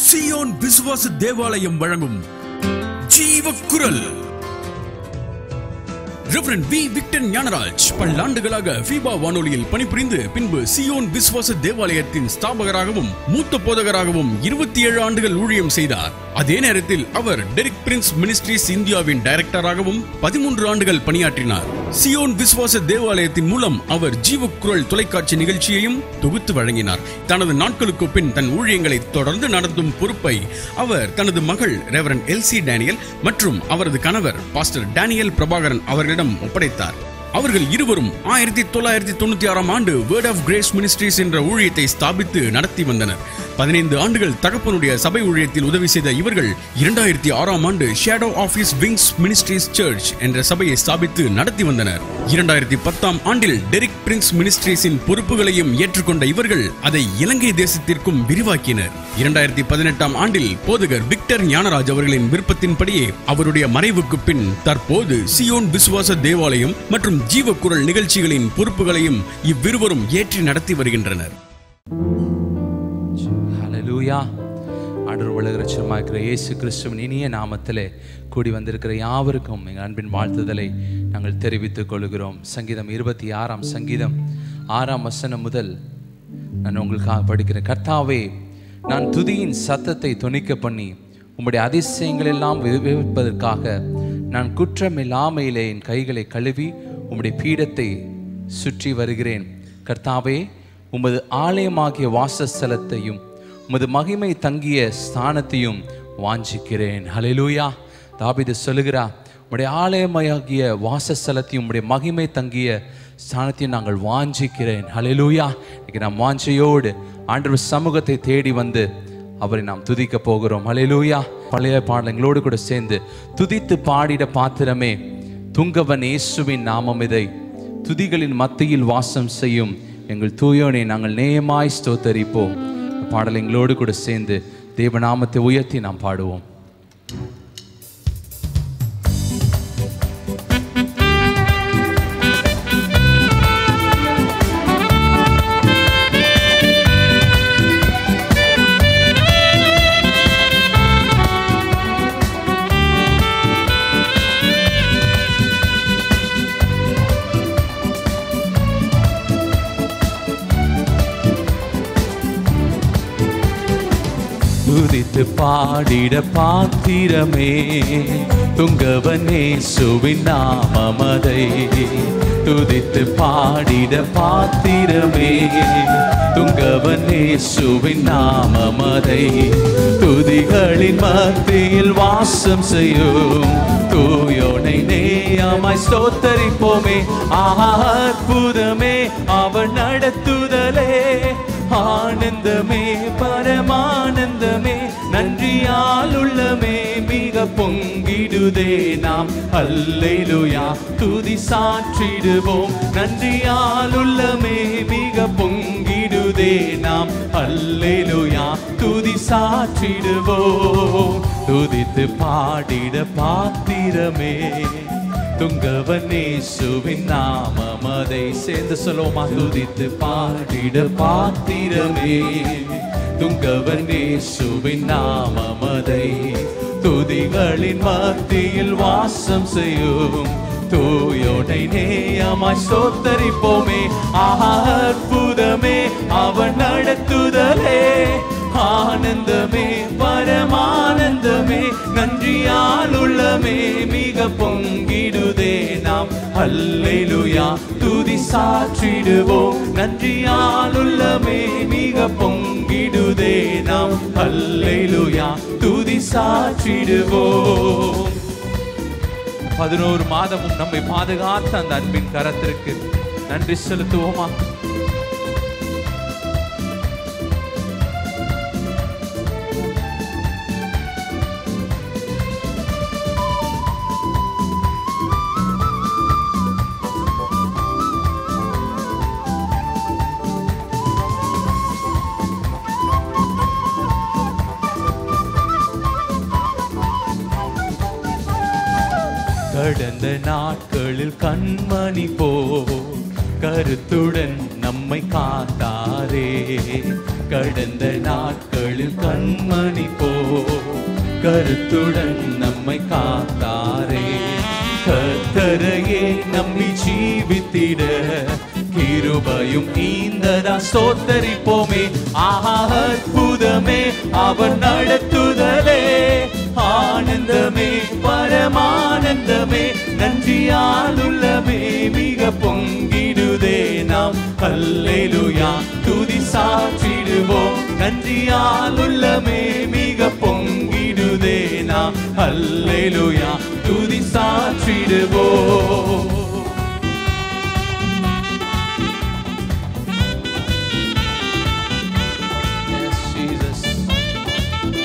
Zion விசுவாச தேவாலயம் வழங்கும் Jeeva Kural Reverend V Victor Gnanaraj பல்லாண்டுகளாக ஃபீபா வானொலியில் பணிபுரிந்து பின்பு சியோன் விசுவாச தேவாலயத்தின் ஸ்தாபகராகவும் மூத்த போதகராகவும் இருபத்தி ஏழு ஆண்டுகள் ஊழியம் செய்தார் அதே நேரத்தில் அவர் டெரிக் பிரின்ஸ் மினிஸ்ட்ரிஸ் இந்தியாவின் டைரக்டராகவும் பதிமூன்று ஆண்டுகள் பணியாற்றினார் சியோன் விசுவாச தேவாலயத்தின் மூலம் அவர் ஜீவக்குரல் தொலைக்காட்சி நிகழ்ச்சியையும் தொகுத்து வழங்கினார் தனது நாட்களுக்கு பின் தன் ஊழியங்களை தொடர்ந்து நடத்தும் பொறுப்பை அவர் தனது மகள் ரெவரன் எல்சி டேனியல் மற்றும் அவரது கணவர் பாஸ்டர் டேனியல் பிரபாகரன் அவர்களிடம் ஒப்படைத்தார் அவர்கள் இருவரும் ஆயிரத்தி தொள்ளாயிரத்தி தொண்ணூத்தி ஆறாம் ஆண்டு வேர்ட் ஆஃப் கிரேஸ் மினிஸ்ட்ரீஸ் என்ற ஊழியத்தை ஸ்தாபித்து நடத்தி வந்தனர் பதினைந்து ஆண்டுகள் தகப்பனுடைய சபை ஊழியத்தில் உதவி செய்த இவர்கள் இரண்டாயிரத்தி ஆறாம் ஆண்டு Shadow of His Wings Ministries Church என்ற சபையை ஸ்தாபித்து நடத்தி வந்தனர் இரண்டாயிரத்தி பத்தாம் ஆண்டில் டெரிக் பிரின்ஸ் மினிஸ்ட்ரீஸின் பொறுப்புகளையும் ஏற்றுக்கொண்ட இவர்கள் அதை இலங்கை தேசத்திற்கும் விரிவாக்கினர் இரண்டாயிரத்தி பதினெட்டாம் ஆண்டில் போதகர் விக்டர் ஞானராஜ் அவர்களின் விருப்பத்தின்படியே அவருடைய மறைவுக்கு பின் தற்போது சியோன் விசுவாச தேவாலயம் மற்றும் ஜீவக்குரல் நிகழ்ச்சிகளின் பொறுப்புகளையும் இவ்விருவரும் ஏற்றி நடத்தி வருகின்றனர் ஹalleluya ஆண்டவர் உலகரட்சமாக இருக்கிற இயேசு கிறிஸ்துவின் இனிய நாமத்திலே கூடி வந்திருக்கிற யாவருக்கும் எங்கள் அன்பின் வாழ்த்துதலை நாங்கள் தெரிவித்துக் கொள்கிறோம் சங்கீதம் இருபத்தி ஆறாம் சங்கீதம் ஆறாம் வசனம் முதல் நான் உங்களுக்காக படிக்கிறேன் கர்த்தாவே நான் துதியின் சத்தத்தை தொனிக்க பண்ணி உம்முடைய அதிசயங்கள் எல்லாம் விவரிப்பதற்காக நான் குற்றமில்லாமையிலே என் கைகளை கழுவி உம்முடைய பீடத்தை சுற்றி வருகிறேன் கர்த்தாவே உமது ஆலயமாகிய வாசஸ்தலத்தையும் உமது மகிமை தங்கிய ஸ்தானத்தையும் வாஞ்சிக்கிறேன் ஹalleluya தாபீது சொல்லுகிறா உம்முடைய ஆலயமாகிய வாசஸ்தலத்தையும் உம்முடைய மகிமை தங்கிய ஸ்தானத்தையும் நாங்கள் வாஞ்சிக்கிறேன் ஹalleluya இன்னைக்கு நாம் வாஞ்சையோடு ஆண்டவர் சமூகத்தை தேடி வந்து அவரை நாம் துதிக்க போகிறோம் ஹalleluya பழைய பாடலங்களோடு கூட சேர்ந்து துதித்து பாடிட பாத்திரமே துங்கவன் இயேசுவின் நாமம் இதை துதிகளின் மத்தியில் வாசம் செய்யும் எங்கள் தூயோனை நாங்கள் நேயமாய் ஸ்தோத்தரிப்போம் பாடல் எங்களோடு கூட சேர்ந்து தேவநாமத்தை உயர்த்தி நாம் பாடுவோம் துதித்து பாடிட பாத்திரமே துங்கவனே சுவின் நாமமதை துதித்து பாடிட பாத்திரமே துங்கவனே சுவின் நாமமதை துதிகளின் மத்தியில் வாசம் செய்யும் தூயோனை நேயமாய் ஸ்தோத்தரிப்போமே ஆஹா அற்புதமே அவன் நடத்துதலே ஆனந்தமே பரமானந்தமே நன்றியால் உள்ளமே மிக பொங்கிடுதே நாம் அல்லேலுயா துதி சாற்றிடுவோம் நன்றியால் உள்ளமே மிக பொங்கிடுதே நாம் அல்லேலுயா துதி சாற்றிடுவோம் துதித்து பாடிட பாத்திரமே துங்கவனேசுவின் நாமம் அதை சேர்ந்து சொல்லுவோமா துதித்து பாடிட பாத்திரமே துங்கவனேசுவின் நாமம் அதை துதிகளின் மத்தியில் வாசம் செய்யும் தூயோடை நேயமாய் சோத்தரிப்போமே ஆஹா அற்புதமே அவன் நடத்துதலே ஆனந்தமே பரமானந்தமே நன்றியால் உள்ளமே மிக பொங்கிடுதே நாம் அல்லேலுயா துதி சாற்றிடுவோம் நன்றியால் உள்ளமே மிக பொங்கிடுதே நாம் அல்லேலுயா துதி சாற்றிடுவோம் பதினோரு மாதமும் நம்மை பாதுகாத்த அந்த அன்பின் கரத்திற்கு நன்றி செலுத்துவோமா கடந்த நாட்களில் கண்மணி போ கருத்துடன் நம்மை காத்தாரே கடந்த நாட்களில் கண்மணி போ கருத்துடன் நம்மை காத்தாரே கத்தரையே நம்பி ஜீவித்திட கிருபையும் ஈந்ததா சோத்தரிப்போமே ஆஹா அற்புதமே அவர் நடத்துதலே ஆனந்தமே பரமானந்தமே நன்றியாலுள்ளமே மிக பொங்கிடுதே நாம் அல்லேலுயா துதி சாற்றிடுவோம் நன்றியாலுள்ளமே மிக பொங்கிடுதே நாம் அல்லேலுயா துதி சாற்றிடுவோம் Yes, Jesus.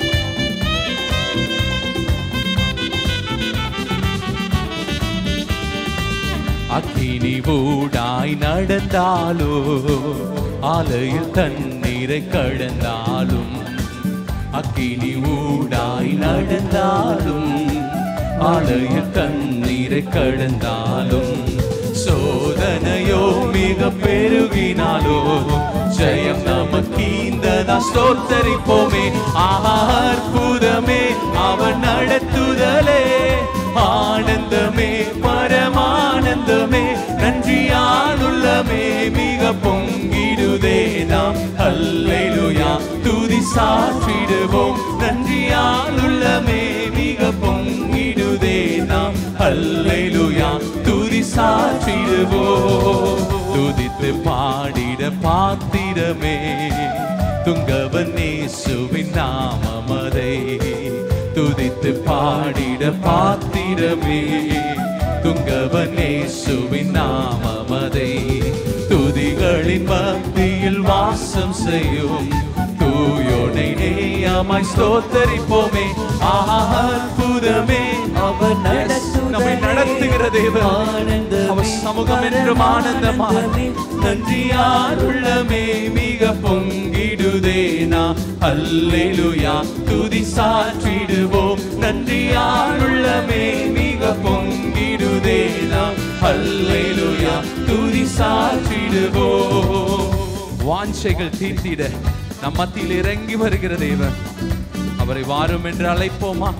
அக்கினி ஊடாய் நடந்தாலோ ஆலையில் தண்ணீரை கடந்தாலும் அக்கினி ஊடாய் நடந்தாலும் ஆலையில் தண்ணீரை கடந்தாலும் சோதனையோ மிக பெருகினாலோ ஜெயம் நமக்கீந்ததா ஸ்தோத்தரிப்போமே ஆஹா அற்புதமே அவன் நடத்துதலே ஆனந்தமே பரமானந்தமே நன்றியாலுள்ளமே மிக பொங்கிடுதே நாம் அல்லேலுயா துதி சாற்றிடுவோம் நன்றியாலுள்ளமே மிக பொங்கிடுதே நாம் அல்லேலுயா துதி சாற்றிடுவோம் துதித்து பாடிட பாத்திரமே துங்கவன் நேசுவின் நாமமதை துதித்து பாடிட பாத்திரமே துங்கவன் நேசுவின் நாமமதை துதிகளின் மத்தியில் வாசம் செய்யும் தூயோனை நேயமாய் ஸ்தோத்தரிப்போமே ஆஹா அற்புதமே அவர் Yes, நம்மை நடத்துகிற தேவன் அவர் சமூகம் என்றும் ஆனந்தமாய் நன்றியார் உள்ளமே மிக பொங்கிடுதே நான் அல்லேலுயா துதி சாற்றிடுவோம் நன்றியார் உள்ளமே மிக பொங்கிடுதே நான் அல்லேலுயா துதி சாற்றிடுவோம் வாஞ்சைகள் தீர்த்திட நம் மத்தியில் இறங்கி வருகிற தேவன் அவரை வாரும் என்று அழைப்போமா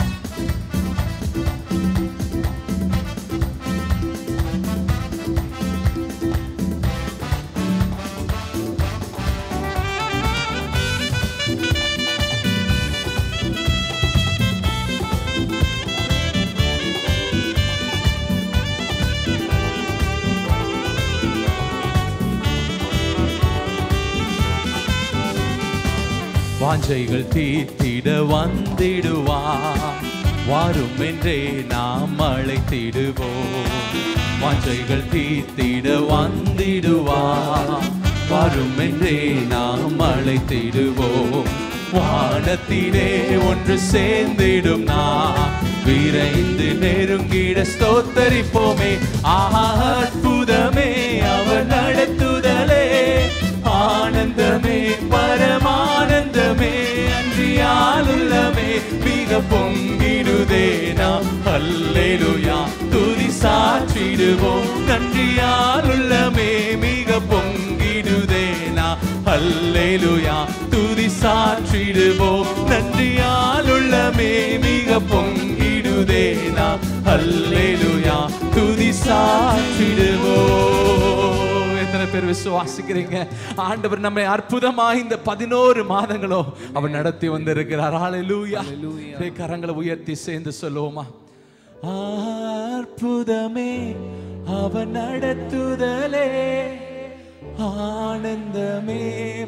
வாஞ்சைகள் தீர்த்திட வந்திடுவார் வாரும் என்றே நாம் அழைத்திடுவோம் வாஞ்சைகள் தீர்த்திட வந்திடுவார் வரும் என்றே நாம் அழைத்திடுவோம் வானத்திலே ஒன்று சேர்ந்திடும் நான் விரைந்து நெருங்கிட ஸ்தோத்தரிப்போமே ஆஹா அற்புதமே அவர் நடத்துதலே ஆனந்தமே பரமானந்தமே அன்றியாலுள்ளமே மிக பொங்கிடுதே நாம் அல்லேலுயா துதி சாற்றிடுவோம் நன்றியாலுள்ளமே மிக பொங்கிடுதே நாம் அல்லேலுயா துதி சாற்றிடுவோம் நன்றியாலுள்ளமே மிக பொங்கிடுதே நாம் அல்லேலுயா துதி சாற்றிடுவோம் எத்தனை பேர் விசுவாசிக்கிறீங்க ஆண்டவர் நம்மை அற்புதமா இந்த பதினோரு மாதங்களோ அவர் நடத்தி வந்திருக்கிறார் ஹalleluya அப்படியே கரங்களை உயர்த்தி சேர்ந்து சொல்லுவோமா அற்புதமே அவர் நடத்துதலே ஆனந்தமே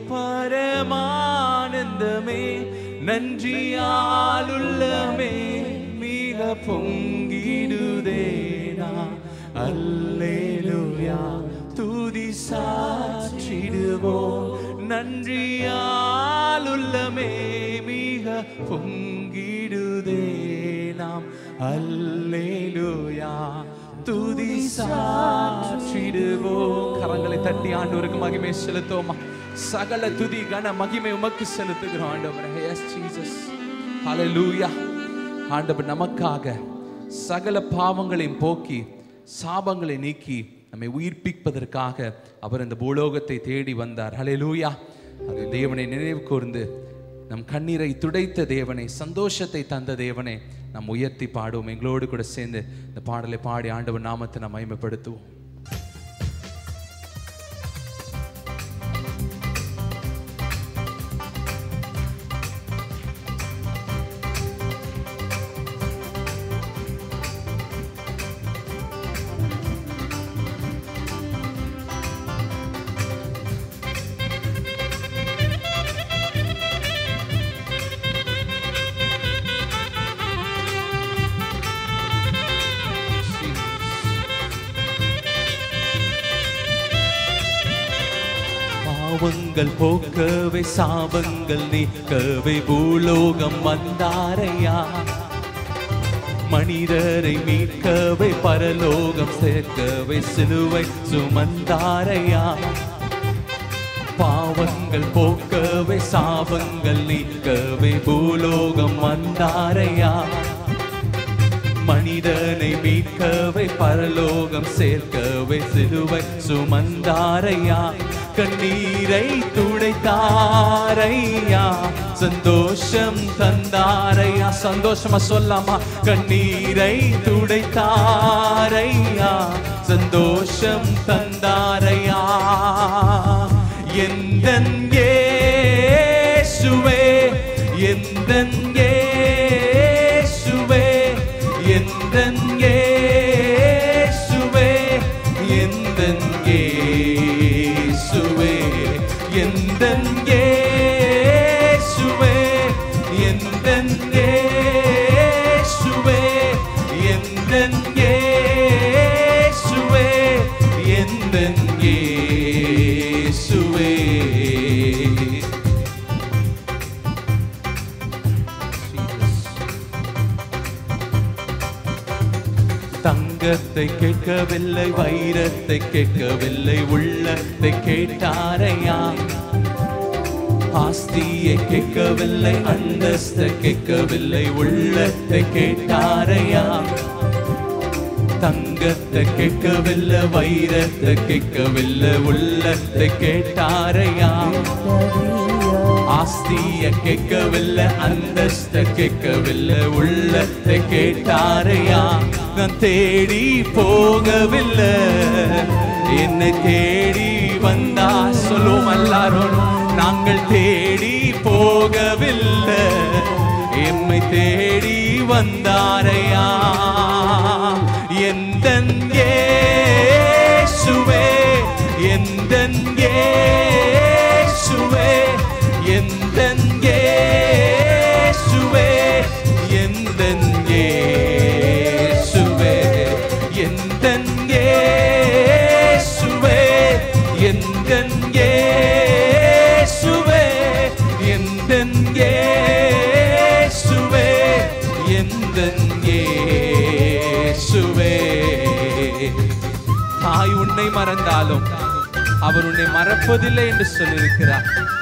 பரமானந்தமே நன்றியாலுள்ளமே மிக பொங்கிடுதேனா அல்லேலூயா துதி சாற்றிடுவோம் நன்றியாலுள்ளமே மிக பொங்கிடுதே நாம் அல்லேலூயா துதி சாற்றிடுவோம் கரங்களை தட்டி ஆண்டவருக்கு மகிமை செலுத்துவோமா சகல துதி கன மகிமை உமக்கு செலுத்துகிறோம் ஆண்டவரே எஸ் ஜீசஸ் ஹalleluya ஆண்டவர் நமக்காக சகல பாவங்களையும் போக்கி சாபங்களை நீக்கி நம்மை உயிர்ப்பிப்பதற்காக அவர் இந்த பூலோகத்தை தேடி வந்தார் ஹalleluya அது தேவனை நினைவு கூர்ந்து நம் கண்ணீரை துடைத்த தேவனை சந்தோஷத்தை தந்த தேவனை நாம் உயர்த்தி பாடுவோம் எங்களோடு கூட சேர்ந்து இந்த பாடலை பாடி ஆண்டவர் நாமத்தை நாம் மகிமைப்படுத்துவோம் பாவங்கள் போக்கவே சாபங்கள் நீக்கவே பூலோகம் வந்தாரையா மனிதரை மீட்கவே பரலோகம் சேர்க்கவே சிலுவை சுமந்தாரையா பாவங்கள் போக்கவே சாபங்கள் நீக்கவே பூலோகம் வந்தாரையா மனிதனை மீட்கவே பரலோகம் சேர்க்கவே சிலுவை சுமந்தாரையா கண்ணீரை துடைத்தாரையா சந்தோஷம் தந்தாரையா சந்தோஷமா சொல்லாமா கண்ணீரை துடைத்தாரையா சந்தோஷம் தந்தாரையா எந்தன் இயேசுவே எந்தன் இயேசுவே எந்தன் இயேசுவே எந்தன் இயேசுவே எந்தன் இயேசுவே எந்தன் இயேசுவே எந்தன் இயேசுவே எந்தன் இயேசுவே தங்கத்தை கேட்கவில்லை வைரத்தை கேட்கவில்லை உள்ளத்தை கேட்டாரையா ஆஸ்தியை கேட்கவில்லை அந்தஸ்தை கேட்கவில்லை உள்ளத்தை கேட்டாரையா தங்கத்தை கேட்கவில்லை வைரத்தை கேட்கவில்லை உள்ளத்தை கேட்டாரையா ஆஸ்திய கேட்கவில்லை அந்தஸ்த கேட்கவில்லை உள்ளத்தை கேட்டாரையா நான் தேடி போகவில்லை என்னை தேடி வந்தா சொல்லுவோம் எல்லாரும் நாங்கள் தேடி போகவில்லை எம்மை தேடி வந்தாரையா எந்தன் இயேசுவே எந்தன் இயேசுவே எந்தன் இயேசுவே எந்தன் இயேசுவே எந்தன் இயேசுவே எந்தன் இயேசுவே எந்தன் இயேசுவே எந்தன் இயேசுவே தாய் உன்னை மறந்தாலும் அவர் உன்னை மறப்பதில்லை என்று சொல்லியிருக்கிறார்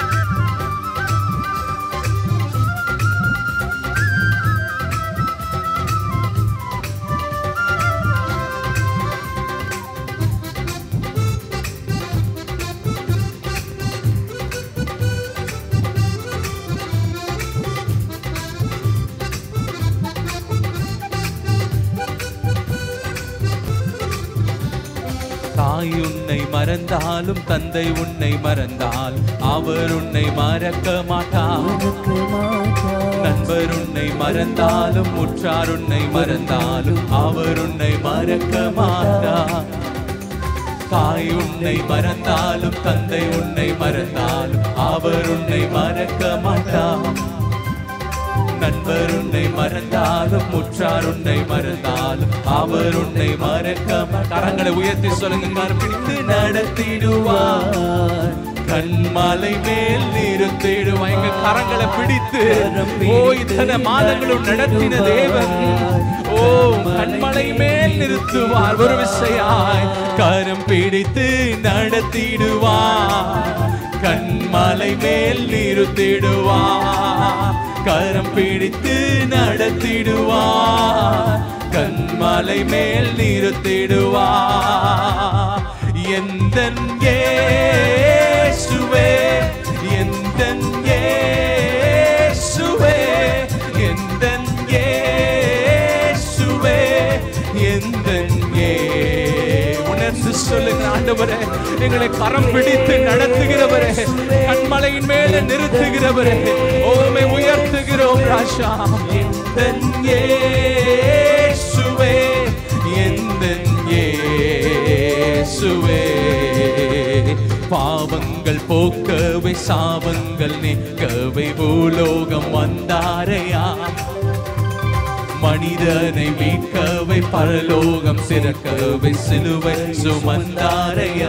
தாய் உன்னை மறந்தாலும் தந்தை உன்னை மறந்தால் அவர் உன்னை மறக்க மாட்டார் நண்பர் உன்னை மறந்தாலும் உற்றார் உன்னை மறந்தாலும் அவர் உன்னை மறக்க மாட்டார் தாய் உன்னை மறந்தாலும் தந்தை உன்னை மறந்தாலும் அவர் உன்னை மறக்க மாட்டார் நண்பர் உன்னை மறந்தாலும் உற்றார் உன்னை மறந்தாலும் அவர் உன்னை மறக்க மாட்டார். கரங்களை உயர்த்தி சொல்லுங்க கரம் பிடித்து நடத்திடுவார் கண்மாலை மேல் நிறுத்திடுவார் எங்க கரங்களை பிடித்து ஓ இத்தனை மாதங்களும் நடத்தின தேவன் ஓ கண்மலை மேல் நிறுத்துவார் ஒரு விசையாய் கரம் பிடித்து நடத்திடுவார் கண்மலை மேல் நிறுத்திடுவார் கரம் பிடித்து நடத்திடுவார் கண்மலை மேல் நிறுத்திடுவார் எந்தன் இயேசுவே எந்தன் இயேசுவே எந்தன் இயேசுவே எந்தன் ஏ உணர்ந்து சொல்லுங்க ஆண்டவரே எங்களை கரம் பிடித்து நடத்துகிறவரே கண்மலையின் மேல நிறுத்துகிறவரே ஓமை உயர்த்துகிறோம் ராஜா எந்தன் இயேசுவே எந்தன் இயேசுவே பாவங்கள் போக்கவை சாபங்கள் நீக்கவை பூலோகம் வந்தாரையா மனிதனை மீட்கவை பரலோகம் சிறக்கவை சிலுவை சுமந்தாரையா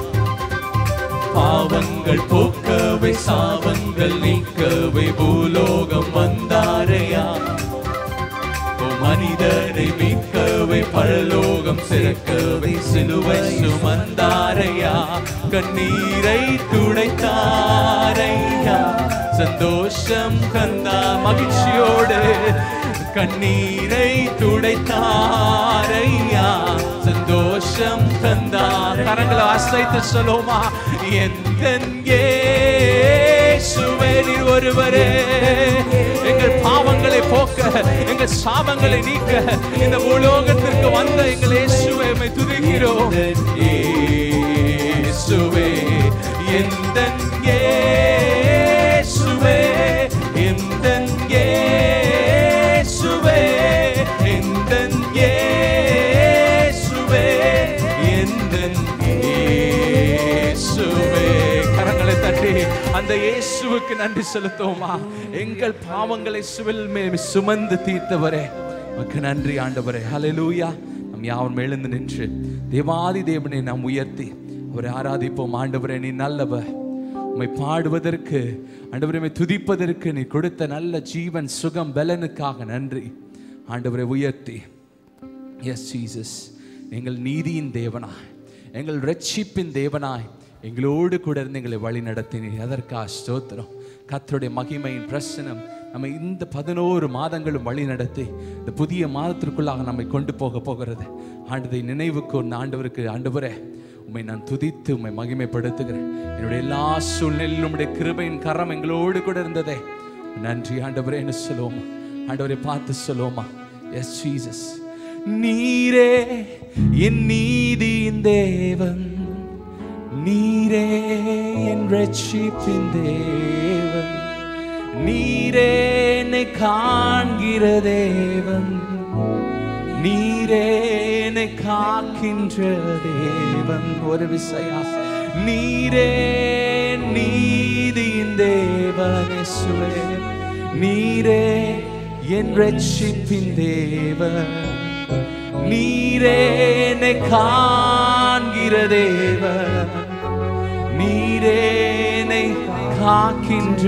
பாவங்கள் போக்கவை சாபங்கள் நீக்கவை பூலோகம் வந்தாரையா ஓ மனிதனை மீட்கவை பரலோகம் சிறக்கவை சிலுவை சுமந்தாரையா கண்ணீரை துடைத்தாரையா சந்தோஷம் கந்தா மகிழ்ச்சியோடு கண்ணீரை துடைத்தாரையா சந்தோஷம் தந்தா கரங்களை அசைத்து சொல்லுமா எந்த இயேசுவே நீர் ஒருவரே எங்கள் பாவங்களை போக்க எங்கள் சாபங்களை நீக்க இந்த பூலோகத்திற்கு வந்த எங்கள் இயேசுவை உம்மை துதிக்கிறோம் இயேசுவே எந்த இயேசுவே எந்த இயேசுவே எந்த இயேசுவே எந்த இயேசுவே கரங்களை தட்டி அந்த இயேசுவுக்கு நன்றி செலுத்துவோமா எங்கள் பாவங்களை சுவில் மேல் சுமந்து தீர்த்தவரே உமக்கு நன்றி ஆண்டவரே ஹalleluya நம் யாவரும் எழுந்து நின்று தேவாதி தேவனை நாம் உயர்த்தி அவரை ஆராதிப்போம் ஆண்டவரே நீ நல்லவர் உம்மை பாடுவதற்கு ஆண்டவரை உம்மை துதிப்பதற்கு நீ கொடுத்த நல்ல ஜீவன் சுகம் பலனுக்காக நன்றி ஆண்டவரை உயர்த்தி எஸ் ஜீசஸ் எங்கள் நீதியின் தேவனாய் எங்கள் ரட்சிப்பின் தேவனாய் எங்களோடு கூட இருந்து எங்களை வழி நடத்தினீர் அதற்கா ஸ்தோத்திரம் கர்த்தருடைய மகிமையின் பிரசனம் நம்ம இந்த பதினோரு மாதங்களும் வழி நடத்தி இந்த புதிய மாதத்திற்குள்ளாக நம்மை கொண்டு போக போகிறது ஆண்டதை நினைவுக்கு ஒன்று ஆண்டவருக்கு ஆண்டவரே உம்மை நான் துதித்து உம்மை மகிமைப்படுத்துகிறேன் என்னுடைய எல்லா சூழ்நிலையிலும் உம்முடைய கிருபையின் கரம் எங்களோடு கூட இருந்ததே நன்றி ஆண்டவரே என்று சொல்லுவோமா ஆண்டவரை பார்த்து சொல்லுவோமா எஸ் ஜீசஸ் நீரே என் நீதியின் தேவன் நீரே என் ரட்சிப்பின் தேவன் நீரே என்னை காண்கிற தேவன் நீரே என்னை காக்கின்ற தேவன் ஒரு விசையா நீரே நீதியின் தேவன் இயேசுவே நீரே என் ரட்சிப்பின் தேவன் நீரே என்னை காண்கிற தேவன் நீரே என்னை காக்கின்ற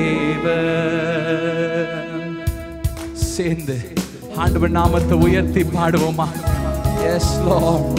தேவன் சேர்ந்து ஆண்டவர் நாமத்தை உயர்த்தி பாடுவோமா எஸ் லார்ட்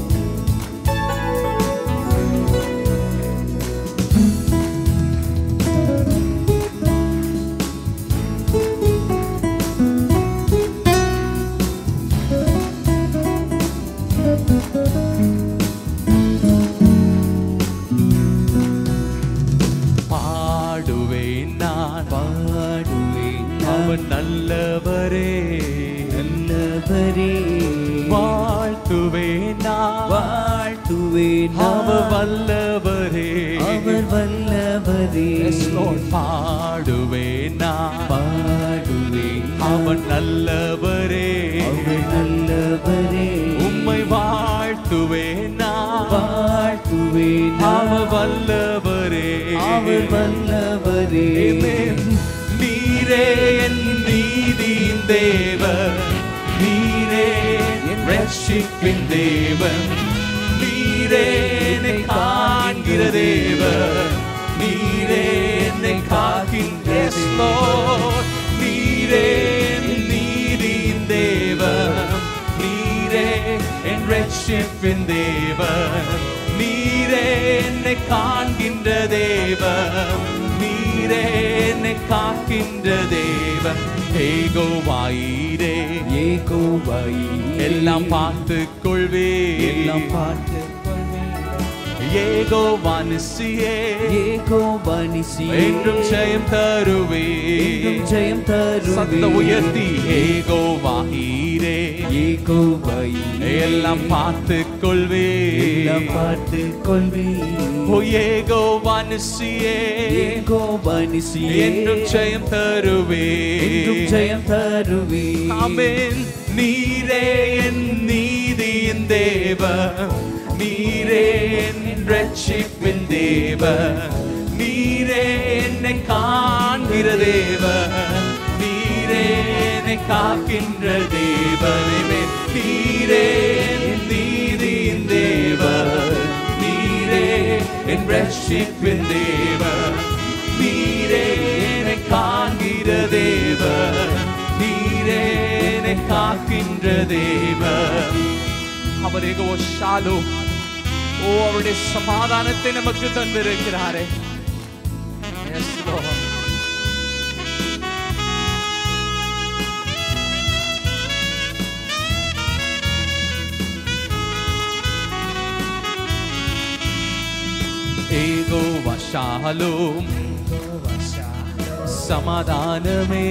பாடுவேன் நான் பாடுவேன் அவன் நல்லவரே நல்லவரே வாழ்த்துவேன் நான் வாழ்த்துவேன் அவர் வல்லவரே அவர் வல்லவரே Yes, Lord. பாடுவேன் நான் பாடுவேன் அவன் நல்லவரே அவர் நல்லவரே உம்மை வாழ்த்துவேன் நான் வாழ்த்துவேன் அவர் வல்லவரே அவர் வல்லவரே Amen. நீரே என் நீதியின் தேவன் நீரே என் ரட்சிப்பின் தேவன் நீரே என்னை காண்கிற தேவன் நீரே என்னை காக்கின்ற Lord. நீரே என் நீதியின் தேவன் நீரே என் ரட்சிப்பின் தேவன் நீரே என்னை காண்கின்ற தேவன் நீரே என்னை காக்கின்ற தேவன் ஏகோவாயிரே ஏகோவாய் எல்லாம் பார்த்து கொள்வே எல்லாம் பார்த்து ஏகோ வானிசியே ஏகோவானிசியே என்றும் ஜெயம் தருவே என்றும் ஜெயம் சத்த தருவே உயர்த்தி ஏகோ வாஹீரே ஏகோவாயிரே எல்லாம் பார்த்து கொள்வே எல்லாம் பார்த்து கொள்வே ஓ ஏகோ வானிசியே ஏகோவானிசியே என்றும் ஜெயம் தருவே என்றும் ஜெயம் தருவே ஆமென் நீரே என் நீதியின் தேவ நீரே என் ரட்சிப்பின் தேவ நீரே என்னை காண்கிற தேவ நீரே என்னை காக்கின்ற தேவனே நீரே என் நீதியின் தேவ நீரே என் ரட்சிப்பின் தேவ நீரே என்னை காண்கிற தேவ நீரே என்னை காக்கின்ற தேவ அவர் எகோ ஷாலோ ஓ அவருடைய சமாதானத்தை நமக்கு தந்திருக்கிறாரே Yes, Lord. ஏகோ வஷாலும் சமாதானமே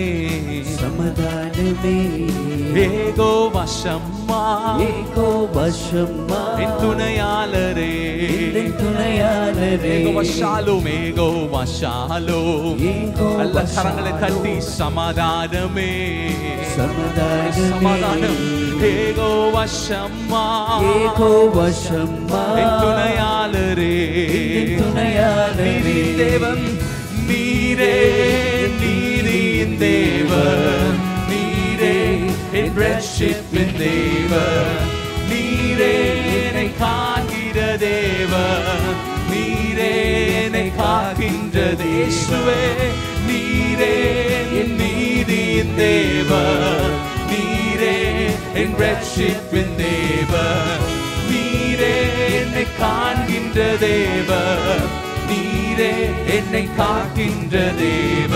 சமாதானமே ஏகோ வசம்மா ஏகோ வசம்மா என் துணையாளரே என் துணையாளரே ஏகோ வஷாலும் ஏகோ வஷாலும் ஏகோ நல்ல கரங்களை தட்டி சமாதானமே சமாதானமே சமாதானம் ஏகோ வசம்மா ஏகோ வசம்மா என் துணையாளரே என் துணையாளரே. நீதி தேவன் நீரே நீதியின் தேவன் நீரே என் ரட்சிப்பின் தேவன் நீரே என்னை காண்கிற தேவன் நீரே என்னை காக்கின்ற தேசுவே நீரே என் நீதியின் தேவன் நீரே என் ரட்சிப்பின் தேவன் நீரே என்னை காண்கின்ற தேவ நீரே என்னை காக்கின்ற தேவ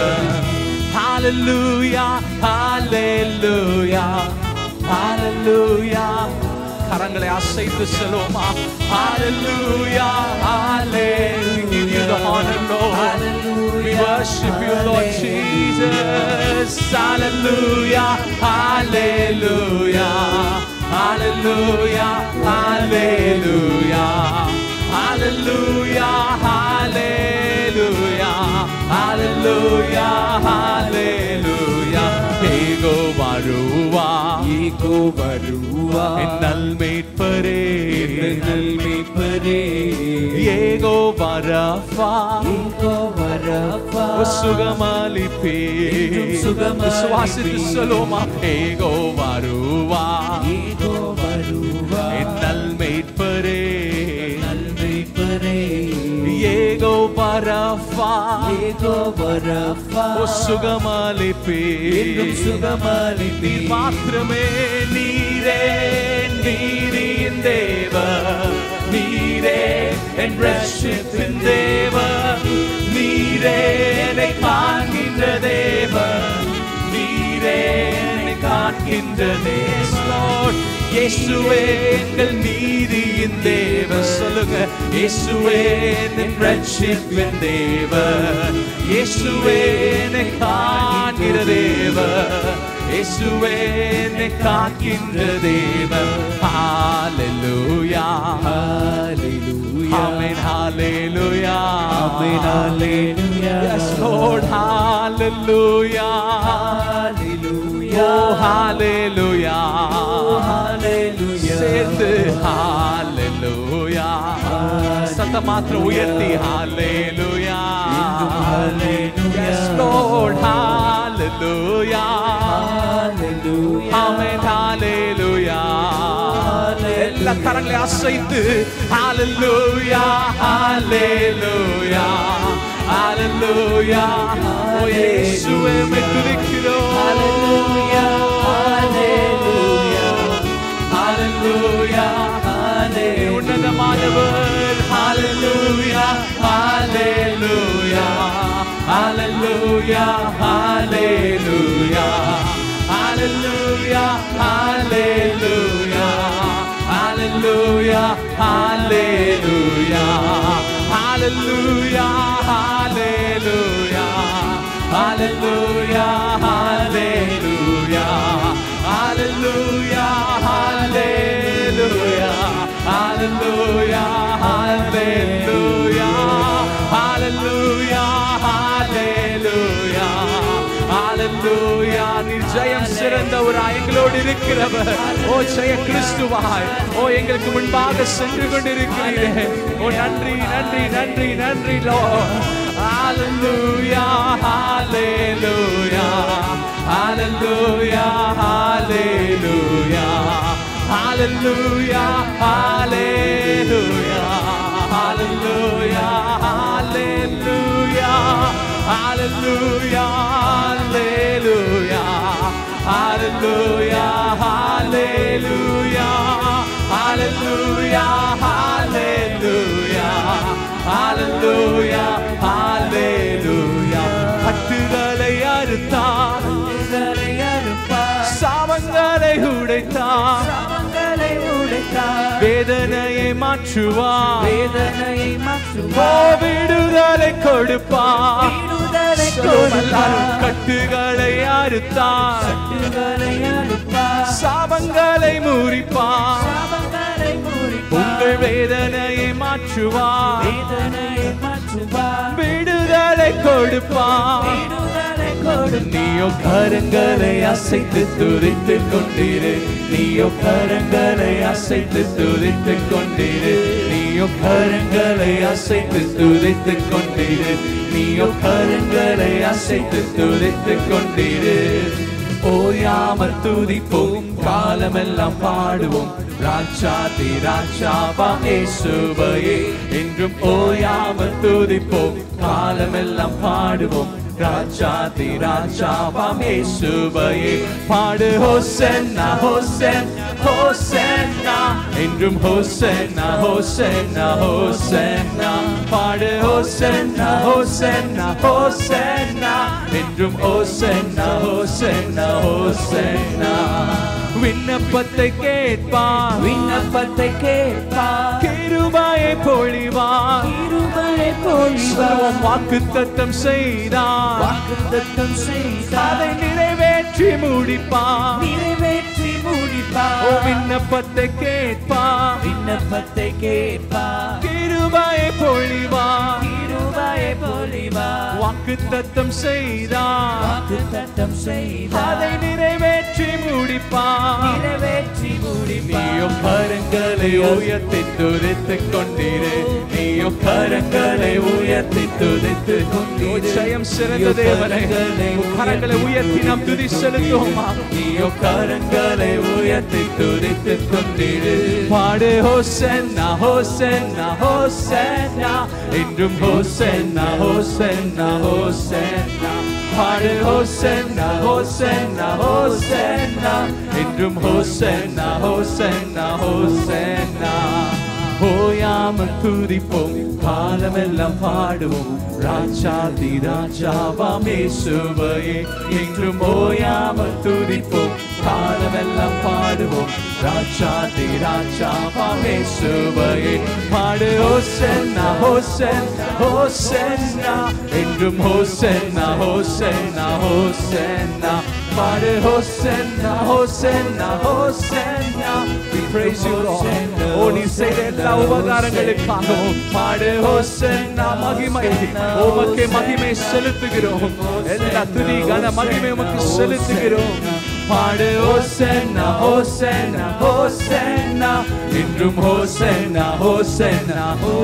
ஹalleluya ஹalleluya ஹalleluya கரங்களை அசைத்து சொல்லுவோமா ஹalleluya hallelujah we give you the honor lord we worship you lord jesus hallelujah hallelujah hallelujah hallelujah hallelujah hallelujah hallelujah hallelujah ஏகோ வருவா ஏகோ வருவா என் நல்மேட்பரே நல்மேய்ப்பரே ஏகோ வரஃபா ஏகோ வரப்பா சுகமாலிப்பே என்றும் சுகமாலிப்பே. விசுவாசித்து சொல்லுமா ஏகோ வருவா ஏகோ வருவா என் நல்மேட்பரே நல்மேய்ப்பரே ஏகோ வரஃபா ஏகோ வரப்பா சுகமாலிப்பே என்றும் சுகமாலிப்பே நீர் மாத்திரமே நீரே நீரின் தேவ நீரே என் ரட்சிப்பின் தேவ நீரே என்னை காண்கின்ற தேவ நீரே என்னை காண்கின்ற தேவ இயேசுவே எங்கள் நீதியின் தேவ சொல்லுங்க இயேசுவே என் ரட்சிப்பின் தேவ இயேசுவே என்னை காண்கிற தேவ இயேசுவே என்னை காக்கின்ற தேவ ஹalleluya Hallelujah. Amen, hallelujah. Amen, hallelujah. Yes, Lord, hallelujah. Hallelujah. Oh, hallelujah. Hallelujah. சேர்ந்து hallelujah. சத்த மாத்திரம் உயர்த்தி hallelujah. இன்னும் hallelujah. Yes, Lord, hallelujah. Hallelujah. Amen, hallelujah. எல்லா கரங்களை அசைத்து hallelujah, hallelujah, hallelujah. ஓ இயேசுவே உம்மை துதிக்கிறோம். Hallelujah. Hallelujah. Hallelujah. Hallelujah. உன்னதமானவர் Hallelujah, Hallelujah, Hallelujah, Hallelujah, Hallelujah, Hallelujah, Hallelujah, Hallelujah. Hallelujah, hallelujah, hallelujah, hallelujah, hallelujah. நீர் ஜெயம் சிறந்தவராய் எங்களோடு இருக்கிறவர் ஓ ஜெய கிறிஸ்துவாய் ஓ எங்களுக்கு முன்பாக சென்று கொண்டிருக்கிறீரே ஓ நன்றி நன்றி நன்றி நன்றி லோ Hallelujah, hallelujah, hallelujah, hallelujah. Hallelujah, hallelujah, hallelujah, hallelujah, hallelujah, hallelujah, hallelujah, hallelujah, hallelujah, hallelujah, hallelujah, hallelujah. கட்டுகளை அறுத்தார் கட்டுகளை அறுப்பார் சாபங்களை உடைத்தார் சாபங்களை உடைத்தார் வேதனையை மாற்றுவார் வேதனையை ஓ, மாற்றுவார் விடுதலை கொடுப்பார் விடுதலை எல்லாரும் கொடுப்பார் கட்டுகளை அறுத்தார் கட்டுகளை அறுப்பார் சாபங்களை முறிப்பார் சாபங்களை முறிப்பார் உங்கள் வேதனையை மாற்றுவார் வேதனையை மாற்றுவார் விடுதலை கொடுப்பார் விடுதலை கொடுப்பார் நீயோ கரங்களை அசைத்து துதித்து கொண்டிரு நீயோ கரங்களை அசைத்து துதித்து கொண்டிரு நீயோ கரங்களை அசைத்து துதித்து கொண்டிரு நீயோ கரங்களை அசைத்து துதித்து கொண்டிரு ஓயாமல் துதிப்போம் காலமெல்லாம் பாடுவோம் ராஜாதி ராஜாவாம் இயேசுவையே என்றும் ஓயாமல் துதிப்போம் காலமெல்லாம் பாடுவோம் ராஜாதி ராஜாவாம் இயேசுவையே பாடு ஹோசன்னா ஹோசன் ஹோசன்னா என்றும் ஹோசன்னா ஹோசன்னா ஹோசன்னா பாடு ஹோசன்னா ஹோசன்னா ஹோசன்னா என்றும் ஹோசன்னா ஹோசன்னா ஹோசன்னா விண்ணப்பத்தை கேட்பார் விண்ணப்பத்தை கேட்பார் கிருபாயை பொழிவார் கிருபையை பொழிவார் வாக்கு தத்தம் செய்தார் வாக்குத்தத்தம் அதை செய்தார் நிறைவேற்றி முடிப்பார் நிறைவேற்றி ஓ முடிப்பார் விண்ணப்பத்தை கேட்பார் விண்ணப்பத்தை கேட்பார் கிருபாயை பொழிவார் கிருபையை பொழிவார் வாக்கு தத்தம் செய்தார் வாக்குத்தத்தம் செய்தார் அதை நிறைவேற்றி முடிப்பார் நிறைவேற்றி நீயோ முடிப்பார் கரங்களை உயர்த்தி துதித்து கொண்டிரு நீயோ கரங்களை உயர்த்தி துதித்து கொண்டிரு ஜெயம் சிறந்த தேவனே உம் கரங்களை உயர்த்தி நாம் துதி செலுத்துவோமா நீயோ கரங்களை உயர்த்தி துதித்து கொண்டிரு பாடு ஹோசன்னா ஹோசன்னா ஹோசன்னா என்றும் ஹோசன்னா ஹோசன்னா ஹோசன்னா பாடு ஹோசன்னா ஹோசன்னா ஹோசன்னா என்றும் ஹோசன்னா ஹோசன்னா ஹோசன்னா ஓயாமல் துதிப்போம் காலமெல்லாம் பாடுவோம் ராஜாதி ராஜாவாம் இயேசுவையே என்றும் ஓயாமல் துதிப்போம் காலமெல்லாம் பாடுவோம் ராஜாதி ராஜாவாம் இயேசுவையே பாடு ஹோசன்னா ஹோசன்னா ஹோசன்னா என்றும் ஹோசன்னா ஹோசன்னா ஹோசன்னா பாடு ஹோசன்னா ஹோசன்னா ஹோசன்னா we praise you lord ஓ நீ செய்த எல்லா உபகாரங்களுக்காகவும் பாடு ஹோசன்னா மகிமை உமக்கே மகிமை செலுத்துகிறோம் எல்லா துதி கன மகிமை உமக்கு செலுத்துகிறோம் பாடு ஹோசன்னா ஹோசன்னா ஹோசன்னா என்றும் ஹோசன்னா ஹோசன்னா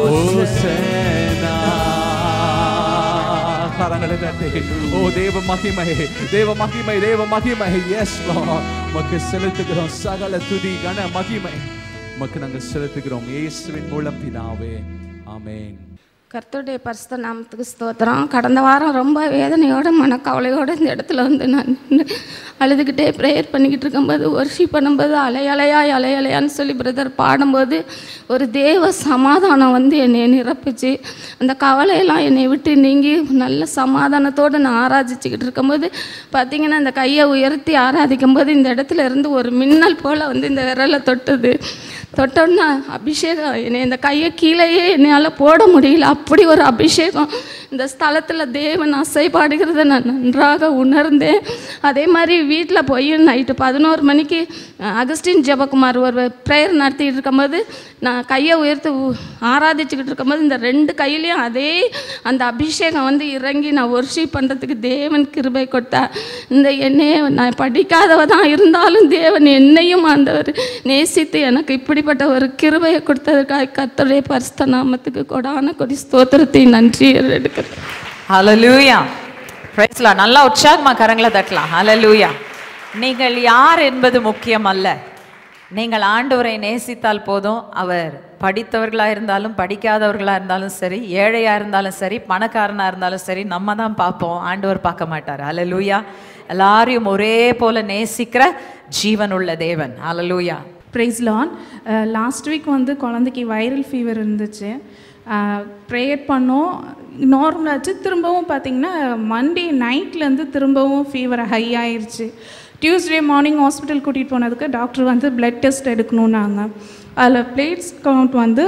ஹோசன்னா கரங்களை தட்டி ஓ தேவ மகிமை தேவ மகிமை தேவ மகிமை எஸ் மக்கு செலுத்துகிறோம் சகல துதி கன மகிமை மக்கு நாங்கள் செலுத்துகிறோம் இயேசுவின் மூலம் பிதாவே ஆமென் கர்த்தருடைய பரிசுத்த நாமத்துக்கு ஸ்தோத்திரம் கடந்த வாரம் ரொம்ப வேதனையோட மனக்கவலையோட இந்த இடத்துல வந்து நான் நின்னு அழுதுகிட்டே ப்ரேயர் பண்ணிக்கிட்டு இருக்கும்போது ஒர்ஷிப் பண்ணும்போது அலை அலையாய் அலை அலையான்னு சொல்லி பிரதர் பாடும்போது ஒரு தேவ சமாதானம் வந்து என்னை நிரப்பிச்சு அந்த கவலையெல்லாம் என்னை விட்டு நீங்கி நல்ல சமாதானத்தோடு நான் ஆராதிச்சுக்கிட்டு இருக்கும்போது பார்த்தீங்கன்னா இந்த கையை உயர்த்தி ஆராதிக்கும் போது இந்த இடத்துல இருந்து ஒரு மின்னல் போல் வந்து இந்த விரலை தொட்டுது தொட்டோன்னா அபிஷேகம் என்னை இந்த கையை கீழேயே என்னால் போட முடியல அப்படி ஒரு அபிஷேகம் இந்த ஸ்தலத்தில் தேவன் அசைபாடுகிறத நான் நன்றாக உணர்ந்தேன் அதே மாதிரி வீட்டில் போய் நைட்டு பதினோரு மணிக்கு அஹ், அகஸ்டின் ஜெபகுமார் ஒரு ப்ரேயர் நடத்திட்டு இருக்கும்போது நான் கையை உயர்த்து உ- ஆராதிச்சுக்கிட்டு இருக்கும்போது இந்த ரெண்டு கையிலையும் அதே அந்த அபிஷேகம் வந்து இறங்கி நான் ஒர்ஷிப் பண்ணுறதுக்கு தேவன் கிருபை கொடுத்தார் இந்த என்னையே நான் படிக்காதவ தான் இருந்தாலும் தேவன் என்னையும் ஆண்டவர் நேசித்து எனக்கு இப்படிப்பட்ட ஒரு கிருபையை கொடுத்ததற்காக கர்த்தருடைய பரிசுத்த நாமத்துக்கு கொடான கொடி ஸ்தோத்திரத்தை நன்றி எடுக்கிறேன் ஹalleluya praise Lord. நல்லா உற்சாகமா கரங்களை தட்டலாம் ஹalleluya நீங்கள் யார் என்பது முக்கியம் அல்ல நீங்கள் ஆண்டவரை நேசித்தால் போதும் அவர் படித்தவர்களா இருந்தாலும் படிக்காதவர்களா இருந்தாலும் சரி ஏழையா இருந்தாலும் சரி பணக்காரனா இருந்தாலும் சரி நம்ம தான் பார்ப்போம் ஆண்டவர் பார்க்க மாட்டார் ஹalleluya எல்லாரையும் ஒரே போல நேசிக்கிற ஜீவனுள்ள தேவன் ஹalleluya ப்ரைஸ் லான் லாஸ்ட் வீக் வந்து குழந்தைக்கு வைரல் ஃபீவர் இருந்துச்சு ப்ரேயர் பண்ணோம் நார்மல் ஆச்சு திரும்பவும் பார்த்தீங்கன்னா மண்டே நைட்லேருந்து திரும்பவும் ஃபீவர் ஹை ஆயிருச்சு டியூஸ்டே மார்னிங் ஹாஸ்பிட்டல் கூட்டிகிட்டு போனதுக்கு டாக்டர் வந்து பிளட் டெஸ்ட் எடுக்கணுன்னாங்க அதில் பிளேட்ஸ் கவுண்ட் வந்து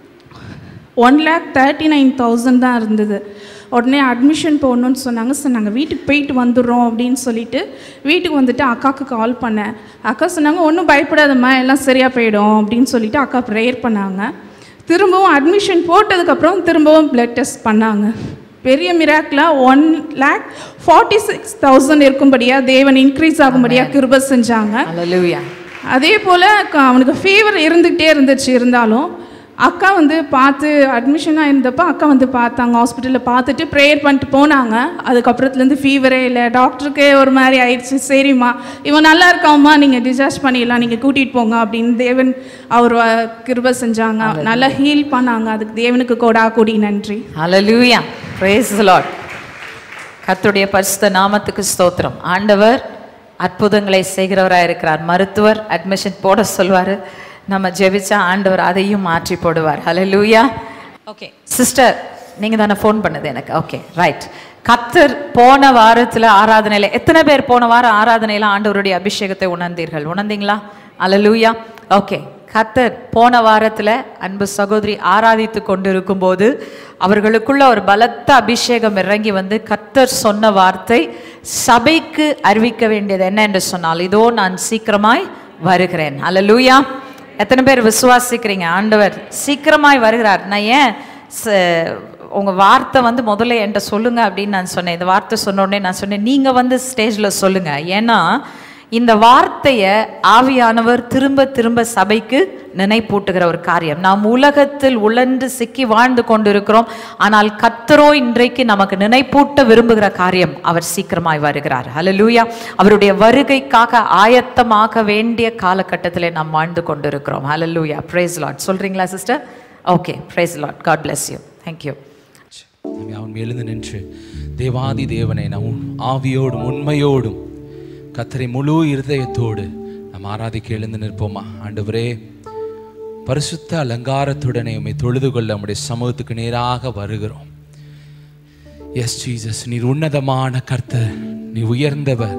one lakh thirty nine thousand தான் இருந்தது உடனே அட்மிஷன் போடணும்னு சொன்னாங்க சார் நாங்கள் வீட்டுக்கு போயிட்டு வந்துடுறோம் அப்படின்னு சொல்லிட்டு வீட்டுக்கு வந்துட்டு அக்காவுக்கு கால் பண்ணேன் அக்கா சொன்னாங்க ஒன்றும் பயப்படாதம்மா எல்லாம் சரியாக போயிடும் அப்படின்னு சொல்லிட்டு அக்கா ப்ரேயர் பண்ணாங்க திரும்பவும் அட்மிஷன் போட்டதுக்கப்புறம் திரும்பவும் பிளட் டெஸ்ட் பண்ணாங்க பெரிய miracle one lakh forty six thousand இருக்கும்படியாக தேவன் இன்க்ரீஸ் ஆகும்படியாக கிருப செஞ்சாங்க ஹalleluya அதே போல் அவனுக்கு ஃபீவர் இருந்துக்கிட்டே இருந்துச்சு இருந்தாலும் அக்கா வந்து பார்த்து அட்மிஷனாக இருந்தப்போ அக்கா வந்து பார்த்தாங்க ஹாஸ்பிட்டலில் பார்த்துட்டு ப்ரேயர் பண்ணிட்டு போனாங்க அதுக்கப்புறத்துலேருந்து ஃபீவரே இல்லை டாக்டருக்கே ஒரு மாதிரி ஆயிடுச்சு சரிம்மா இவன் நல்லா இருக்காம்மா நீங்கள் டிஸ்சார்ஜ் பண்ணிடலாம் நீங்கள் கூட்டிகிட்டு போங்க அப்படின்னு தேவன் அவர் வ- கிருபை செஞ்சாங்க நல்லா ஹீல் பண்ணாங்க அதுக்கு தேவனுக்கு கொடா கொடி நன்றி ஹalleluya praise the lord கர்த்தருடைய பரிசுத்த நாமத்துக்கு ஸ்தோத்திரம் ஆண்டவர் அற்புதங்களை செய்கிறவராக இருக்கிறார் மருத்துவர் அட்மிஷன் போட சொல்வார் நம்ம ஜெபிச்சா ஆண்டவர் அதையும் மாற்றி போடுவார் ஹalleluya ஓகே சிஸ்டர் நீங்கள் தானே ஃபோன் பண்ணது எனக்கு ஓகே ரைட் கத்தர் போன வாரத்தில் ஆராதனையில் எத்தனை பேர் போன வாரம் ஆராதனையில் ஆண்டவருடைய அபிஷேகத்தை உணர்ந்தீர்கள் உணர்ந்தீங்களா ஹalleluya ஓகே கத்தர் போன வாரத்தில் அன்பு சகோதரி ஆராதித்து கொண்டிருக்கும் போது அவர்களுக்குள்ள ஒரு பலத்த அபிஷேகம் இறங்கி வந்து கத்தர் சொன்ன வார்த்தை சபைக்கு அறிவிக்க வேண்டியது என்ன என்று சொன்னால் இதோ நான் சீக்கிரமாய் வருகிறேன் அல்லேலூயா எத்தனை பேர் விசுவாசிக்கிறீங்க ஆண்டவர் சீக்கிரமாய் வருகிறார் நான் ஏன் ச- உங்க வார்த்தை வந்து முதல்ல என்கிட்ட சொல்லுங்க அப்படின்னு நான் சொன்னேன் இந்த வார்த்தை சொன்ன உடனே நான் சொன்னேன் நீங்க வந்து ஸ்டேஜ்ல சொல்லுங்க ஏன்னா இந்த வார்த்தையை ஆவியானவர் திரும்ப திரும்ப சபைக்கு நினைப்பூட்டுகிற ஒரு காரியம் நாம் உலகத்தில் உழன்று சிக்கி வாழ்ந்து கொண்டிருக்கிறோம் ஆனால் கத்தரோ இன்றைக்கு நமக்கு நினைப்பூட்ட விரும்புகிற காரியம் அவர் சீக்கிரமாய் வருகிறார் ஹalleluya அவருடைய வருகைக்காக ஆயத்தமாக வேண்டிய காலகட்டத்திலே நாம் வாழ்ந்து கொண்டிருக்கிறோம் ஹalleluya praise லார்ட் சொல்றீங்களா sister okay praise Lord God bless you thank you நாம் அவன் எழுந்து நின்று தேவாதி தேவனை நாம் ஆவியோடும் உண்மையோடும் கத்தரை முழு இருதயத்தோடு நாம் ஆராதிக்க எழுந்து நிற்போமா ஆண்டவரே பரிசுத்த அலங்காரத்துடனே உம்மை தொழுது கொள்ள நம்முடைய சமூகத்துக்கு நேராக வருகிறோம் எஸ் ஜீசஸ் நீர் உன்னதமான கர்த்தர் நீ உயர்ந்தவர்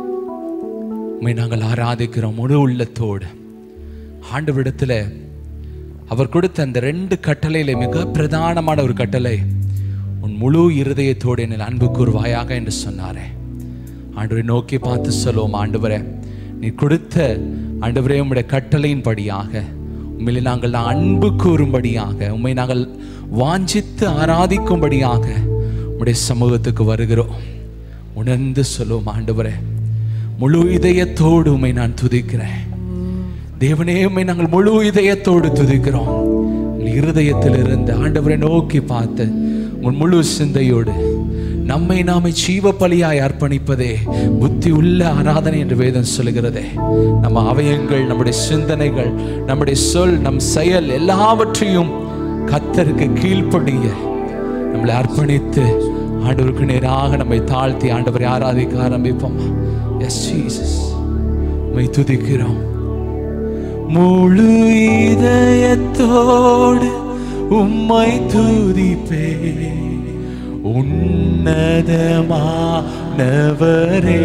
உம்மை நாங்கள் ஆராதிக்கிறோம் முழு உள்ளத்தோடு ஆண்டவரிடத்துல அவர் கொடுத்த அந்த ரெண்டு கட்டளையில மிக பிரதானமான ஒரு கட்டளை உன் முழு இருதயத்தோடு என்னை அன்பு கூறுவாயாக என்று சொன்னாரே ஆண்டவரை நோக்கி பார்த்து சொல்லுவோம் ஆண்டவரே நீ கொடுத்த ஆண்டவரே உம்முடைய கட்டளையின்படியாக உண்மையிலே நாங்கள் அன்பு கூறும்படியாக உண்மை நாங்கள் வாஞ்சித்து ஆராதிக்கும்படியாக உம்முடைய சமூகத்துக்கு வருகிறோம் உணர்ந்து சொல்லுவோம் ஆண்டவரே முழு இதயத்தோடு உம்மை நான் துதிக்கிறேன் தேவனே உம்மை நாங்கள் முழு இதயத்தோடு துதிக்கிறோம் எங்கள் இருதயத்தில் இருந்து ஆண்டவரை நோக்கி பார்த்து உன் முழு சிந்தையோடு நம்மை நாமே ஜீவ பலியாய் அர்ப்பணிப்பதே புத்தி உள்ள ஆராதனை என்று வேதம் சொல்லுகிறதே நம்ம அவயங்கள் நம்முடைய சிந்தனைகள் நம்முடைய சொல் நம் செயல் எல்லாவற்றையும் கத்தருக்கு கீழ்ப்படிய நம்மளை அர்ப்பணித்து ஆண்டவருக்கு நேராக நம்மை தாழ்த்தி ஆண்டவரை ஆராதிக்க ஆரம்பிப்போமா எஸ் ஜீசஸ் உம்மை துதிக்கிறோம் முழு இதயத்தோடு உம்மை துதிப்பே உன்னதமானவரே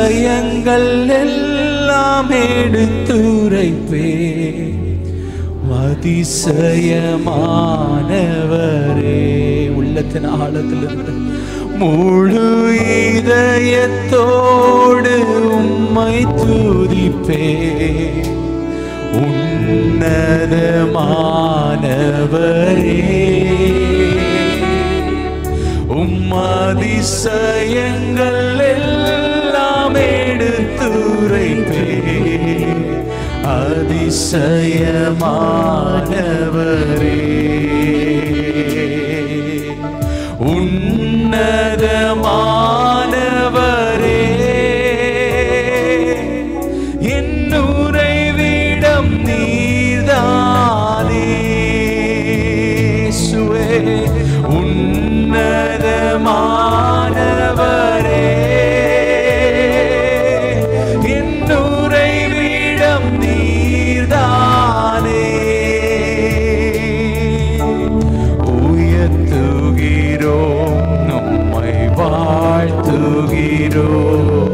உம்மாதிசயங்கள் எல்லாம் எடுத்துரைப்பே அதிசயமானவரே உள்ளத்தின் ஆழத்திலிருந்து முழு இதயத்தோடு உம்மை துதிப்பே உன்னதமானவரே உம்மதிசயங்கள் எல்லாம் எடுத்துரைப்பே அதிசயமானவரே உன்னதமானவரே என் உறைவிடம் நீர்தானே சுவே உன்னதமானவரே என் உறைவிடம் நீர்தானே உயர்த்துகிறோம் நம்மை வாழ்த்துகிறோம்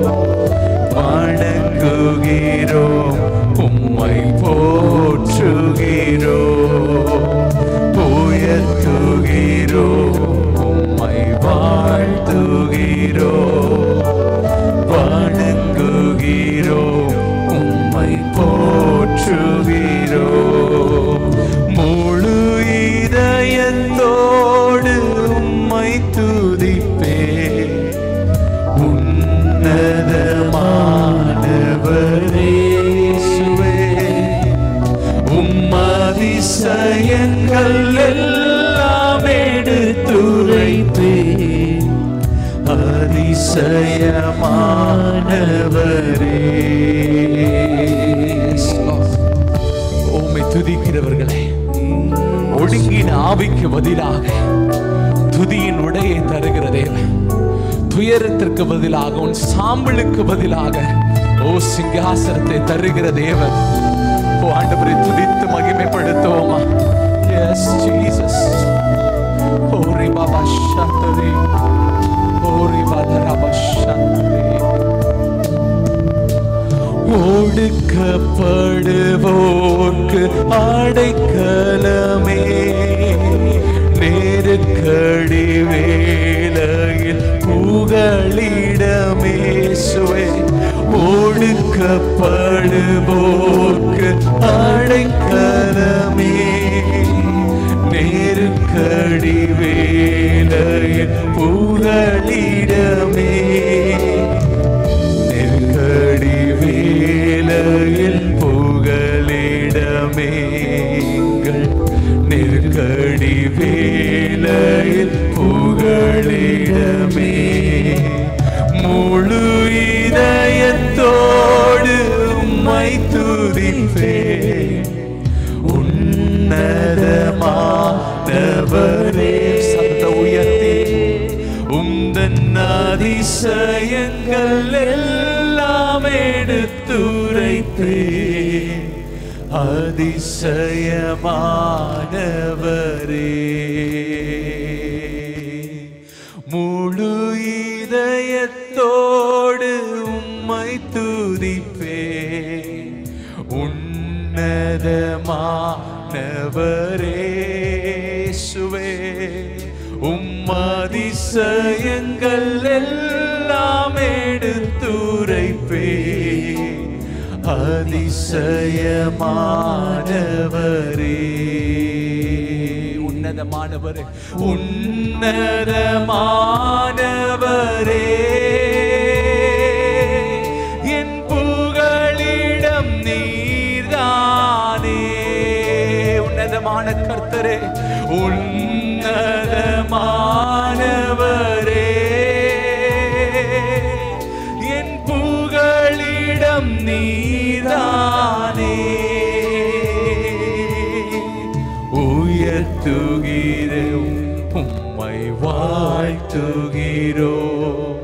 வணங்குகிறோம் உம்மை போற்றுகிறோம் உயர்த்துகிறோம் உம்மை வாழ்த்துகிறோம் வணங்குகிறோம் உம்மை போற்றுகிறோம் முழு இதயத்தோடு உம்மை துதிப்பே உன்னதமானவரே சுவே உம்மதிசயங்கள் எல்லாம் எடுத்துரைப்பே அதிசயமானவரே உம்மை துதிக்கிறவர்களே ஒடுங்கின ஆவிக்கு பதிலாக துதியின் உடையை தருகிற தேவன் துயரத்திற்கு பதிலாக உன் சாம்பலுக்கு பதிலாக ஓ சிங்காசனத்தை தருகிற தேவன் ஓ ஆண்டவரை துதித்து மகிமைப்படுத்துவோமா எஸ் ஜீசஸ் ஓ ரி பாபா சந்தரே ஓ ரி பாபா சந்தரே ஒடுக்கப்படுவோர்க்கு அடைக்கலமே நெருக்கடி வேளையில் புகழிடமே சுவே ஒடுக்கப்படுவோர்க்கு அடைக்கலமே நெருக்கடி வேளையில் புகழிடமே நெருக்கடி வேளையில் புகலிடமேங்கள் நெருக்கடி வேளையில் புகலிடமே முழு இதயத்தோடு உம்மை துதிப்பே உன்னதமானவரே சத்த உயர்த்தி உந்தன் அதிசயங்கள் எல்லாம் எடுத்துரைப்பே அதிசயமானவரே முழு இதயத்தோடு உம்மை துதிப்பே உன்னதமானவரே சுவே உம்மதிசயங்கள் எல்லாம் எடுத்துரைப்பே அதிசயமானவரே உன்னதமானவரே உன்னதமானவரே என் புகழிடம் நீர்தானே உன்னதமான கர்த்தரே உன்னதமானவரே என் புகழிடம் நீர்தானே உயர்த்துகிறோம் உம்மை வாழ்த்துகிறோம்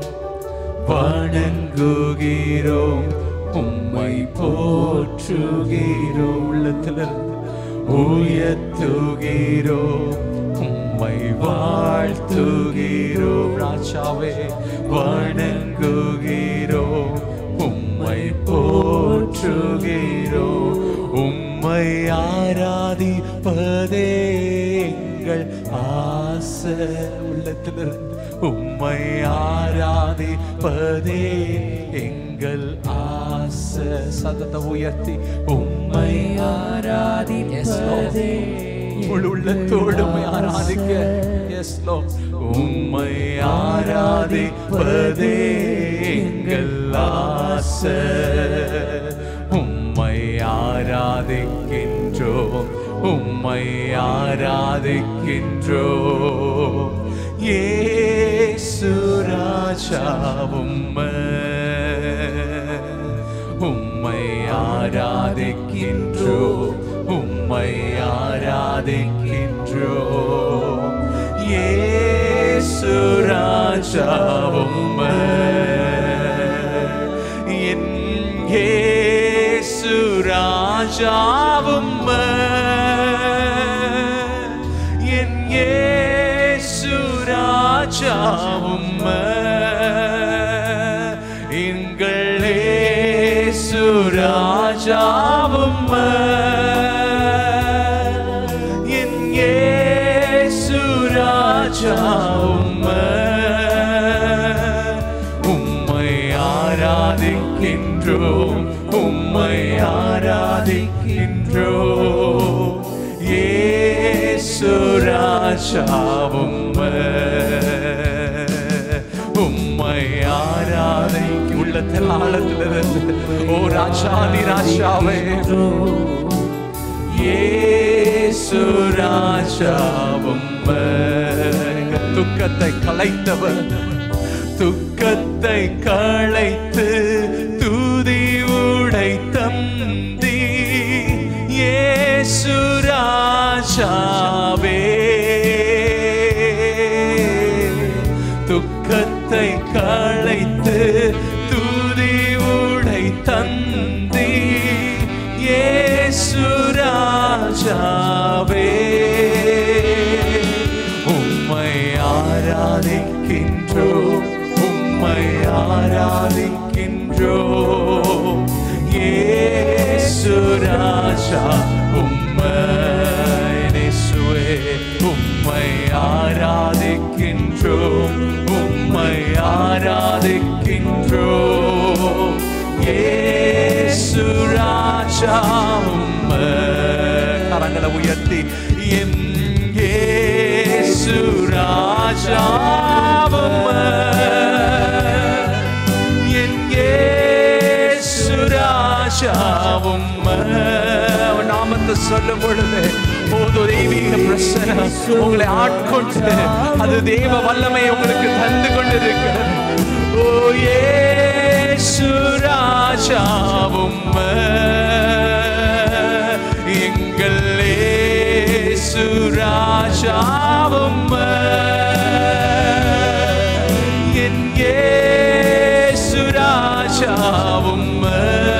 வணங்குகிறோம் உம்மை போற்றுகிறோம் உள்ளத்திலிருந்து உயர்த்துகிறோம் உம்மை வாழ்த்துகிறோம் ராஜாவே வணங்குகிறோம் உம்மை போற்றுகிறோம் உம்மை ஆராதி ஆசை உள்ளத்திலிருந்து உம்மை ஆராதிப்பதே எங்கள் ஆசை சதத்தை உயர்த்தி உம்மை ஆராதிப்பதே முழு உள்ளத்தோடு உம்மை ஆராதிக்க எஸ் லோ உம்மை ஆராதிப்பதே எங்கள் ஆசை உம்மை ஆராதிக்கின்றோம் உம்மை ஆராதிக்கின்றோம் ஏசு ராஜா உம்மை உம்மை ஆராதிக்கின்றோம் உம்மை ஆராதிக்கின்றோம் ஏசு ராஜா உம்மை என் ஏசு ராஜா உம்மை என் ஏசு ராஜா உம்மை எங்கள் ஏசு ராஜா உம்மை என் ஏசு ராஜா உம்மை உம்மை ஆராதிக்கின்றோம் உம்மை ஆராதிக்கின்றோம் ஏசு ராஜா உம்மை உம்மை ஆராதிக்கும் உள்ளத்தில் ஆழத்திலிருந்து ஓ ராஜாதி ராஜாவே ஏசு ராஜா உம்மை எங்கள் துக்கத்தை கலைத்தவர் துக்கத்தை களைத்து துதி உடை தந்தி ஏசு ராஜாவே துக்கத்தை களைத்து துதி உடை தந்தி ஏசு ராஜாவே உம்மை ஆராதிக்கின்றோம் உம்மை ஆராதிக்கின்றோம் ஏசு ராஜா உம்மை இயேசுவே உம்மை ஆராதிக்கின்றோம் உம்மை ஆராதிக்கின்றோம் ஏசு ராஜா உம்மை கரங்களை உயர்த்தி என் ஏசு ராஜா உம்மை என் ஏசு ராஜா உம்மை அவர் நாமத்தை சொல்லும் பொழுது போது தெய்வீக பிரச்சனை உங்களை ஆட்கொண்டு அது தேவ வல்லமை உங்களுக்கு தந்து கொண்டிருக்கிறது ஓ ஏசு ராஜா உம்மை எங்கள் ஏசு ராஜா உம்மை என் ஏசு ராஜா உம்மை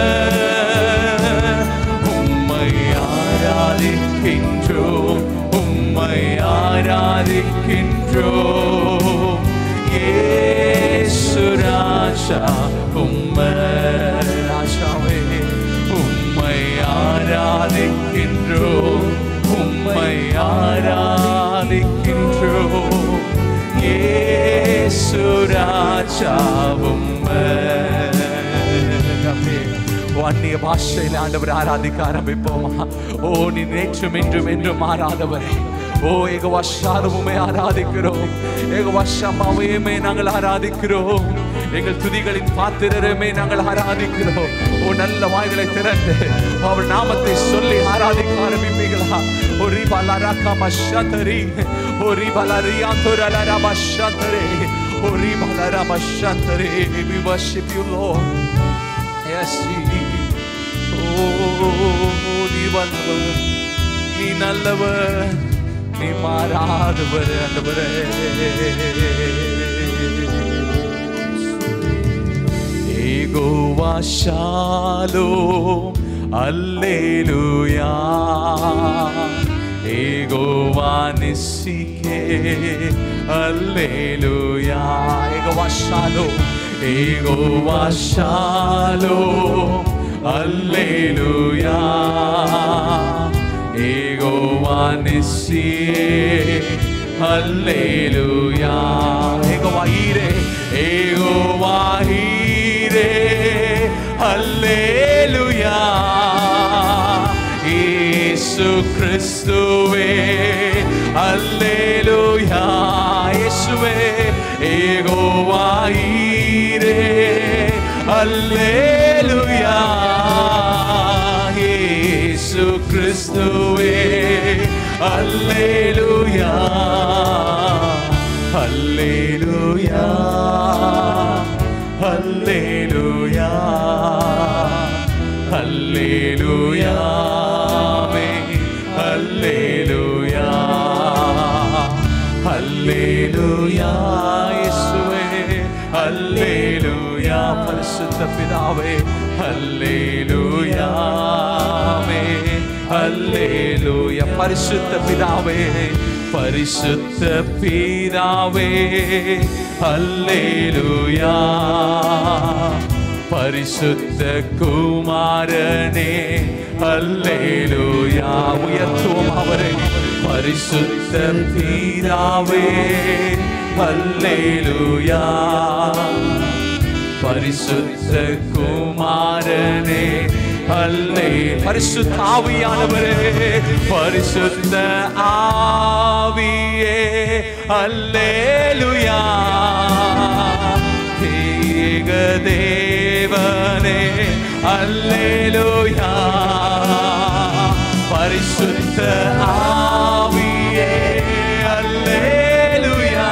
உம்மை ஆராதிக்கின்றோம் உம்மை ஆராதிக்கின்றோம் ஏசு ராஜா உம்மை ராஜாவே உம்மை ஆராதிக்கின்றோம் உம்மை ஆராதிக்கின்றோம் ஏசு ராஜா உம்மை அந்நிய பாஷையில் ஆண்டவர் ஆராதிக்க ஆரம்பிப்போமா ஓ நீ நேற்றும் என்றும் என்றும் மாறாதவரே ஓ ஏக வருஷாலுமே ஆராதிக்கிறோம் ஏக வருஷமாவையுமே நாங்கள் ஆராதிக்கிறோம் எங்கள் துதிகளின் பாத்திரருமே நாங்கள் ஆராதிக்கிறோம் ஓ நல்ல வாய்களை திறந்து அவர் நாமத்தை சொல்லி ஆராதிக்க ஆரம்பிப்பீங்களா ஓ ரிபாலா ராக்கா மஷாந்தரி ஓ ரிபாலா ரியாந்தோரலா ரமஷாந்தரி ஓ ரிபாலா ரமஷாந்தரி we worship you Lord Yes, ஓ நீ வல்லவர் நீ நல்லவர் நீ மாறாதவர் ஆண்டவரே ஏகோவா ஷாலோம் அல்லேலூயா ஏகோவா நிசிகே அல்லேலூயா ஏகோவா ஷாலோம் ஏகோவா ஷாலோம் அல்லேலூயா ஏகோவா நிசியே அல்லேலூயா ஏகோவாயிரே ஏகோவாயிரே அல்லேலூயா இயேசு கிறிஸ்துவே அல்லேலூயா இயேசுவே ஏகோவாயிரே அல்லேலூயா இயேசு கிறிஸ்துவே அல்லேலூயா அல்லேலூயா அல்லேலூயா அல்லேலூயா அல்லேலூயா அல்லேலூயா இயேசுவே அல்லேலூயா பரிசுத்த பிதாவே அல்லேலூயா அல்லேலூயா பரிசுத்த பிதாவே பரிசுத்த பிதாவே அல்லேலூயா பரிசுத்த குமாரனே அல்லேலூயா உயர்த்துவோம் அவரை பரிசுத்த பிதாவே அல்லேலூயா பரிசுத்த குமாரனே அல்லே பரிசுத்த ஆவியானவரே பரிசுத்த ஆவியே அல்லேலுயா தேக தேவனே அல்லேலுயா பரிசுத்த ஆவியே அல்லேலுயா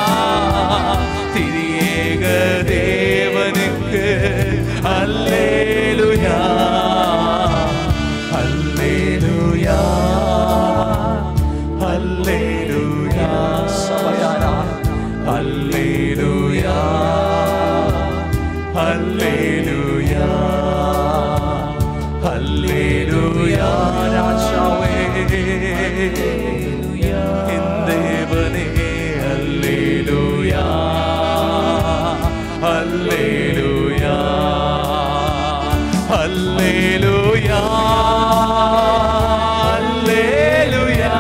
திரியேக தேவனுக்கு அல்லேலுயா அல்லேலுயா அல்லேலுயா சபையாரா அல்லேலுயா அல்லேலுயா அல்லேலுயா ராஜாவே என் தேவனே அல்லேலுயா அல்லேலுயா அல்லேலுயா அல்லேலுயா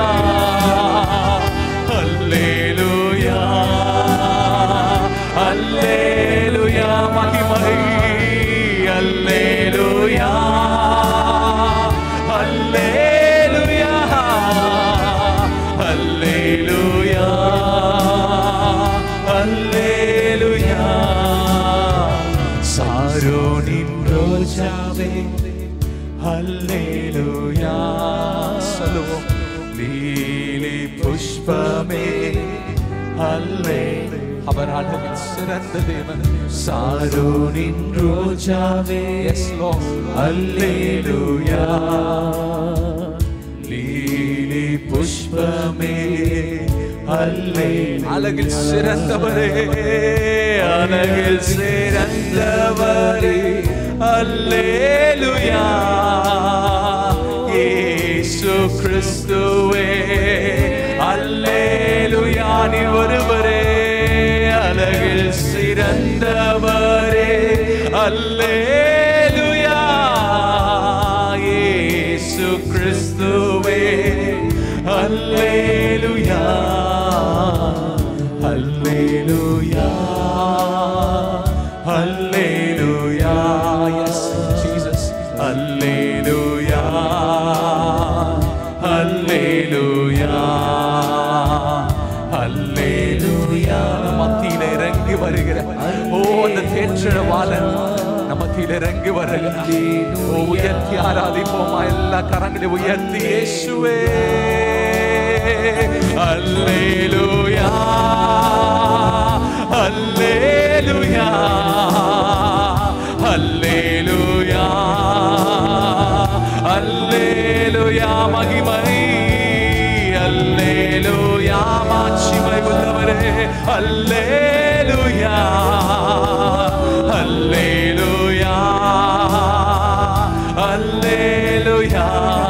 அல்லேலுயா அல்லேலுயா மகிமை அல்லேலுயா அல்லேலுயா அல்லேலுயா அல்லேலுயா சாரோனின் ரோஜாவே அல்லேலுயா சொல்லுவோம் லீலி புஷ்பமே அல்லே அவர் அழகில் சிறந்த தேவன் சாரோனின் ரோஜாவே எஸ் அல்லேலுயா லீலி புஷ்பமே அல்லே அழகில் சிறந்தவரே அழகில் சிறந்தவரே அல்லேலுயா இயேசு கிறிஸ்துவே அல்லேலுயா நீ ஒருவரே அழகில் சிறந்தவரே அல்லேலுயா இயேசு கிறிஸ்துவே அல்லேலுயா அல்லேலுயா அல்லேலுயா எஸ் ஜீசஸ் அல்லேலுயா அல்லேலுயா அல்லேலுயா நம்ம மத்தியில இறங்கி வருகிற ஓ அந்த தேற்றவாளன் நம்ம மத்தியில இறங்கி வருகிறார் ஓ உயர்த்தி ஆராதிப்போமா எல்லா கரங்களையும் உயர்த்தி இயேசுவே அல்லேலுயா அல்லேலுயா அல்லேலுயா அல்லேலுயா மகிமை அல்லேலுயா மாட்சிமை உள்ளவரே அல்லேலுயா அல்லேலுயா அல்லேலுயா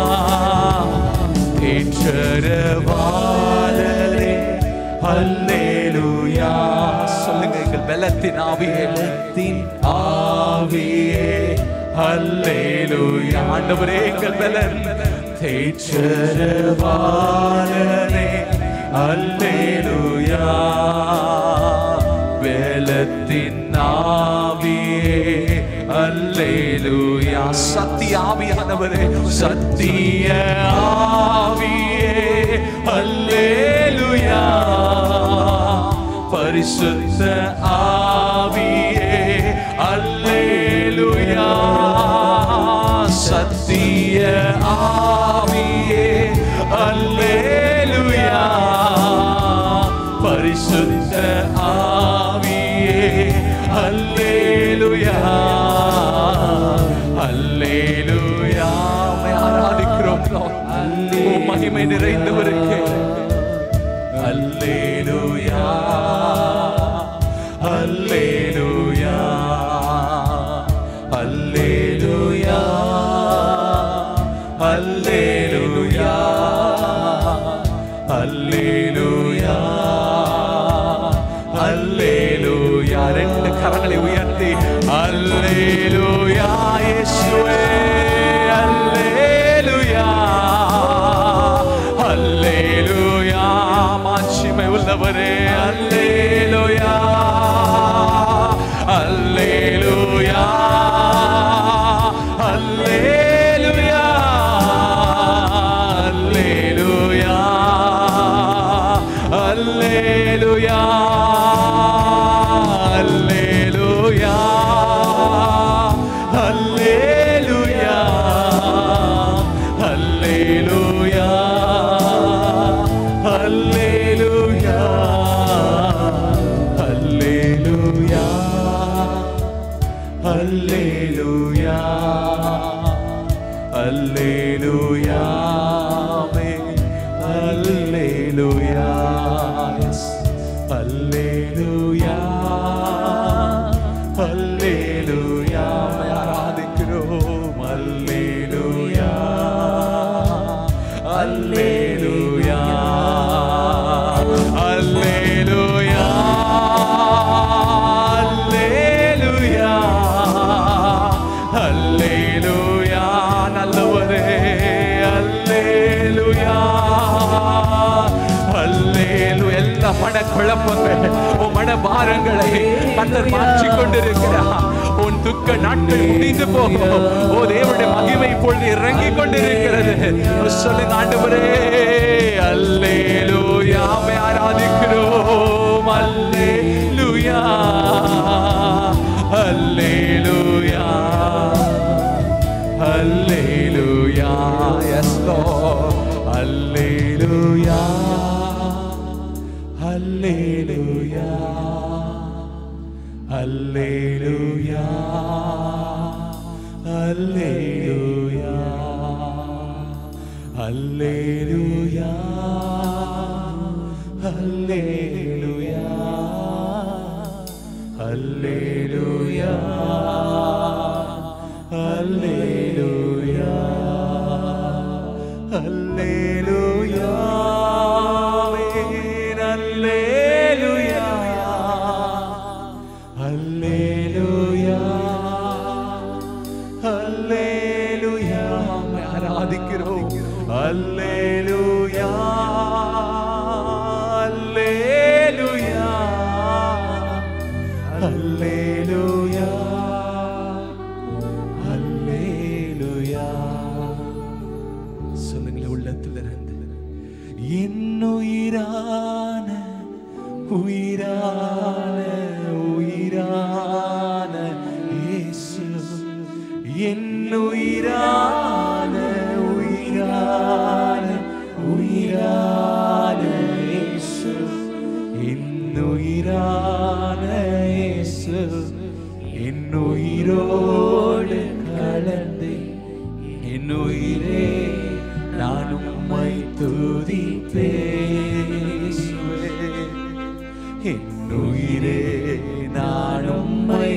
ஏற்றரவாளரே அல்லேலுயா சொல்லுங்க எங்கள் பலத்தின் ஆவியே பலத்தின் ஆவியே அல்லேலுயா ஆண்டவரே எங்கள் பலன் தேற்றரவாளரே அல்லேலூயா வேலத்தின் ஆவியே அல்லேலூயா சத்திய ஆவியானவரே சத்திய ஆவியே அல்லேலூயா பரிசுத்த ஆவியே அல்லேலூயா சத்திய ஆவியே அல்லேலூயா பரிசுத்த ஆவியே அல்லேலூயா அல்லேலூயா உம்மை ஆராதிக்கிறோம் உம் மகிமை நிறைந்தவருக்கு அல்லேலூயா அல்லேலூயா அல்லேலூயா அல்லேலூயா அல்லேலூயா அல்லேலூயா ரெண்டு கரங்களை உயர்த்தி அல்லேலூயா இயேசுவே அல்லேலூயா அல்லேலூயா மாட்சிமை உள்ளவரே அல்லேலூயா அல்லேலூயா அல்லேலூயா அல்லேலூயா அல்லேலூயா அல்லேலூயா அல்லேலூயா அல்லேலூயா அல்லேலூயா அல்லேலூயா அல்லேலூயா அல்லேலூயா Yes. அல்லேலூயா அல்லேலூயா உம்மை ஆராதிக்கிறோம் அல்லேலூயா அல்லேலூயா அல்லேலூயா அல்லேலூயா அல்லேலூயா நல்லவரே அல்லேலூயா அல்லேலு எல்லா மன குழப்பங்கள் உன் மன பாரங்களை கத்தர் மாற்றிக் கொண்டிருக்கிறார் உன் துக்க நாட்கள் முடிந்து போகும் ஓ தேவனுடைய மகிமை இப்பொழுது இறங்கிக் கொண்டிருக்கிறது சொல்லுங்க ஆண்டவரே அல்லேலூயா உம்மை ஆராதிக்கிறோம் அல்லேலூயா அல்லேலூயா அல்லேலூயா எஸ் லார்ட் அல்லேலூயா அல்லேலூயா அல்லேலூயா அல்லேலூயா அல்லேலூயா அல்லேலூயா அல்லேலூயா அல்லேலூயா அல்லேலூயா ஆமென். அல்லேலூயா அல்லேலூயா அல்லேலூயா உம்மை ஆராதிக்கிறோம் அல்லேலூயா அல்லேலூயா அல்லேலூயா அல்லேலூயா சொல்லுங்களேன் உள்ளத்திலிருந்து என்னுயிரான உயிரான உயிரான இயேசு என்னுயிரான உயிரான உயிரான இயேசு என்னுயிரான இயேசு என்னுயிரோடு கலந்து என்னுயிரே நான் உம்மை துதிப்பேன் என்னுயிரே நான் உம்மை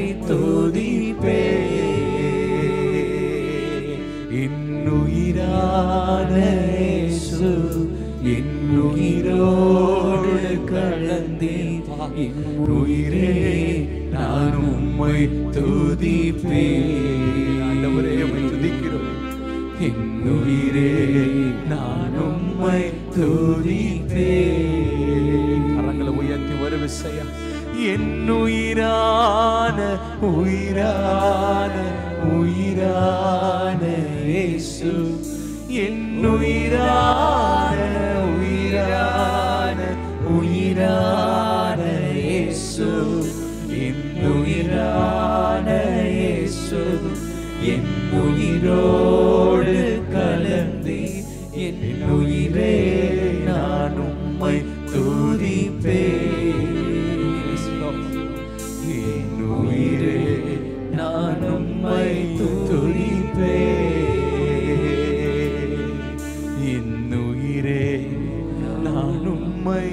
துதிப்பேன் என்னுயிரான இயேசு என்னுயிரோடு கலந்தே என்னுயிரே நான் உம்மை துதிப்பேன் ஆண்டவரே உம்மை துதிக்கிறோம் என்னுயிரே நான் உம்மை துதிப்பேன் கரங்களை உயர்த்தி ஒரு விசையா என்னுயிரான உயிரான உயிரான இயேசு என்னுயிரான உயிரான உயிரான இயேசு என்னுயிரான இயேசு என் உயிரோடு கலந்து என் உயிரே நான் உம்மை துதிப்பேன் என் உயிரே நான் உம்மை துதிப்பேன் என் உயிரே நான் உம்மை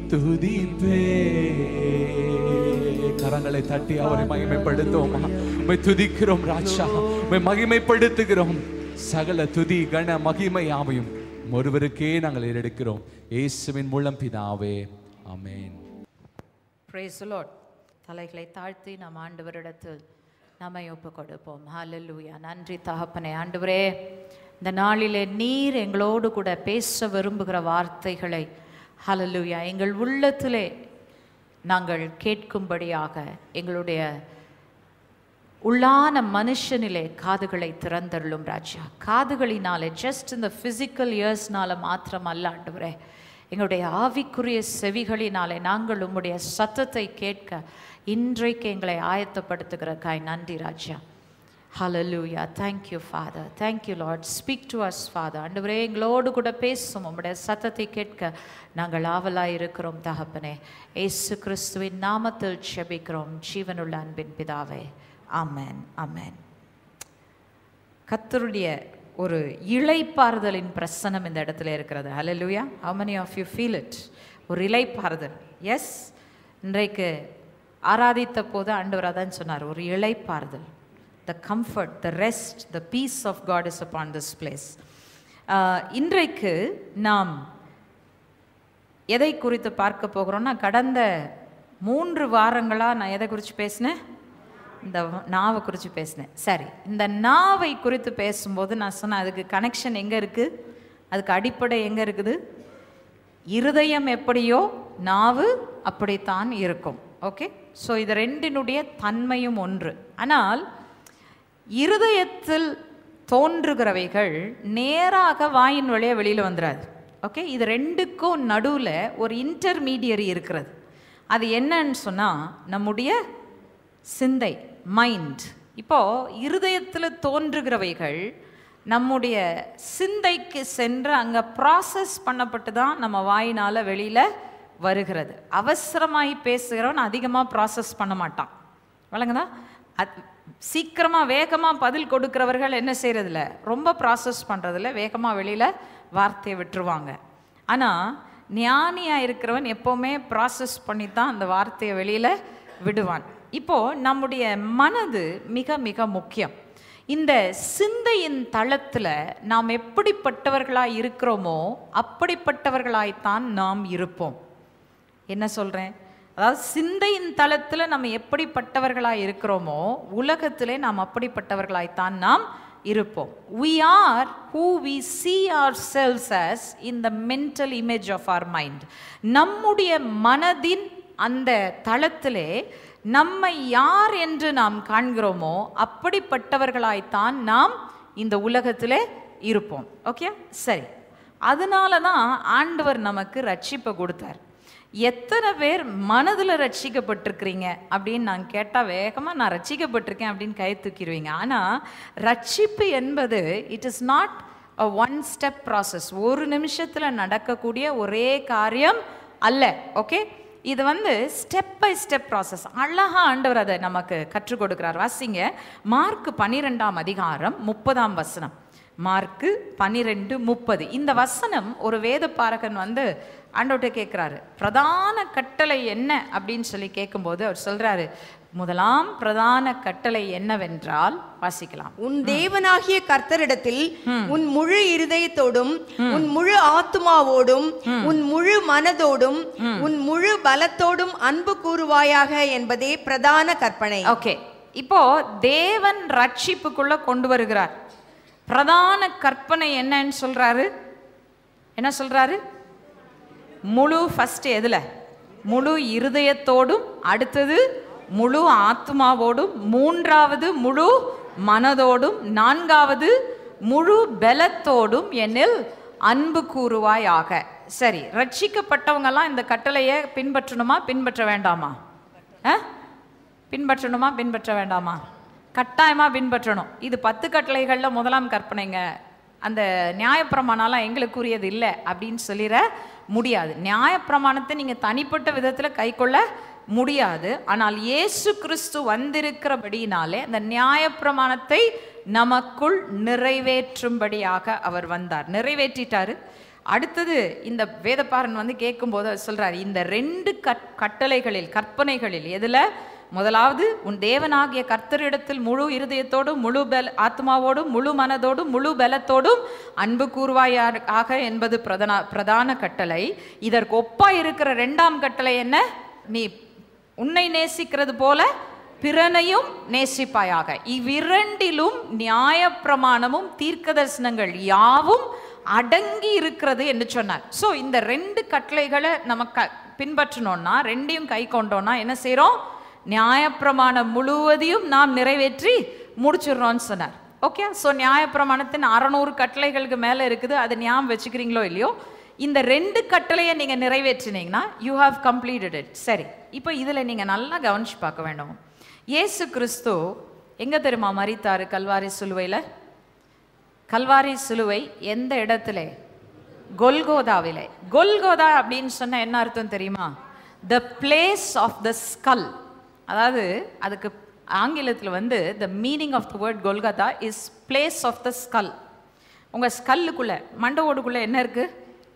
துதிப்பேன் கரங்களை தட்டி அவரை மகிமைப்படுத்துவோமா உம்மை துதிக்கிறோம் ராஜா உம்மை மகிமைப்படுத்துகிறோம் சகல துதி கன மகிமை யாவையும் ஒருவருக்கே நாங்கள் ஏறெடுக்கிறோம் இயேசுவின் மூலம் பிதாவே ஆமென் Praise the Lord. தலைகளை தாழ்த்தி நம் ஆண்டவரிடத்தில் நம்மை ஒப்பு கொடுப்போம் ஹalleluya நன்றி தகப்பனே ஆண்டவரே இந்த நாளிலே நீர் எங்களோடு கூட பேச விரும்புகிற வார்த்தைகளை ஹalleluya எங்கள் உள்ளத்திலே நாங்கள் கேட்கும்படியாக எங்களுடைய உள்ளான மனுஷனிலே காதுகளை திறந்தருளும் ராஜா காதுகளினாலே ஜஸ்ட் இந்த ஃபிசிக்கல் இயர்ஸ்னால மாத்திரம் அல்ல ஆண்டவரே எங்களுடைய ஆவிக்குரிய செவிகளினாலே நாங்கள் உம்முடைய சத்தத்தை கேட்க இன்றைக்கு எங்களை ஆயத்தப்படுத்துகிறக்காய் நன்றி ராஜா ஹalleluya thank you father thank you lord speak to us father ஆண்டவரே எங்களோடு கூட பேசும் உம்முடைய சத்தத்தை கேட்க நாங்கள் ஆவலாய் இருக்கிறோம் தகப்பனே இயேசு கிறிஸ்துவின் நாமத்தில் செபிக்கிறோம் ஜீவனுள்ள அன்பின் பிதாவே ஆமென் ஆமென் கத்தருடைய ஒரு இளைப்பாறுதலின் பிரசனம் இந்த இடத்துல இருக்கிறது ஹalleluya how many of you feel it ஒரு இளைப்பாறுதல் எஸ் இன்றைக்கு ஆராதித்த போது ஆண்டவர் அதான் சொன்னார் ஒரு இளைப்பாறுதல் the comfort the rest the peace of God is upon this place இன்றைக்கு நாம் எதை குறித்து பார்க்க போகிறோம்னா கடந்த மூன்று வாரங்களாக நான் எதை குறித்து பேசினேன் இந்த நாவை குறித்து பேசினேன் சரி இந்த நாவை குறித்து பேசும்போது நான் சொன்னேன் அதுக்கு கனெக்ஷன் எங்கே இருக்குது அதுக்கு அடிப்படை எங்கே இருக்குது இருதயம் எப்படியோ நாவு அப்படித்தான் இருக்கும் ஓகே ஸோ இது ரெண்டினுடைய தன்மையும் ஒன்று ஆனால் இருதயத்தில் தோன்றுகிறவைகள் நேராக வாயின் வழியா வெளியில் வந்துடாது ஓகே இது ரெண்டுக்கும் நடுவில் ஒரு இன்டர்மீடியரி இருக்கிறது அது என்னன்னு சொன்னால் நம்முடைய சிந்தை மைண்ட் இப்போ இருதயத்தில் தோன்றுகிறவைகள் நம்முடைய சிந்தைக்கு சென்று அங்கே ப்ராசஸ் பண்ணப்பட்டு தான் நம்ம வாயினால் வெளியில் வருகிறது அவசரமாகி பேசுகிறவன் அதிகமாக ப்ராசஸ் பண்ண மாட்டான் வழங்குதா அது சீக்கிரமாக வேகமாக பதில் கொடுக்கிறவர்கள் என்ன செய்கிறதில்ல ரொம்ப ப்ராசஸ் பண்ணுறதில்ல வேகமாக வெளியில் வார்த்தையை விட்டுருவாங்க ஆனால் ஞானியாக இருக்கிறவன் எப்போவுமே ப்ராசஸ் பண்ணி தான் அந்த வார்த்தையை வெளியில் விடுவான் இப்போது நம்முடைய மனது மிக மிக முக்கியம் இந்த சிந்தையின் தளத்தில் நாம் எப்படிப்பட்டவர்களாய் இருக்கிறோமோ அப்படிப்பட்டவர்களாய்த்தான் நாம் இருப்போம் என்ன சொல்கிறேன் அதாவது சிந்தையின் தளத்தில் நம்ம எப்படிப்பட்டவர்களாய் இருக்கிறோமோ உலகத்திலே நாம் அப்படிப்பட்டவர்களாய்த்தான் நாம் இருப்போம் we are who we see ourselves as in the mental image of our mind நம்முடைய மனதின் அந்த தளத்திலே நம்மை யார் என்று நாம் காண்கிறோமோ அப்படிப்பட்டவர்களாய்த்தான் நாம் இந்த உலகத்திலே இருப்போம் ஓகே சரி அதனால தான் ஆண்டவர் நமக்கு ரட்சிப்பை கொடுத்தார் எத்தனை பேர் மனதில் ரட்சிக்கப்பட்டிருக்கிறீங்க அப்படின்னு நான் கேட்டால் வேகமாக நான் ரட்சிக்கப்பட்டிருக்கேன் அப்படின்னு கை தூக்கிடுவீங்க ஆனால் ரட்சிப்பு என்பது it is not a one step process ஒரு நிமிஷத்தில் நடக்கக்கூடிய ஒரே காரியம் அல்ல ஓகே இது வந்து ஸ்டெப் பை ஸ்டெப் ப்ராசஸ் அழகா ஆண்டவர் அதை நமக்கு கற்றுக் கொடுக்கிறார் வாசிங்க மார்க் பன்னிரெண்டாம் அதிகாரம் முப்பதாம் வசனம் மார்க்கு பன்னிரெண்டு முப்பது இந்த வசனம் ஒரு வேத பாரகன் வந்து ஆண்டவர்கிட்ட கேட்குறாரு பிரதான கட்டளை என்ன அப்படின்னு சொல்லி கேட்கும்போது அவர் சொல்றாரு முதலாம் பிரதான கட்டளை என்னவென்றால் வாசிக்கலாம் உன் தேவனாகிய கர்த்தரிடத்தில் உன் முழு இருதயத்தோடும் உன் முழு ஆத்துமாவோடும் உன் முழு மனதோடும் உன் முழு பலத்தோடும் அன்பு கூறுவாயாக என்பதே பிரதான கற்பனை ஓகே இப்போ தேவன் ரட்சிப்புக்குள்ள கொண்டு வருகிறார் பிரதான கற்பனை என்னன்னு சொல்றாரு என்ன சொல்றாரு முழு ஃபர்ஸ்ட் எதுல முழு இருதயத்தோடும் அடுத்தது முழு ஆத்மாவோடும் மூன்றாவது முழு மனதோடும் நான்காவது முழு பலத்தோடும் என்னில் அன்பு கூறுவாயாக சரி ரட்சிக்கப்பட்டவங்கெல்லாம் இந்த கட்டளையை பின்பற்றணுமா பின்பற்ற வேண்டாமா ஆ பின்பற்றணுமா பின்பற்ற வேண்டாமா கட்டாயமாக பின்பற்றணும் இது பத்து கட்டளைகளில் முதலாம் கற்பனைங்க அந்த நியாயப்பிரமாணம்லாம் எங்களுக்குரியது இல்லை அப்படின்னு சொல்லிட முடியாது நியாயப்பிரமாணத்தை நீங்கள் தனிப்பட்ட விதத்தில் கைக்கொள்ள முடியாது ஆனால் இயேசு கிறிஸ்து வந்திருக்கிறபடியினாலே அந்த நியாயப்பிரமாணத்தை நமக்குள் நிறைவேற்றும்படியாக அவர் வந்தார் நிறைவேற்றிட்டாரு அடுத்தது இந்த வேதப்பாரன் வந்து கேட்கும்போது அவர் சொல்றார் இந்த ரெண்டு கட் கட்டளைகளில் கற்பனைகளில் எதுல முதலாவது உன் தேவனாகிய கர்த்தரிடத்தில் முழு இருதயத்தோடும் முழு பல ஆத்மாவோடும் முழு மனதோடும் முழு பலத்தோடும் அன்பு கூறுவாயாக என்பது பிரதான பிரதான கட்டளை இதற்கு ஒப்பா இருக்கிற ரெண்டாம் கட்டளை என்ன நீ உன்னை நேசிக்கிறது போல பிறனையும் நேசிப்பாயாக இவ்விரண்டிலும் நியாயப்பிரமாணமும் தீர்க்கதரிசனங்கள் யாவும் அடங்கி இருக்கிறது என்று சொன்னார் ஸோ இந்த ரெண்டு கட்டளைகளை நம்ம க பின்பற்றணும்னா ரெண்டையும் கை கொண்டோம்னா என்ன செய்கிறோம் நியாயப்பிரமாணம் முழுவதையும் நாம் நிறைவேற்றி முடிச்சிடுறோம்னு சொன்னார் ஓகே ஸோ நியாயப்பிரமாணத்தின் அறநூறு கட்டளைகளுக்கு மேலே இருக்குது அதை ஞாபகம் வச்சுக்கிறீங்களோ இல்லையோ இந்த ரெண்டு கட்டளையை நீங்கள் நிறைவேற்றினீங்கன்னா யூ ஹாவ் கம்ப்ளீட்டட் இட் சரி இப்போ இதில் நீங்கள் நல்லா கவனிச்சு பார்க்க வேண்டும் இயேசு கிறிஸ்து எங்கே தெரியுமா மறித்தாரு கல்வாரி சிலுவையில் கல்வாரி சிலுவை எந்த இடத்துல கொல்கோதாவிலே கொல்கோதா அப்படின்னு சொன்ன என்ன அர்த்தம் தெரியுமா the place of the skull அதாவது அதுக்கு ஆங்கிலத்தில் வந்து the meaning of the word Golgotha is place of the skull உங்கள் ஸ்கல்லுக்குள்ளே மண்டவோடுக்குள்ளே என்ன இருக்குது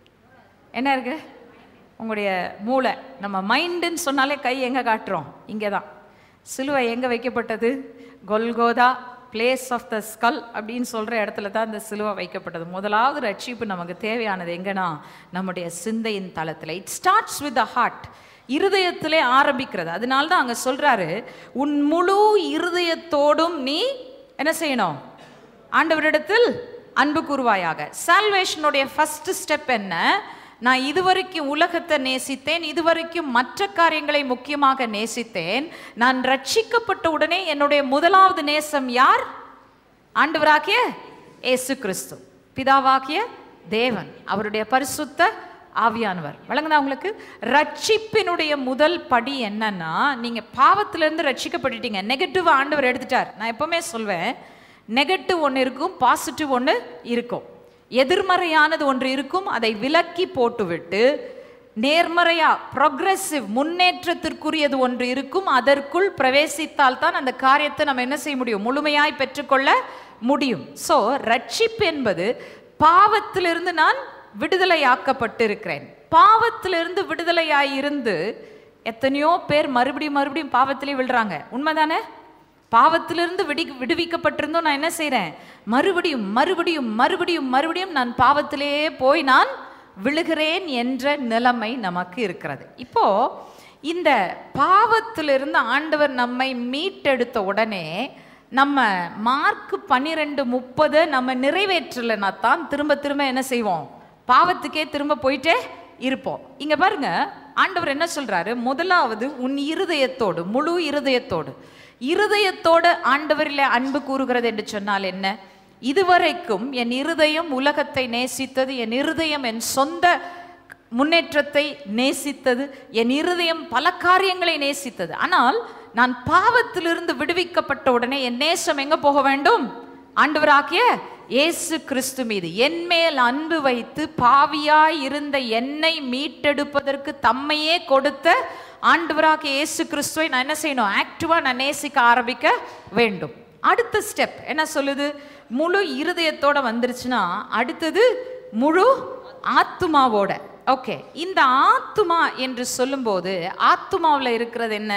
என்ன இருக்கு உங்களுடைய மூளை நம்ம மைண்டுன்னு சொன்னாலே கை எங்கே காட்டுறோம் இங்கே தான் சிலுவை எங்கே வைக்கப்பட்டது Golgotha place of the skull அப்படின்னு சொல்கிற இடத்துல தான் இந்த சிலுவை வைக்கப்பட்டது முதலாவது ரட்சிப்பு நமக்கு தேவையானது எங்கன்னா நம்முடைய சிந்தையின் தளத்தில் it starts with the heart இருதயத்திலே ஆரம்பிக்கிறது அதனால தான் அங்கே சொல்கிறாரு உன் முழு இருதயத்தோடும் நீ என்ன செய்யணும் ஆண்டவரிடத்தில் அன்பு கூறுவாயாக சால்வேஷனுடைய ஃபர்ஸ்ட் ஸ்டெப் என்ன நான் இதுவரைக்கும் உலகத்தை நேசித்தேன் இதுவரைக்கும் மற்ற காரியங்களை முக்கியமாக நேசித்தேன் நான் ரட்சிக்கப்பட்ட உடனே என்னுடைய முதலாவது நேசம் யார் ஆண்டவராகிய இயேசு கிறிஸ்து பிதாவாகிய தேவன் அவருடைய பரிசுத்த ஆவியானவர் வழங்குதா உங்களுக்கு ரட்சிப்பினுடைய முதல் படி என்னன்னா நீங்க பாவத்திலிருந்து ரட்சிக்கப்பட்டுட்டீங்க நெகட்டிவ் ஆண்டவர் எடுத்துட்டார் நான் எப்பவுமே சொல்வேன் நெகட்டிவ் ஒன்று இருக்கும் பாசிட்டிவ் ஒன்று இருக்கும் எதிர்மறையானது ஒன்று இருக்கும் அதை விலக்கி போட்டுவிட்டு நேர்மறையா ப்ரொக்ரெசிவ் முன்னேற்றத்திற்குரியது ஒன்று இருக்கும் அதற்குள் பிரவேசித்தால் தான் அந்த காரியத்தை நம்ம என்ன செய்ய முடியும் முழுமையாய் பெற்றுக்கொள்ள முடியும் ஸோ ரட்சிப்பு என்பது பாவத்திலிருந்து நான் விடுதலையாக்கப்பட்டிருக்கிறேன் பாவத்திலிருந்து விடுதலையாய் இருந்து எத்தனையோ பேர் மறுபடியும் மறுபடியும் பாவத்திலே விழுறாங்க உண்மைதானே பாவத்திலிருந்து விடி விடுவிக்கப்பட்டிருந்தோம் நான் என்ன செய்கிறேன் மறுபடியும் மறுபடியும் மறுபடியும் மறுபடியும் நான் பாவத்திலேயே போய் நான் விழுகிறேன் என்ற நிலைமை நமக்கு இருக்கிறது இப்போ இந்த பாவத்திலிருந்து ஆண்டவர் நம்மை மீட்டெடுத்த உடனே நம்ம மார்க் பன்னிரெண்டு முப்பது நம்ம நிறைவேற்றலைன்னா தான் திரும்ப திரும்ப என்ன செய்வோம் பாவத்துக்கே திரும்ப போயிட்டே இருப்போம் இங்க பாருங்க ஆண்டவர் என்ன சொல்றாரு முதலாவது உன் இருதயத்தோடு முழு இருதயத்தோடு இருதயத்தோடு ஆண்டவரில் அன்பு கூறுகிறது என்று சொன்னால் என்ன இதுவரைக்கும் என் இருதயம் உலகத்தை நேசித்தது என் இருதயம் என் சொந்த முன்னேற்றத்தை நேசித்தது என் இருதயம் பல காரியங்களை நேசித்தது ஆனால் நான் பாவத்திலிருந்து விடுவிக்கப்பட்ட உடனே என் நேசம் எங்க போக வேண்டும் ஆண்டவராகிய இயேசு கிறிஸ்து மீது என் மேல் அன்பு வைத்து பாவியாய் இருந்த என்னை மீட்டெடுப்பதற்கு தம்மையே கொடுத்த ஆண்டவராகிய இயேசு கிறிஸ்துவை நான் என்ன செய்யணும் ஆக்டிவா நான் நேசிக்க ஆரம்பிக்க வேண்டும் அடுத்த ஸ்டெப் என்ன சொல்லுது முழு இருதயத்தோட வந்துருச்சுன்னா அடுத்தது முழு ஆத்துமாவோட ஓகே இந்த ஆத்துமா என்று சொல்லும்போது ஆத்துமாவில் இருக்கிறது என்ன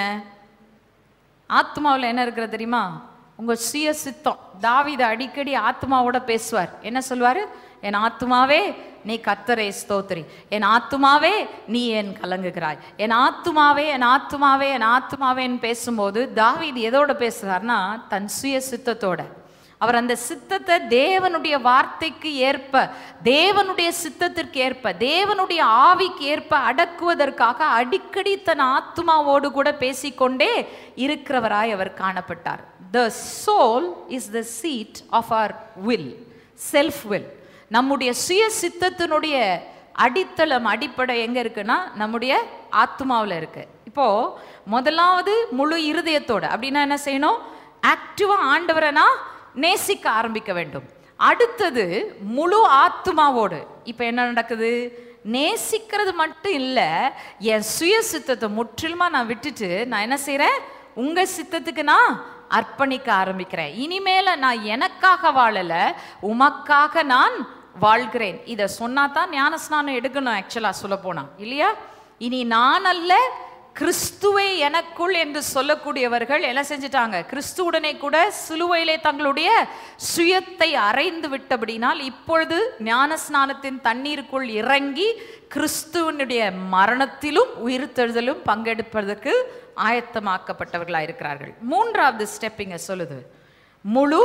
ஆத்மாவில் என்ன இருக்கிறது தெரியுமா உங்கள் சுய சித்தம் தாவீது அடிக்கடி ஆத்மாவோட பேசுவார் என்ன சொல்வார் என் ஆத்துமாவே நீ கத்தரை ஸ்தோத்திரி என் ஆத்துமாவே நீ ஏன் கலங்குகிறாய் என் ஆத்துமாவே என் ஆத்துமாவே என் ஆத்துமாவேன்னு பேசும்போது தாவீது எதோட பேசுகிறார்னா தன் சுய சித்தத்தோட அவர் அந்த சித்தத்தை தேவனுடைய வார்த்தைக்கு ஏற்ப தேவனுடைய சித்தத்திற்கு ஏற்ப தேவனுடைய ஆவிக்கு ஏற்ப அடக்குவதற்காக அடிக்கடி தன் ஆத்மாவோடு கூட பேசிக்கொண்டே இருக்கிறவராய் அவர் காணப்பட்டார் the soul is the seat of our will self will நம்முடைய சுய சித்தத்தினுடைய அடித்தளம் அடிப்படை எங்க இருக்குன்னா நம்முடைய ஆத்மாவில் இருக்கு இப்போ முதலாவது முழு இருதயத்தோட அப்படின்னா என்ன செய்யணும் ஆக்டிவா ஆண்டவரை நான் நேசிக்க ஆரம்பிக்க வேண்டும் அடுத்தது முழு ஆத்மாவோடு இப்போ என்ன நடக்குது நேசிக்கிறது மட்டும் இல்லை என் சுய சித்தத்தை முற்றிலுமா நான் விட்டுட்டு நான் என்ன செய்கிறேன் உங்கள் சித்தத்துக்கு நான் அர்ப்பணிக்க ஆரம்பிக்கிறேன் இனிமேல நான் எனக்காக வாழல உமக்காக நான் வாழ்கிறேன் இதை சொன்னா தான் ஞானஸ்நானம் எடுக்கணும் ஆக்சுவலாக சொல்ல போனா இல்லையா இனி நான் அல்ல கிறிஸ்துவே எனக்குள் என்று சொல்லக்கூடியவர்கள் என்ன செஞ்சிட்டாங்க கிறிஸ்துவுடனே கூட சிலுவையிலே தங்களுடைய சுயத்தை அறைந்து விட்டபடினால் இப்பொழுது ஞானஸ்நானத்தின் தண்ணீருக்குள் இறங்கி கிறிஸ்துவனுடைய மரணத்திலும் உயிர்த்தெழுதலும் பங்கெடுப்பதற்கு ஆயத்தமாக்கப்பட்டவர்களாக இருக்கிறார்கள் மூன்றாவது ஸ்டெப் இங்க சொல்லுது முழு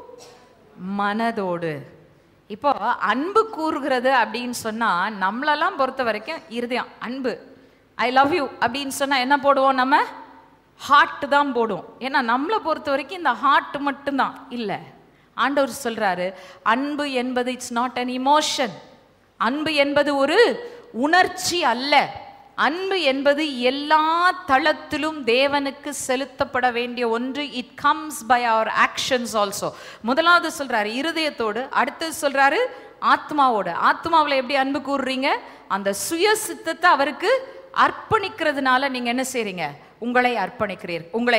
மனதோடு இப்போ அன்பு கூறுகிறது அப்படின்னு சொன்னா நம்மளெல்லாம் பொறுத்த வரைக்கும் இருதயம் அன்பு ஐ லவ் யூ அப்படின்னு சொன்னா என்ன போடுவோம் நம்ம ஹார்ட் தான் போடுவோம் ஏன்னா நம்மளை பொறுத்த வரைக்கும் இந்த ஹார்ட் மட்டும்தான் இல்லை ஆண்டவர் சொல்றாரு அன்பு என்பது இட்ஸ் நாட் அன் இமோஷன் அன்பு என்பது ஒரு உணர்ச்சி அல்ல அன்பு என்பது எல்லா தளத்திலும் தேவனுக்கு செலுத்தப்பட வேண்டிய ஒன்று it comes by our actions also முதலாவது சொல்றாரு இருதயத்தோடு அடுத்தது சொல்றாரு ஆத்மாவோட ஆத்மாவில் எப்படி அன்பு கூறுறீங்க அந்த சுய சித்தத்தை அவருக்கு அர்ப்பணிக்கிறதுனால நீங்க என்ன செய்றீங்க உங்களை அர்ப்பணிக்கிறீர்கள் உங்களை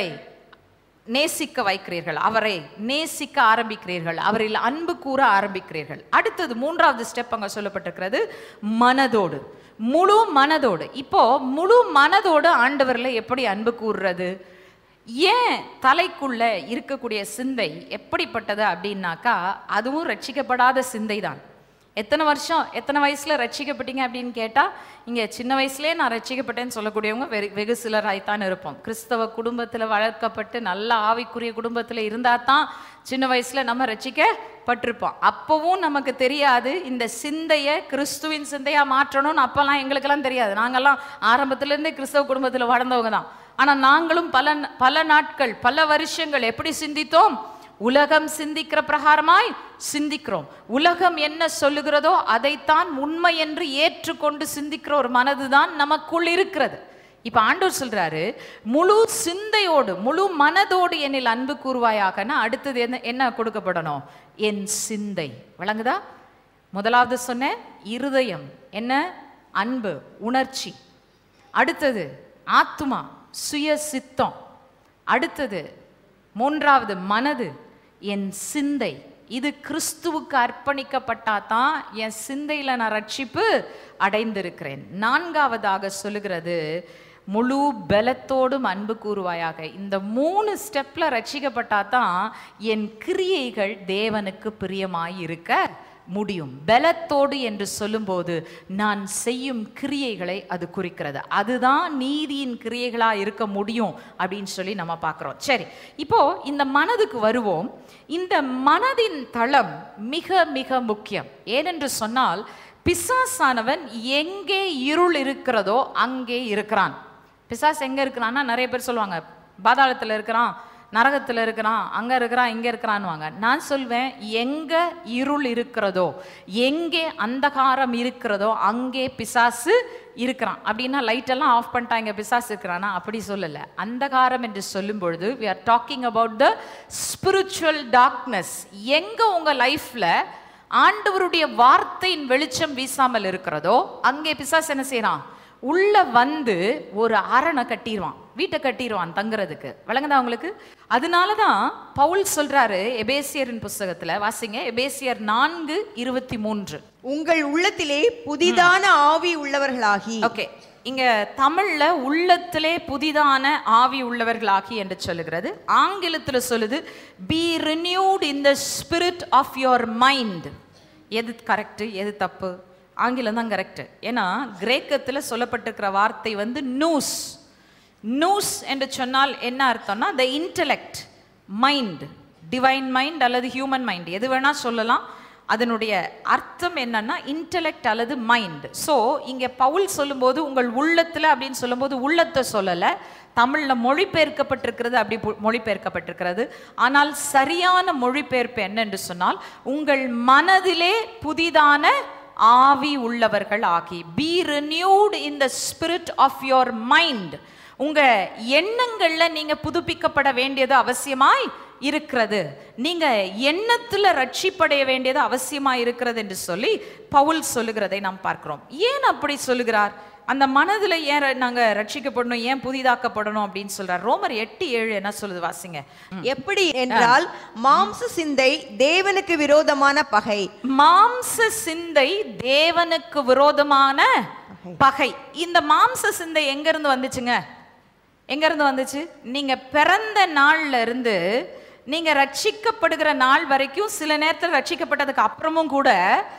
நேசிக்க வைக்கிறீர்கள் அவரை நேசிக்க ஆரம்பிக்கிறீர்கள் அவரில் அன்பு கூற ஆரம்பிக்கிறீர்கள் அடுத்தது மூன்றாவது ஸ்டெப் அங்க சொல்லப்பட்டிருக்கிறது மனதோடு முழு மனதோடு இப்போ முழு மனதோடு ஆண்டவர்ல எப்படி அன்பு கூறுறது ஏன் தலைக்குள்ள இருக்கக்கூடிய சிந்தை எப்படிப்பட்டது அப்படின்னாக்கா அதுவும் ரட்சிக்கப்படாத சிந்தை தான் எத்தனை வருஷம் எத்தனை வயசுல ரட்சிக்கப்பட்டீங்க அப்படின்னு கேட்டா இங்க சின்ன வயசுலயே நான் ரட்சிக்கப்பட்டேன்னு சொல்லக்கூடியவங்க வெறு வெகு சிலராய்த்தான் இருப்போம் கிறிஸ்தவ குடும்பத்துல வளர்க்கப்பட்டு நல்ல ஆவிக்குரிய குடும்பத்துல இருந்தா தான் சின்ன வயசுல நம்ம ரட்சிக்கப்பட்டிருப்போம் அப்பவும் நமக்கு தெரியாது இந்த சிந்தையை கிறிஸ்துவின் சிந்தையா மாற்றணும்னு அப்பெல்லாம் எங்களுக்கெல்லாம் தெரியாது நாங்கெல்லாம் ஆரம்பத்துல இருந்தே கிறிஸ்தவ குடும்பத்துல வளர்ந்தவங்க தான் ஆனா நாங்களும் பல பல நாட்கள் பல வருஷங்கள் எப்படி சிந்தித்தோம் உலகம் சிந்திக்கிற பிரகாரமாய் சிந்திக்கிறோம் உலகம் என்ன சொல்லுகிறதோ அதைத்தான் உண்மை என்று ஏற்றுக்கொண்டு சிந்திக்கிற ஒரு மனதுதான் நமக்குள் இருக்கிறது இப்ப ஆண்டவர் சொல்றாரு முழு சிந்தையோடு முழு மனதோடு என்னில் அன்பு கூறுவாயாகனா அடுத்தது என்ன என்ன கொடுக்கப்படணும் என் சிந்தை விளங்குதா முதலாவது சொன்னேன் இருதயம் என்ன அன்பு உணர்ச்சி அடுத்தது ஆத்துமா சுய சித்தம் அடுத்தது மூன்றாவது மனது என் சிந்தை இது கிறிஸ்துவுக்கு அர்ப்பணிக்கப்பட்டா தான் என் சிந்தையில நான் ரட்சிப்பு அடைந்திருக்கிறேன் நான்காவதாக சொல்லுகிறது முழு பலத்தோடும் அன்பு கூறுவாயாக இந்த மூணு ஸ்டெப்ல ரட்சிக்கப்பட்டா தான் என் கிரியைகள் தேவனுக்கு பிரியமாய் இருக்க முடியும் பலத்தோடு என்று சொல்லும்போது நான் செய்யும் கிரியைகளை அது குறிக்கிறது அதுதான் நீதியின் கிரியைகளா இருக்க முடியும் அப்படின்னு சொல்லி நம்ம பார்க்குறோம் சரி இப்போ இந்த மனதுக்கு வருவோம் இந்த மனதின் தளம் மிக மிக முக்கியம் ஏனென்று சொன்னால் பிசாசானவன் எங்கே இருள் இருக்கிறதோ அங்கே இருக்கிறான் பிசாஸ் எங்க இருக்கிறான்னா நிறைய பேர் சொல்லுவாங்க பாதாளத்துல இருக்கிறான் நரகத்துல இருக்கிறான் அங்க இருக்கிறான் இங்க இருக்கிறான்வாங்க நான் சொல்வேன் எங்க இருள் இருக்கிறதோ எங்கே அந்தகாரம் இருக்கிறதோ அங்கே பிசாசு இருக்கிறான் அப்படின்னா லைட் எல்லாம் ஆஃப் பண்ணிட்டாங்க பிசாசு இருக்கிறானா அப்படி சொல்லல அந்தகாரம் என்று சொல்லும் பொழுது we are talking about the spiritual darkness எங்க உங்க லைஃப்ல ஆண்டவருடைய வார்த்தையின் வெளிச்சம் வீசாமல் இருக்கிறதோ அங்கே பிசாசு என்ன செய்யறான் உள்ள வந்து ஒரு அரணை கட்டிடுவான் வீட்டை கட்டிடுவான் தங்குறதுக்கு விளங்குதா உங்களுக்கு அதனால தான் பவுல் சொல்றாரு எபேசியரின் புஸ்தகத்துல வாசிங்க எபேசியர் நான்கு இருபத்தி மூன்று உங்கள் உள்ளத்திலே புதிதான ஆவி உள்ளவர்களாகி ஓகே இங்க தமிழ்ல உள்ளத்திலே புதிதான ஆவி உள்ளவர்களாகி என்று சொல்லுகிறது ஆங்கிலத்துல சொல்லுது be renewed in the spirit of your mind எது கரெக்ட் எது தப்பு ஆங்கிலம் தான் கரெக்ட் ஏன்னா கிரேக்கத்துல சொல்லப்பட்டிருக்கிற வார்த்தை வந்து நூஸ் நூஸ் என்று சொன்னால் என்ன அர்த்தம்னா the intellect mind divine mind அல்லது ஹியூமன் மைண்ட் எது வேணா சொல்லலாம் அதனுடைய அர்த்தம் என்னன்னா இன்டெலெக்ட் அல்லது மைண்ட் ஸோ இங்கே பவுல் சொல்லும்போது உங்கள் உள்ளத்தில் அப்படின்னு சொல்லும்போது உள்ளத்தை சொல்லலை தமிழில் மொழிபெயர்க்கப்பட்டிருக்கிறது அப்படி பு- மொழிபெயர்க்கப்பட்டிருக்கிறது ஆனால் சரியான மொழிபெயர்ப்பு என்னென்று சொன்னால் உங்கள் மனதிலே புதிதான ஆவி உள்ளவர்கள் ஆகி be renewed in the spirit of your mind உங்க எண்ணங்கள்ல நீங்க புதுப்பிக்கப்பட வேண்டியது அவசியமாய் இருக்கிறது நீங்க எண்ணத்துல ரட்சிப்படைய வேண்டியது அவசியமாய் இருக்கிறது என்று சொல்லி பவுல் சொல்லுகிறதை நாம் பார்க்கிறோம் ஏன் அப்படி சொல்லுகிறார் அந்த மனதுல ஏன் ர- நாங்க ரட்சிக்கப்படணும் ஏன் புதிதாக்கப்படணும் அப்படின்னு சொல்றார் ரோமர் எட்டு ஏழு என்ன சொல்லுது வாசிங்க எப்படி என்றால் மாம்ச சிந்தை தேவனுக்கு விரோதமான பகை மாம்ச சிந்தை தேவனுக்கு விரோதமான பகை இந்த மாம்ச சிந்தை எங்க இருந்து வந்துச்சுங்க எங்க இருந்து வந்துச்சு நீங்க பிறந்த நாள்ல இருந்து நீங்க ரட்சிக்கப்படுகிற நாள் வரைக்கும் சில நேரத்தில் ரட்சிக்கப்பட்டதுக்கு அப்புறமும் கூட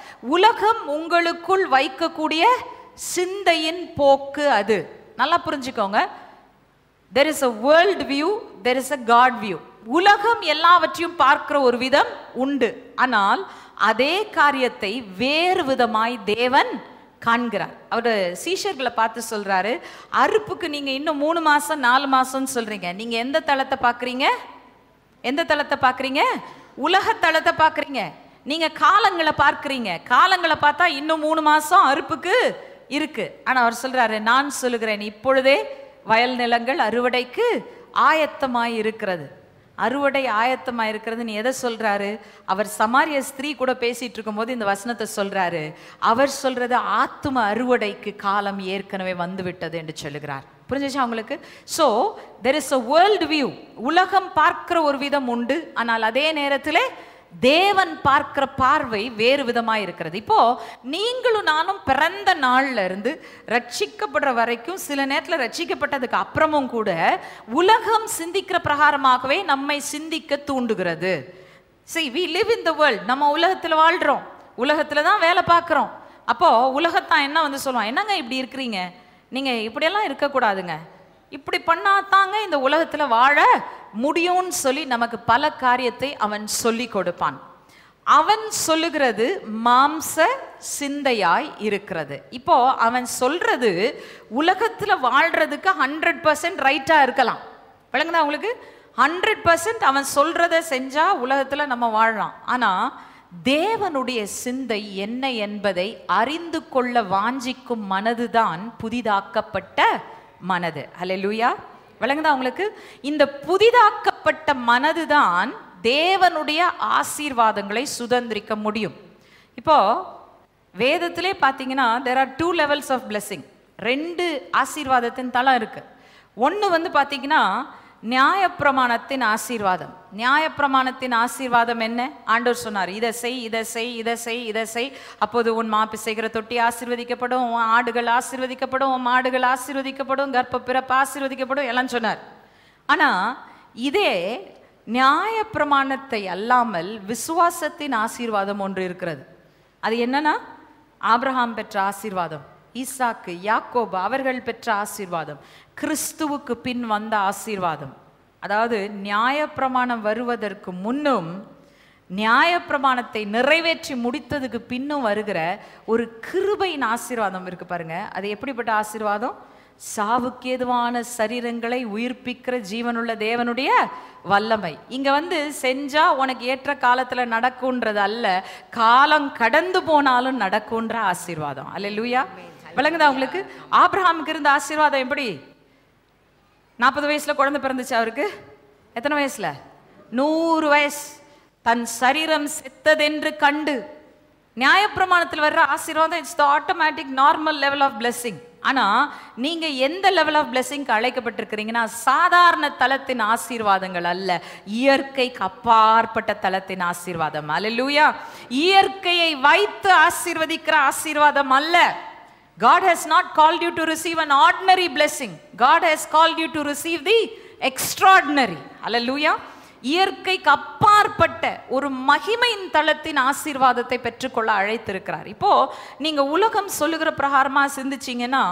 உலகம் உங்களுக்குள் வைக்கக்கூடிய சிந்தையின் போக்கு அது நல்லா புரிஞ்சுக்கோங்க there is a world view there is a God view உலகம் எல்லாவற்றையும் பார்க்கிற ஒரு விதம் உண்டு ஆனால் அதே காரியத்தை வேறு விதமாய் தேவன் காண்கிறார் அவர் சீஷர்களை பார்த்து சொல்றாரு அறுப்புக்கு நீங்க இன்னும் மூணு மாசம் நாலு மாசம்னு சொல்றீங்க நீங்க எந்த தளத்தை பார்க்கறீங்க எந்த தளத்தை பார்க்கறீங்க உலக தளத்தை பார்க்கறீங்க நீங்க காலங்களை பார்க்கறீங்க காலங்களை பார்த்தா இன்னும் மூணு மாசம் அறுப்புக்கு இருக்கு ஆனா அவர் சொல்றாரு நான் சொல்லுகிறேன் இப்பொழுதே வயல் நிலங்கள் அறுவடைக்கு ஆயத்தமாய் இருக்கிறது அறுவடை ஆயத்தமாக இருக்கிறது நீ எதை சொல்றாரு அவர் சமாரிய ஸ்திரீ கூட பேசிட்டு இருக்கும்போது இந்த வசனத்தை சொல்றாரு அவர் சொல்றது ஆத்தும அறுவடைக்கு காலம் ஏற்கனவே வந்து விட்டது என்று சொல்லுகிறார் புரிஞ்சுச்சா உங்களுக்கு so there is a world view உலகம் பார்க்கிற ஒரு விதம் உண்டு ஆனால் அதே நேரத்திலே தேவன் பார்க்கிற பார்வை வேறு விதமாக இருக்கிறது இப்போ நீங்களும் நானும் பிறந்த நாள்ல இருந்து ரட்சிக்கப்படுற வரைக்கும் சில நேரத்தில் ரட்சிக்கப்பட்டதுக்கு அப்புறமும் கூட உலகம் சிந்திக்கிற பிரகாரமாகவே நம்மை சிந்திக்க தூண்டுகிறது see we live in the world நம்ம உலகத்துல வாழ்றோம் உலகத்துல தான் வேலை பார்க்குறோம் அப்போ உலகத்தான் என்ன வந்து சொல்லுவான் என்னங்க இப்படி இருக்கிறீங்க நீங்க இப்படியெல்லாம் இருக்கக்கூடாதுங்க இப்படி பண்ணாதாங்க இந்த உலகத்துல வாழ முடியும்னு சொல்லி நமக்கு பல காரியத்தை அவன் சொல்லி கொடுப்பான் அவன் சொல்லுகிறது மாம்ச சிந்தையாய் இருக்கிறது இப்போ அவன் சொல்றது உலகத்துல வாழ்றதுக்கு ஹண்ட்ரட் பர்சன்ட் ரைட்டா இருக்கலாம் விளங்குதா உங்களுக்கு ஹண்ட்ரட் பர்சன்ட் அவன் சொல்றத செஞ்சா உலகத்துல நம்ம வாழலாம் ஆனா தேவனுடைய சிந்தை என்ன என்பதை அறிந்து கொள்ள வாஞ்சிக்கும் மனதுதான் புதிதாக்கப்பட்ட மனது ஹalleluya விளங்குதா உங்களுக்கு இந்த புதிதாக்கப்பட்ட மனதுதான் தேவனுடைய ஆசீர்வாதங்களை சுதந்திரிக்க முடியும் இப்போ வேதத்திலே பார்த்தீங்கன்னா there are two levels of blessing ரெண்டு ஆசீர்வாதத்தின் தளம் இருக்கு ஒன்று வந்து பார்த்தீங்கன்னா நியாயப்பிரமாணத்தின் ஆசீர்வாதம் நியாயப்பிரமாணத்தின் ஆசீர்வாதம் என்ன ஆண்டவர் சொன்னார் இதை செய் இதை செய் இதை செய் இதை செய் அப்போது உன் மாப்பி செய்கிற தொட்டி ஆசீர்வதிக்கப்படும் உன் ஆடுகள் ஆசீர்வதிக்கப்படும் உன் மாடுகள் ஆசீர்வதிக்கப்படும் கர்ப்ப பிறப்பு ஆசீர்வதிக்கப்படும் எல்லாம் சொன்னார் ஆனா இதே நியாயப்பிரமாணத்தை அல்லாமல் விசுவாசத்தின் ஆசீர்வாதம் ஒன்று இருக்கிறது அது என்னன்னா ஆபிரகாம் பெற்ற ஆசீர்வாதம் ஈசாக்கு யாக்கோபு அவர்கள் பெற்ற ஆசீர்வாதம் கிறிஸ்துவுக்கு பின் வந்த ஆசீர்வாதம் அதாவது நியாயப்பிரமாணம் வருவதற்கு முன்னும் நியாயப்பிரமாணத்தை நிறைவேற்றி முடித்ததுக்கு பின்னும் வருகிற ஒரு கிருபையின் ஆசீர்வாதம் இருக்கு பாருங்க அது எப்படிப்பட்ட ஆசீர்வாதம் சாவுக்கேதுவான சரீரங்களை உயிர்ப்பிக்கிற ஜீவனுள்ள தேவனுடைய வல்லமை இங்க வந்து செஞ்சா உனக்கு ஏற்ற காலத்துல நடக்கும்ன்றது அல்ல காலம் கடந்து போனாலும் நடக்கும்ன்ற ஆசீர்வாதம் அல்ல விளங்குதா உங்களுக்கு ஆபிரஹாமுக்கு இருந்த ஆசீர்வாதம் எப்படி நாற்பது வயசுல குழந்தை பிறந்துச்சு அவருக்கு எத்தனை வயசுல நூறு வயசு தன் சரீரம் செத்ததென்று கண்டு நியாயப்பிரமாணத்தில் வர்ற ஆசீர்வாதம் it's the automatic normal level of blessing ஆனா நீங்க எந்த லெவல் ஆஃப் பிளெஸ்ஸிங்க்கு அழைக்கப்பட்டிருக்கிறீங்கன்னா சாதாரண தலத்தின் ஆசீர்வாதங்கள் அல்ல இயற்கைக்கு அப்பாற்பட்ட தலத்தின் ஆசீர்வாதம் அல்லேலூயா இயற்கையை வைத்து ஆசீர்வதிக்கிற ஆசீர்வாதம் அல்ல God has not called you to receive an ordinary blessing. God has called you to receive the extraordinary. Hallelujah. இயற்கைக்கு அப்பாற்பட்ட ஒரு மகிமையின் தளத்தின் ஆசீர்வாதத்தை பெற்றுக்கொள்ள அழைத்திருக்கிறார் இப்போ நீங்க உலகம் சொல்லுகிற பிரகாரமா சிந்திச்சீங்கன்னா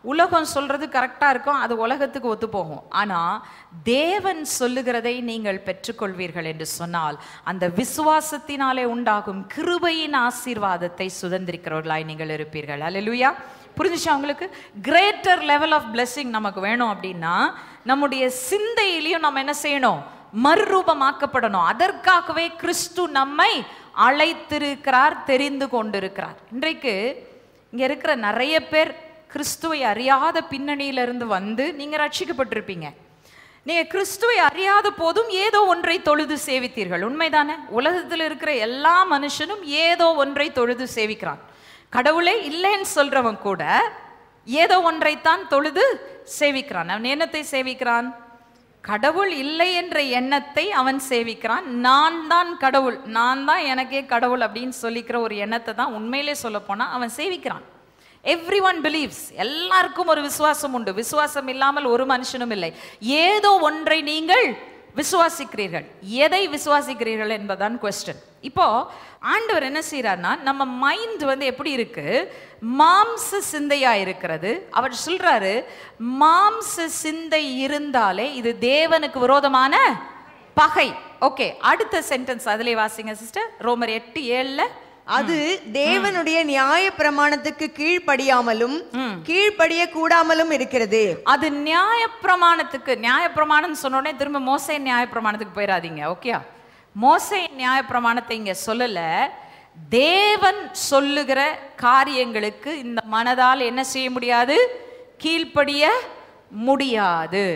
உலகம் சொல்றது கரெக்டா இருக்கும் அது உலகத்துக்கு ஒத்து போகும் ஆனா தேவன் சொல்லுகிறதை நீங்கள் பெற்றுக்கொள்வீர்கள் என்று சொன்னால் அந்த விசுவாசத்தினாலே உண்டாகும் கிருபையின் ஆசீர்வாதத்தை சுதந்திரிக்கிறவர்களாய் நீங்கள் இருப்பீர்கள் அல்லேலூயா புரிஞ்சுச்சா உங்களுக்கு கிரேட்டர் லெவல் ஆஃப் blessing நமக்கு வேணும் அப்படின்னா நம்முடைய சிந்தையிலையும் நம்ம என்ன செய்யணும் மறுரூபமாக்கப்படணும் அதற்காகவே கிறிஸ்து நம்மை அழைத்திருக்கிறார் தெரிந்து கொண்டிருக்கிறார் இன்றைக்கு இங்க இருக்கிற நிறைய பேர் கிறிஸ்துவை அறியாத பின்னணியிலிருந்து வந்து நீங்க ரட்சிக்கப்பட்டிருப்பீங்க நீங்க கிறிஸ்துவை அறியாத போதும் ஏதோ ஒன்றை தொழுது சேவித்தீர்கள் உண்மைதானே உலகத்தில் இருக்கிற எல்லா மனுஷனும் ஏதோ ஒன்றை தொழுது சேவிக்கிறான் கடவுளே இல்லைன்னு சொல்றவன் கூட ஏதோ ஒன்றைத்தான் தொழுது சேவிக்கிறான் அவன் என்னத்தை சேவிக்கிறான் கடவுள் இல்லை என்ற எண்ணத்தை அவன் சேவிக்கிறான் நான் தான் கடவுள் நான் தான் எனக்கே கடவுள் அப்படின்னு சொல்லிக்கிற ஒரு எண்ணத்தை தான் உண்மையிலே சொல்ல போனா அவன் சேவிக்கிறான் எவ்ரி ஒன் பிலீவ்ஸ் எல்லாருக்கும் ஒரு விசுவாசம் உண்டு விசுவாசம் இல்லாமல் ஒரு மனுஷனும் இல்லை ஏதோ ஒன்றை நீங்கள் விசுவாசிக்கிறீர்கள் எதை விசுவாசிக்கிறீர்கள் என்பதுதான் கொஸ்டின் இப்போ ஆண்டவர் என்ன செய்யறாருன்னா நம்ம மைண்ட் வந்து எப்படி இருக்கு மாம்ச சிந்தையா இருக்கிறது அவர் சொல்றாரு மாம்ச சிந்தை இருந்தாலே இது தேவனுக்கு விரோதமான பகை ஓகே அடுத்த சென்டென்ஸ் அதிலே வாசிங்க சிஸ்டர் ரோமர் எட்டு ஏழுல அது தேவனுடைய நியாய பிரமாணத்துக்கு கீழ்ப்படியாமலும் கீழ்ப்படிய கூடாமலும் இருக்கிறது அது நியாயப்பிரமாணத்துக்கு நியாயப்பிரமாணம் சொன்ன உடனே திரும்ப மோசை நியாயப்பிரமாணத்துக்கு போயிடாதீங்க ஓகே மோசை நியாயப்பிரமாணத்தை இங்க சொல்லல தேவன் சொல்லுகிற காரியங்களுக்கு இந்த மனதால் என்ன செய்ய முடியாது கீழ்ப்படிய முடியாது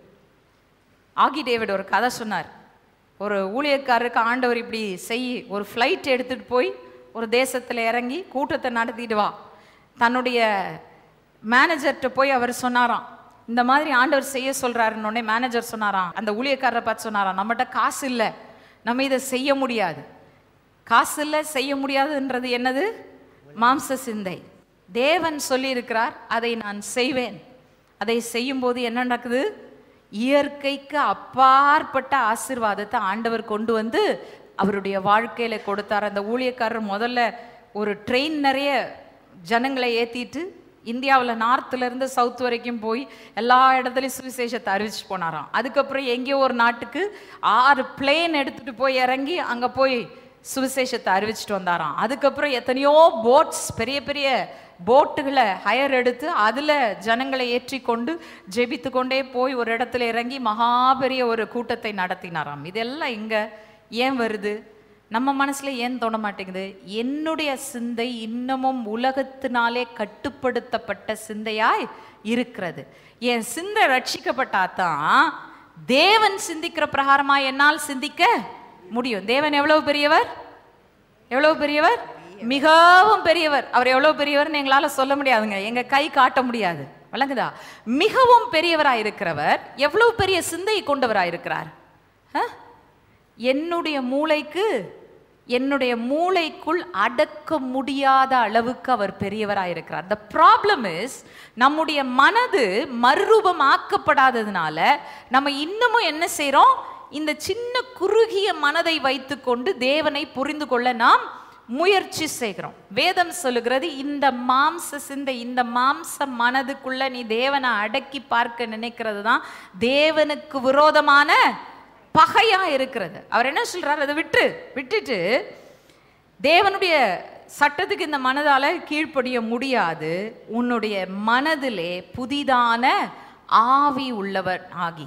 ஆகி டேவிட் ஒரு கதை சொன்னார் ஒரு ஊழியக்காரருக்கு ஆண்டவர் இப்படி செய் ஒரு ஃப்ளைட் எடுத்துட்டு போய் ஒரு தேசத்தில் இறங்கி கூட்டத்தை நடத்திட்டு வா தன்னுடைய மேனேஜர்கிட்ட போய் அவர் சொன்னாராம் இந்த மாதிரி ஆண்டவர் செய்ய சொல்றாருன்னு உடனே மேனேஜர் சொன்னாராம் அந்த ஊழியக்காரரை பார்த்து சொன்னாராம் நம்மகிட்ட காசு இல்லை நம்ம இதை செய்ய முடியாது காசு இல்லை செய்ய முடியாதுன்றது என்னது மாம்ச சிந்தை தேவன் சொல்லியிருக்கிறார் அதை நான் செய்வேன் அதை செய்யும்போது என்ன நடக்குது இயற்கைக்கு அப்பாற்பட்ட ஆசீர்வாதத்தை ஆண்டவர் கொண்டு வந்து அவருடைய வாழ்க்கையில கொடுத்தார் அந்த ஊழியக்காரர் முதல்ல ஒரு ட்ரெயின் நிறைய ஜனங்களை ஏத்திட்டு இந்தியாவில் நார்த்ல இருந்து சவுத் வரைக்கும் போய் எல்லா இடத்துலையும் சுவிசேஷத்தை அறிவிச்சு போனாராம் அதுக்கப்புறம் எங்கேயோ ஒரு நாட்டுக்கு ஆறு பிளேன் எடுத்துட்டு போய் இறங்கி அங்க போய் சுவிசேஷத்தை அறிவிச்சிட்டு வந்தாராம் அதுக்கப்புறம் எத்தனையோ போட்ஸ் பெரிய பெரிய போட்டுகளை ஹயர் எடுத்து அதில் ஜனங்களை ஏற்றி கொண்டு ஜெபித்து கொண்டே போய் ஒரு இடத்துல இறங்கி மகா பெரிய ஒரு கூட்டத்தை நடத்தினாராம் இதெல்லாம் இங்க ஏன் வருது நம்ம மனசுல ஏன் தோண மாட்டேங்குது என்னுடைய சிந்தை இன்னமும் உலகத்தினாலே கட்டுப்படுத்தப்பட்ட சிந்தையாய் இருக்கிறது என் சிந்தை ரட்சிக்கப்பட்டாதான் தேவன் சிந்திக்கிற பிரகாரமா என்னால் சிந்திக்க முடியும் தேவன் எவ்வளவு பெரியவர் எவ்வளவு பெரியவர் மிகவும் பெரியவர் அவர் எவ்வளவு பெரியவர்னு எங்களால சொல்ல முடியாதுங்க எங்க கை காட்ட முடியாது விளங்குதா மிகவும் பெரியவராய் இருக்கிறவர் எவ்வளவு பெரிய சிந்தையை கொண்டவராய் இருக்கிறார் ஆ? என்னுடைய மூளைக்கு என்னுடைய மூளைக்குள் அடக்க முடியாத அளவுக்கு அவர் பெரியவராய் இருக்கிறார் the ப்ராப்ளம் இஸ் நம்முடைய மனது மறுரூபமாக்கப்படாததுனால நம்ம இன்னமும் என்ன செய்றோம் இந்த சின்ன குறுகிய மனதை வைத்துக்கொண்டு தேவனை புரிந்து கொள்ள நாம் முயற்சி செய்கிறோம் வேதம் சொல்லுகிறது இந்த மாம்ச சிந்தை இந்த மாம்ச மனதுக்குள்ள நீ தேவனை அடக்கி பார்க்க நினைக்கிறது தான் தேவனுக்கு விரோதமான பகையா இருக்கிறது அவர் என்ன சொல்றாரு அதை விட்டு விட்டுட்டு தேவனுடைய சட்டத்துக்கு இந்த மனதால கீழ்ப்படிய முடியாது உன்னுடைய மனதிலே புதிதான ஆவி உள்ளவர் ஆகி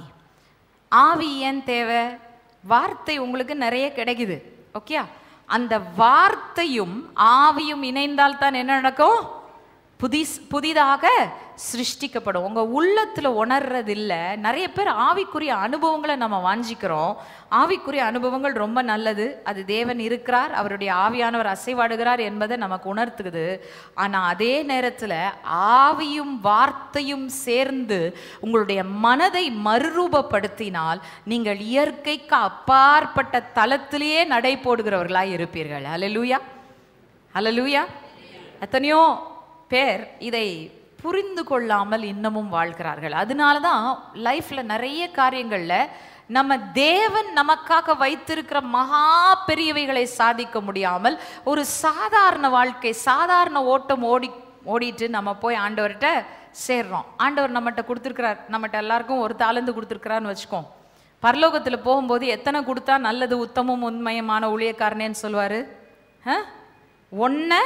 ஆவி ஏன் தேவை வார்த்தை உங்களுக்கு நிறைய கிடைக்குது ஓகே அந்த வார்த்தையும் ஆவியும் இணைந்தால் தான் என்ன நடக்கும் புதிஸ் புதிதாக சிருஷ்டிக்கப்படும் உங்க உள்ளத்துல உணர்றது இல்ல நிறைய பேர் ஆவிக்குரிய அனுபவங்களை நம்ம வாஞ்சிக்கிறோம் ஆவிக்குரிய அனுபவங்கள் ரொம்ப நல்லது அது தேவன் இருக்கிறார் அவருடைய ஆவியானவர் அசைவாடுகிறார் என்பதை நமக்கு உணர்த்துக்குது ஆனா அதே நேரத்துல ஆவியும் வார்த்தையும் சேர்ந்து உங்களுடைய மனதை மறுரூபப்படுத்தினால் நீங்கள் இயற்கைக்கு அப்பாற்பட்ட தளத்திலேயே நடை போடுகிறவர்களாய் இருப்பீர்கள் அல்லேலூயா அல்லேலூயா எத்தனையோ பேர் இதை புரிந்து கொள்ளாமல் இன்னமும் வாழ்கிறார்கள் அதனால தான் லைஃப்ல நிறைய காரியங்கள்ல நம்ம தேவன் நமக்காக வைத்திருக்கிற மகா பெரியவைகளை சாதிக்க முடியாமல் ஒரு சாதாரண வாழ்க்கை சாதாரண ஓட்டம் ஓடி ஓடிட்டு நம்ம போய் ஆண்டவர்கிட்ட சேர்றோம் ஆண்டவர் நம்மகிட்ட கொடுத்துருக்கிறார் நம்மகிட்ட எல்லாருக்கும் ஒரு தாளந்து கொடுத்துருக்கிறான்னு வச்சுக்கோ பரலோகத்தில் போகும்போது எத்தனை கொடுத்தா நல்லது உத்தமம் உண்மையமான ஊழியக்காரனேன்னு சொல்லுவார் ஒன்றை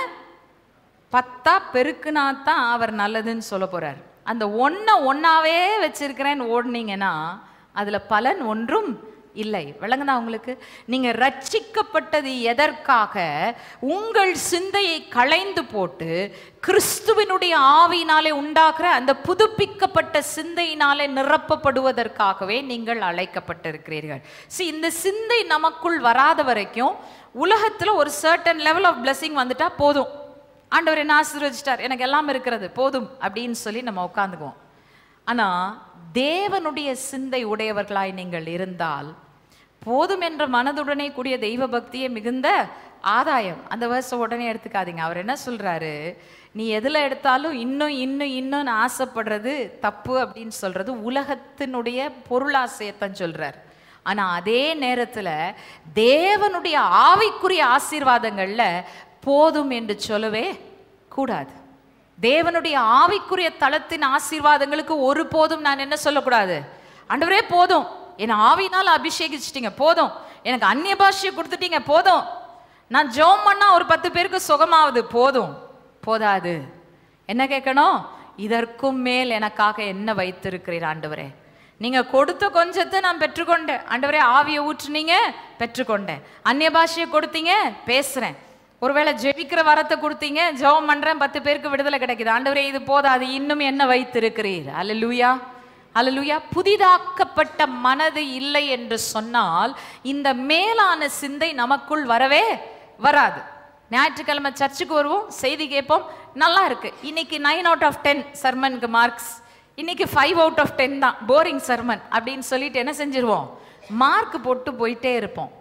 பத்தா பெருக்குனா தான் அவர் நல்லதுன்னு சொல்ல போறார் அந்த ஒன்றை ஒன்றாவே வச்சிருக்கிறேன்னு ஓடுனீங்கன்னா அதில் பலன் ஒன்றும் இல்லை விளங்குதா உங்களுக்கு நீங்க ரட்சிக்கப்பட்டது எதற்காக உங்கள் சிந்தையை களைந்து போட்டு கிறிஸ்துவினுடைய ஆவியினாலே உண்டாக்குற அந்த புதுப்பிக்கப்பட்ட சிந்தையினாலே நிரப்பப்படுவதற்காகவே நீங்கள் அழைக்கப்பட்டிருக்கிறீர்கள் see இந்த சிந்தை நமக்குள் வராத வரைக்கும் உலகத்துல ஒரு சர்டன் லெவல் ஆஃப் blessing வந்துட்டா போதும் ஆண்டவர் என்ன ஆசீர்வதிச்சிட்டார் எனக்கு எல்லாம் இருக்கிறது போதும் அப்படின்னு சொல்லி நம்ம உட்காந்துக்குவோம் ஆனா தேவனுடைய சிந்தை உடையவர்களாய் நீங்கள் இருந்தால் போதும் என்ற மனதுடனே கூடிய தெய்வ பக்தியே மிகுந்த ஆதாயம் அந்த வருஷம் உடனே எடுத்துக்காதீங்க அவர் என்ன சொல்றாரு நீ எதுல எடுத்தாலும் இன்னும் இன்னும் இன்னும் ஆசைப்படுறது தப்பு அப்படின்னு சொல்றது உலகத்தினுடைய பொருளாசையத்தான் சொல்றார் ஆனா அதே நேரத்துல தேவனுடைய ஆவிக்குரிய ஆசீர்வாதங்கள்ல போதும் என்று சொல்லவே கூடாது தேவனுடைய ஆவிக்குரிய தளத்தின் ஆசீர்வாதங்களுக்கு ஒரு போதும் நான் என்ன சொல்லக்கூடாது ஆண்டவரே போதும் என் ஆவினால் அபிஷேகிச்சிட்டீங்க போதும் எனக்கு அந்நிய பாஷையை கொடுத்துட்டீங்க போதும் நான் ஜெபம் பண்ணா ஒரு பத்து பேருக்கு சுகமாவது போதும் போதாது என்ன கேட்கணும் இதற்கும் மேல் எனக்காக என்ன வைத்திருக்கிறீர் ஆண்டவரே நீங்க கொடுத்த கொஞ்சத்தை நான் பெற்றுக்கொண்டேன் ஆண்டவரே ஆவியை ஊற்றுனீங்க பெற்றுக்கொண்டேன் அந்நிய பாஷையை கொடுத்தீங்க பேசுறேன் ஒருவேளை ஜெபிக்கிற வரத்தை கொடுத்தீங்க ஜெபம் பண்றேன் பத்து பேருக்கு விடுதலை கிடைக்குது ஆண்டவரே இது போதாது இன்னும் என்ன வைத்திருக்கிறீர் அல்லேலூயா அல்லேலூயா புதிதாக்கப்பட்ட மனது இல்லை என்று சொன்னால் இந்த மேலான சிந்தை நமக்குள் வரவே வராது ஞாயிற்றுக்கிழமை சர்ச்சுக்கு வருவோம் செய்தி கேட்போம் நல்லா இருக்கு இன்னைக்கு நைன் அவுட் ஆஃப் டென் சர்மனுக்கு மார்க்ஸ் இன்னைக்கு ஃபைவ் அவுட் ஆஃப் டென் தான் போரிங் சர்மன் அப்படின்னு சொல்லிட்டு என்ன செஞ்சிருவோம் மார்க் போட்டு போயிட்டே இருப்போம்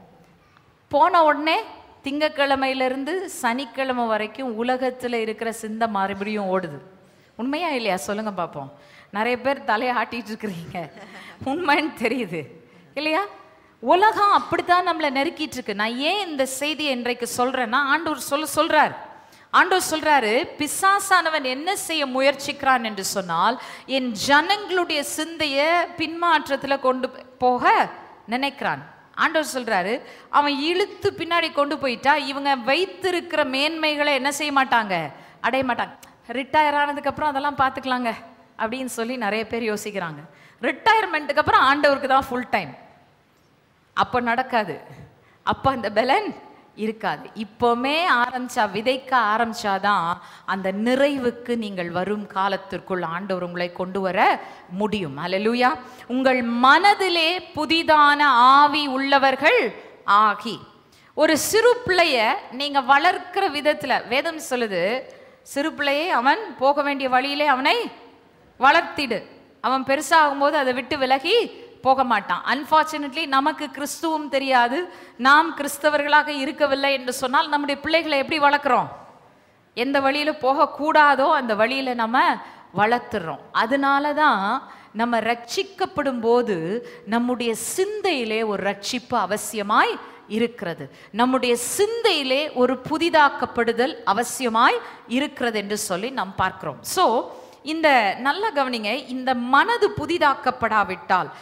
போன உடனே திங்கக்கிழமையிலிருந்து சனிக்கிழமை வரைக்கும் உலகத்தில் இருக்கிற சிந்தை மறுபடியும் ஓடுது உண்மையா இல்லையா சொல்லுங்க பார்ப்போம் நிறைய பேர் தலையை ஆட்டிட்டு இருக்கிறீங்க உண்மைன்னு தெரியுது இல்லையா உலகம் அப்படித்தான் நம்மளை நெருக்கிட்டு இருக்கு நான் ஏன் இந்த செய்தியை இன்றைக்கு சொல்றேன்னா ஆண்டவர் சொல்ல சொல்றார் ஆண்டவர் சொல்றாரு பிசாசானவன் என்ன செய்ய முயற்சிக்கிறான் என்று சொன்னால் என் ஜனங்களுடைய சிந்தைய பின்மாற்றத்துல கொண்டு போக நினைக்கிறான் ஆண்டவர் சொல்றாரு அவன் இழுத்து பின்னாடி கொண்டு போயிட்டா இவங்க வைத்திருக்கிற மேன்மைகளை என்ன செய்ய மாட்டாங்க அடைய மாட்டாங்க ரிட்டையர் ஆனதுக்கு அப்புறம் அதெல்லாம் பார்த்துக்கலாங்க அப்படின்னு சொல்லி நிறைய பேர் யோசிக்கிறாங்க ரிட்டையர்மெண்ட்டுக்கு அப்புறம் ஆண்டவருக்கு தான் ஃபுல் டைம் அப்போ நடக்காது அப்போ அந்த பலன் இருக்காது இப்போமே ஆரம்பிச்சா விதைக்க ஆரம்பிச்சாதான் அந்த நிறைவுக்கு நீங்கள் வரும் காலத்திற்குள் ஆண்டவர் உங்களை கொண்டு வர முடியும் அல்லேலூயா உங்கள் மனதிலே புதிதான ஆவி உள்ளவர்கள் ஆகி ஒரு சிறு பிள்ளைய நீங்க வளர்க்கிற விதத்துல வேதம் சொல்லுது சிறு பிள்ளையை அவன் போக வேண்டிய வழியிலே அவனை வளர்த்திடு அவன் பெருசாகும்போது அதை விட்டு விலகி போக மாட்டான் அன்பார்ச்சுனேட்லி நமக்கு கிறிஸ்துவும் தெரியாது நாம் கிறிஸ்தவர்களாக இருக்கவில்லை என்று சொன்னால் நம்முடைய பிள்ளைகளை எப்படி வளர்க்குறோம் எந்த வழியில போகக்கூடாதோ அந்த வழியில நம்ம வளர்த்துறோம் அதனால தான் நம்ம ரட்சிக்கப்படும் போது நம்முடைய சிந்தையிலே ஒரு ரட்சிப்பு அவசியமாய் இருக்கிறது நம்முடைய சிந்தையிலே ஒரு புதிதாக்கப்படுதல் அவசியமாய் இருக்கிறது என்று சொல்லி நாம் பார்க்கிறோம் ஸோ இந்த நல்ல கவனிங்க இந்த மனது புதிதாக்கப்படாவிட்டால்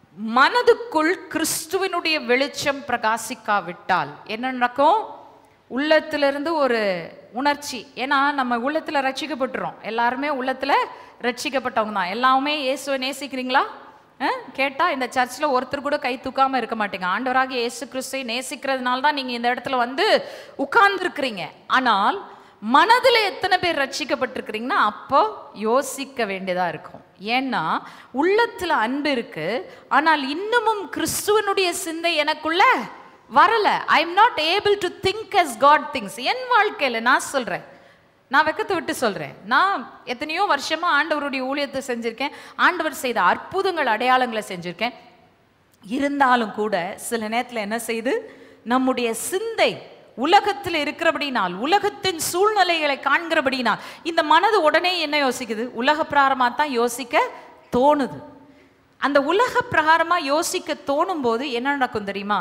மனதுக்குள் கிறிஸ்துவினுடைய வெளிச்சம் பிரகாசிக்காவிட்டால் என்ன நடக்கும் உள்ளத்திலிருந்து ஒரு உணர்ச்சி ஏன்னா நம்ம உள்ளத்துல ரட்சிக்கப்பட்டுறோம் எல்லாருமே உள்ளத்துல ரட்சிக்கப்பட்டவங்க தான் எல்லாமே இயேசுவை நேசிக்கிறீங்களா அஹ்? கேட்டா இந்த சர்ச்சில் ஒருத்தர் கூட கை தூக்காம இருக்க மாட்டீங்க ஆண்டவராக இயேசு கிறிஸ்துவை நேசிக்கிறதுனால தான் நீங்க இந்த இடத்துல வந்து உட்கார்ந்துருக்கிறீங்க ஆனால் மனதுல எத்தனை பேர் ரட்சிக்கப்பட்டிருக்கிறீங்கன்னா அப்போ யோசிக்க வேண்டியதா இருக்கும் ஏன்னா உள்ளத்துல அன்பு இருக்கு ஆனால் இன்னமும் கிறிஸ்துவனுடைய சிந்தை எனக்குள்ள வரல I am not able to think as God thinks என் வாழ்க்கையில நான் சொல்றேன் நான் வெக்கத்தை விட்டு சொல்றேன் நான் எத்தனையோ வருஷமா ஆண்டவருடைய ஊழியத்தை செஞ்சிருக்கேன் ஆண்டவர் செய்த அற்புதங்கள் அடையாளங்களை செஞ்சிருக்கேன் இருந்தாலும் கூட சில நேரத்துல என்ன செய்து நம்முடைய சிந்தை உலகத்தில் இருக்கிறபடினால் உலகத்தின் சூழ்நிலைகளை காண்கிறபடினால் இந்த மனது உடனே என்ன யோசிக்குது உலக பிரகாரமா தான் யோசிக்க தோணுது அந்த உலக பிரகாரமா யோசிக்க தோணும் போது என்ன நடக்கும் தெரியுமா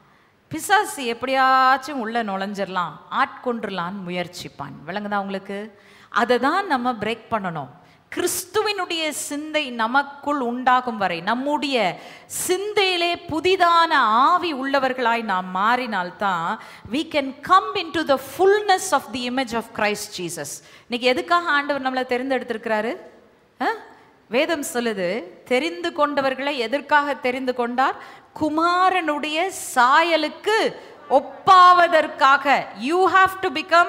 பிசாசு எப்படியாச்சும் உள்ள நுழைஞ்சிடலாம் ஆட்கொண்டுடலான்னு முயற்சிப்பான் விளங்குதா உங்களுக்கு அதை தான் நம்ம பிரேக் பண்ணணும் கிறிஸ்துவின் கிறிஸ்துவினுடைய சிந்தை நமக்குள் உண்டாகும் வரை நம்முடைய சிந்தையிலே புதிதான ஆவி உள்ளவர்களாய் நாம் மாறினால்தான் we can come into the fullness of the image of Christ Jesus இன்னைக்கு எதுக்காக ஆண்டவர் நம்மளை தேர்ந்தெடுத்திருக்கிறாரு ஆ? வேதம் சொல்லுது தெரிந்து கொண்டவர்களை எதற்காக தெரிந்து கொண்டார் குமாரனுடைய சாயலுக்கு ஒப்பாவதற்காக you have to become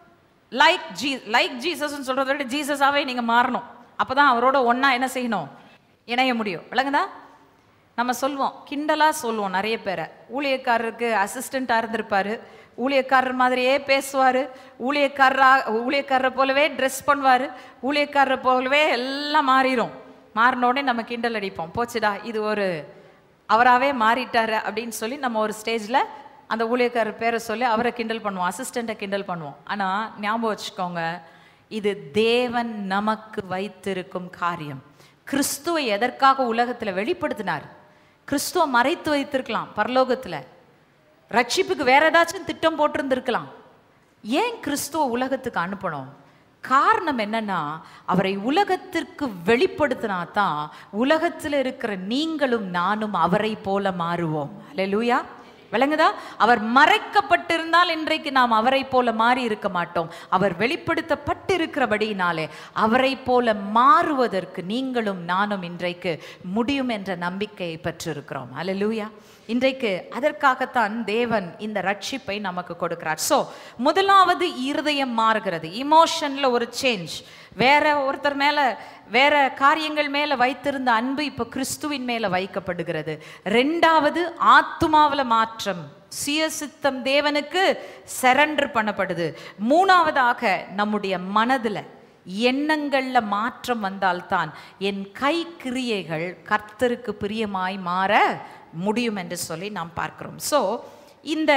like ஜீ லைக் ஜீசஸ்ன்னு சொல்றதை விட ஜீசஸாவே நீங்க மாறணும் அப்பதான் அவரோட ஒண்ணா என்ன செய்யணும் இணைய முடியும் விளங்குதா நம்ம சொல்லுவோம் கிண்டலா சொல்லுவோம் நிறைய பேரை ஊழியக்காரருக்கு அசிஸ்டண்ட்டாக இருந்திருப்பாரு ஊழியக்காரர் மாதிரியே பேசுவார் ஊழியக்காரரா ஊழியக்காரரை போலவே ட்ரெஸ் பண்ணுவார் ஊழியக்காரரை போலவே எல்லாம் மாறிடும் மாறின உடனே நம்ம கிண்டல் அடிப்போம் போச்சுடா இது ஒரு அவராகவே மாறிட்டாரு அப்படின்னு சொல்லி நம்ம ஒரு ஸ்டேஜில் அந்த ஊழியக்காரர் பேரை சொல்லி அவரை கிண்டல் பண்ணுவோம் அசிஸ்டண்ட்டை கிண்டல் பண்ணுவோம் ஆனால் ஞாபகம் வச்சுக்கோங்க இது தேவன் நமக்கு வைத்திருக்கும் காரியம் கிறிஸ்துவை எதற்காக உலகத்தில் வெளிப்படுத்தினார் கிறிஸ்துவை மறைத்து வைத்திருக்கலாம் பரலோகத்தில் ரட்சிப்புக்கு வேற ஏதாச்சும் திட்டம் போட்டிருந்திருக்கலாம் ஏன் கிறிஸ்துவ உலகத்துக்கு அனுப்பணும் காரணம் என்னன்னா அவரை உலகத்திற்கு வெளிப்படுத்தினா தான் உலகத்தில் இருக்கிற நீங்களும் நானும் அவரை போல மாறுவோம் அல்லேலூயா விளங்குதா அவர் மறைக்கப்பட்டிருந்தால் இன்றைக்கு நாம் அவரை போல மாறி இருக்க மாட்டோம் அவர் வெளிப்படுத்தப்பட்டிருக்கிறபடியினாலே அவரை போல மாறுவதற்கு நீங்களும் நானும் இன்றைக்கு முடியும் என்ற நம்பிக்கையை பெற்றிருக்கிறோம் அல்லேலூயா இன்றைக்கு அதற்காகத்தான் தேவன் இந்த ரட்சிப்பை நமக்கு கொடுக்கிறார் ஸோ முதலாவது இருதயம் மாறுகிறது இமோஷன்ல ஒரு சேஞ்ச் வேற ஒருத்தர் மேல வேற காரியங்கள் மேல வைத்திருந்த அன்பு இப்போ கிறிஸ்துவின் மேல வைக்கப்படுகிறது ரெண்டாவது ஆத்துமாவுல மாற்றம் சுயசித்தம் தேவனுக்கு சரண்டர் பண்ணப்படுது மூணாவதாக நம்முடைய மனதுல எண்ணங்கள்ல மாற்றம் வந்தால்தான் என் கை கிரியைகள் கர்த்தருக்கு பிரியமாய் மாற முடியும் என்று சொல்லி நாம் பார்க்கிறோம் ஸோ இந்த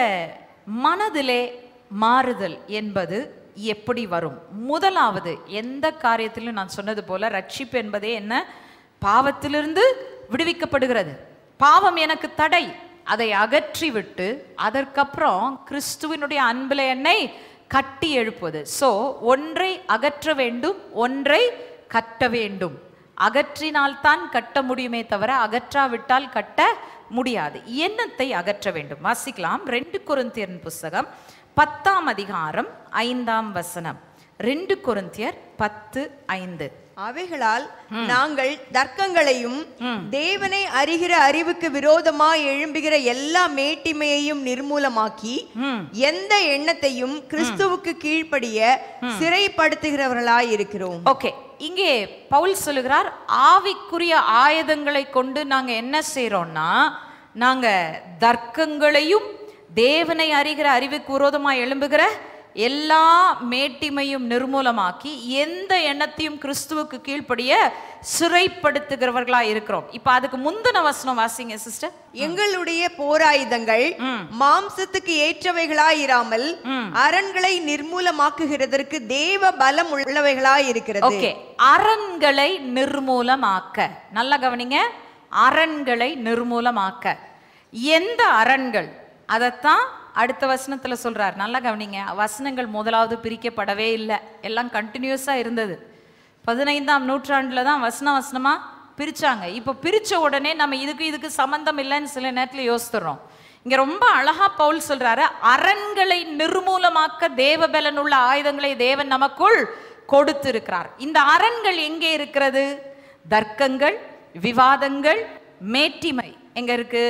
மனதிலே மாறுதல் என்பது எப்படி வரும் முதலாவது எந்த காரியத்திலும் நான் சொன்னது போல ரட்சிப்பு என்பதே என்ன பாவத்திலிருந்து விடுவிக்கப்படுகிறது பாவம் எனக்கு தடை அதை அகற்றிவிட்டு அதற்கப்புறம் கிறிஸ்துவினுடைய அன்பில் என்னை கட்டி எழுப்புவது ஸோ ஒன்றை அகற்ற வேண்டும் ஒன்றை கட்ட வேண்டும் அகற்றினால்தான் கட்ட முடியுமே தவிர அகற்றாவிட்டால் கட்ட முடியாது எண்ணத்தை அகற்ற வேண்டும் வாசிக்கலாம் ரெண்டு கொரிந்தியரின் புஸ்தகம் பத்தாம் அதிகாரம் ஐந்தாம் வசனம் ரெண்டு கொரிந்தியர் பத்து ஐந்து அவைகளால் நாங்கள் தர்க்கங்களையும் தேவனை அறிகிற அறிவுக்கு விரோதமாய் எழும்புகிற எல்லா மேட்டிமையையும் நிர்மூலமாக்கி எந்த எண்ணத்தையும் கிறிஸ்துவுக்கு கீழ்ப்படிய சிறைப்படுத்துகிறவர்களாய் இருக்கிறோம் ஓகே இங்கே பவுல் சொல்லுகிறார் ஆவிக்குரிய ஆயுதங்களை கொண்டு நாங்க என்ன செய்றோம்னா நாங்க தர்க்கங்களையும் தேவனை அறிகிற அறிவுக்கு விரோதமா எழும்புகிற எல்லா மேட்டிமையும் நிர்மூலமாக்கி எந்த எண்ணத்தையும் கிறிஸ்துவுக்கு கீழ்ப்படிய சிறைப்படுத்துகிறவர்களா இருக்கிறோம் இப்ப அதுக்கு முந்தின வசனம் வாசிங்க சிஸ்டர் எங்களுடைய போராயுதங்கள் மாம்சத்துக்கு ஏற்றவைகளாய் இராமல் அரண்களை நிர்மூலமாக்குகிறதற்கு தேவ பலம் உள்ளவைகளாய் இருக்கிறது ஓகே அரண்களை நிர்மூலமாக்க நல்லா கவனிங்க அரண்களை நிர்மூலமாக்க எந்த அரண்கள் அதைத்தான் அடுத்த வசனத்துல சொல்றார் நல்லா கவனிங்க வசனங்கள் முதலாவது பிரிக்கப்படவே இல்லை எல்லாம் கண்டினியூஸா இருந்தது பதினைந்தாம் நூற்றாண்டுல தான் வசன வசனமா பிரிச்சாங்க இப்போ பிரிச்ச உடனே நம்ம இதுக்கு இதுக்கு சம்பந்தம் இல்லைன்னு சில நேரத்துல யோசித்துறோம் இங்க ரொம்ப அழகா பவுல் சொல்றாரு அரண்களை நிர்மூலமாக்க தேவபலன் உள்ள ஆயுதங்களை தேவன் நமக்குள் கொடுத்திருக்கிறார் இந்த அரண்கள் எங்கே இருக்கிறது தர்க்கங்கள் விவாதங்கள் மேட்டிமை எங்க இருக்கு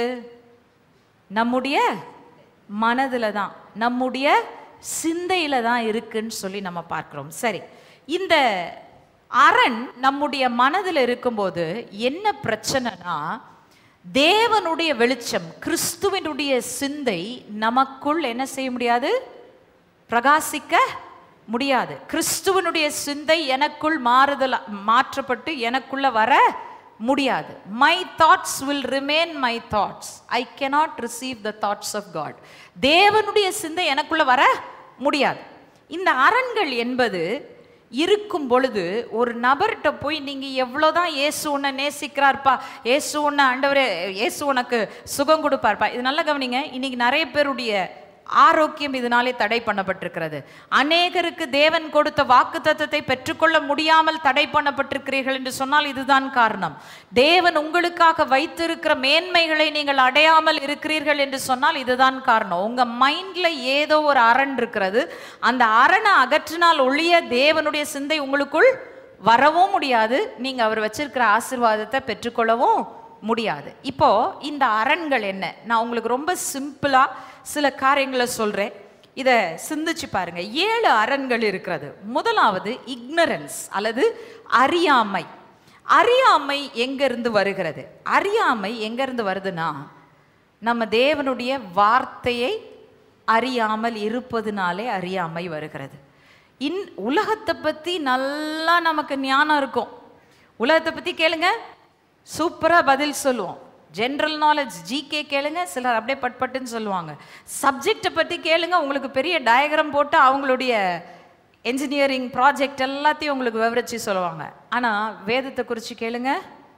நம்முடைய மனதுல தான் நம்முடைய சிந்தையில தான் இருக்குன்னு சொல்லி நம்ம பார்க்கிறோம் சரி இந்த அரண் நம்முடைய மனதில் இருக்கும்போது என்ன பிரச்சனைனா தேவனுடைய வெளிச்சம் கிறிஸ்துவனுடைய சிந்தை நமக்குள் என்ன செய்ய முடியாது பிரகாசிக்க முடியாது கிறிஸ்துவனுடைய சிந்தை எனக்குள் மாறுதல் மாற்றப்பட்டு எனக்குள்ள வர முடியாது my thoughts will remain my thoughts I cannot receive the thoughts of God தேவனுடைய சிந்தை எனக்குள்ள வர முடியாது இந்த அரண்கள் என்பது இருக்கும் பொழுது ஒரு நபர்கிட்ட போய் நீங்க எவ்வளோதான் இயேசு உன்னை நேசிக்கிறார்ப்பா இயேசு உன்னை ஆண்டவரே இயேசு உனக்கு சுகம் கொடுப்பார்ப்பா இது நல்லா கவனிங்க இன்னைக்கு நிறைய பேருடைய ஆரோக்கியம் இதனாலே தடை பண்ணப்பட்டிருக்கிறது அநேகருக்கு தேவன் கொடுத்த வாக்கு தத்தத்தை பெற்றுக்கொள்ள முடியாமல் தடை பண்ணப்பட்டிருக்கிறீர்கள் என்று சொன்னால் இதுதான் காரணம் தேவன் உங்களுக்காக வைத்திருக்கிற மேன்மைகளை நீங்கள் அடையாமல் இருக்கிறீர்கள் என்று சொன்னால் இதுதான் காரணம் உங்க மைண்ட்ல ஏதோ ஒரு அரண் இருக்கிறது அந்த அரணை அகற்றினால் ஒழிய தேவனுடைய சிந்தை உங்களுக்குள் வரவும் முடியாது நீங்க அவர் வச்சிருக்கிற ஆசீர்வாதத்தை பெற்றுக்கொள்ளவும் முடியாது இப்போ இந்த அரண்கள் என்ன நான் உங்களுக்கு ரொம்ப சிம்பிளா சில காரியங்களை சொல்றேன் இதை சிந்திச்சு பாருங்க ஏழு அரண்கள் இருக்கிறது முதலாவது இக்னரன்ஸ் அல்லது அறியாமை அறியாமை எங்கிருந்து வருகிறது அறியாமை எங்கிருந்து வருதுன்னா நம்ம தேவனுடைய வார்த்தையை அறியாமல் இருப்பதுனாலே அறியாமை வருகிறது இன் உலகத்தை பற்றி நல்லா நமக்கு ஞானம் இருக்கும் உலகத்தை பற்றி கேளுங்க சூப்பராக பதில் சொல்லுவோம் ஜென்ரல் நாலேஜ் ஜிகே கேளுங்க சிலர் அப்படியே பட்பட்டுன்னு சொல்லுவாங்க சப்ஜெக்டை பற்றி கேளுங்க உங்களுக்கு பெரிய டயக்ராம் போட்டு அவங்களுடைய என்ஜினியரிங் ப்ராஜெக்ட் எல்லாத்தையும் உங்களுக்கு விவரிச்சு சொல்லுவாங்க ஆனால் வேதத்தை குறித்து கேளுங்க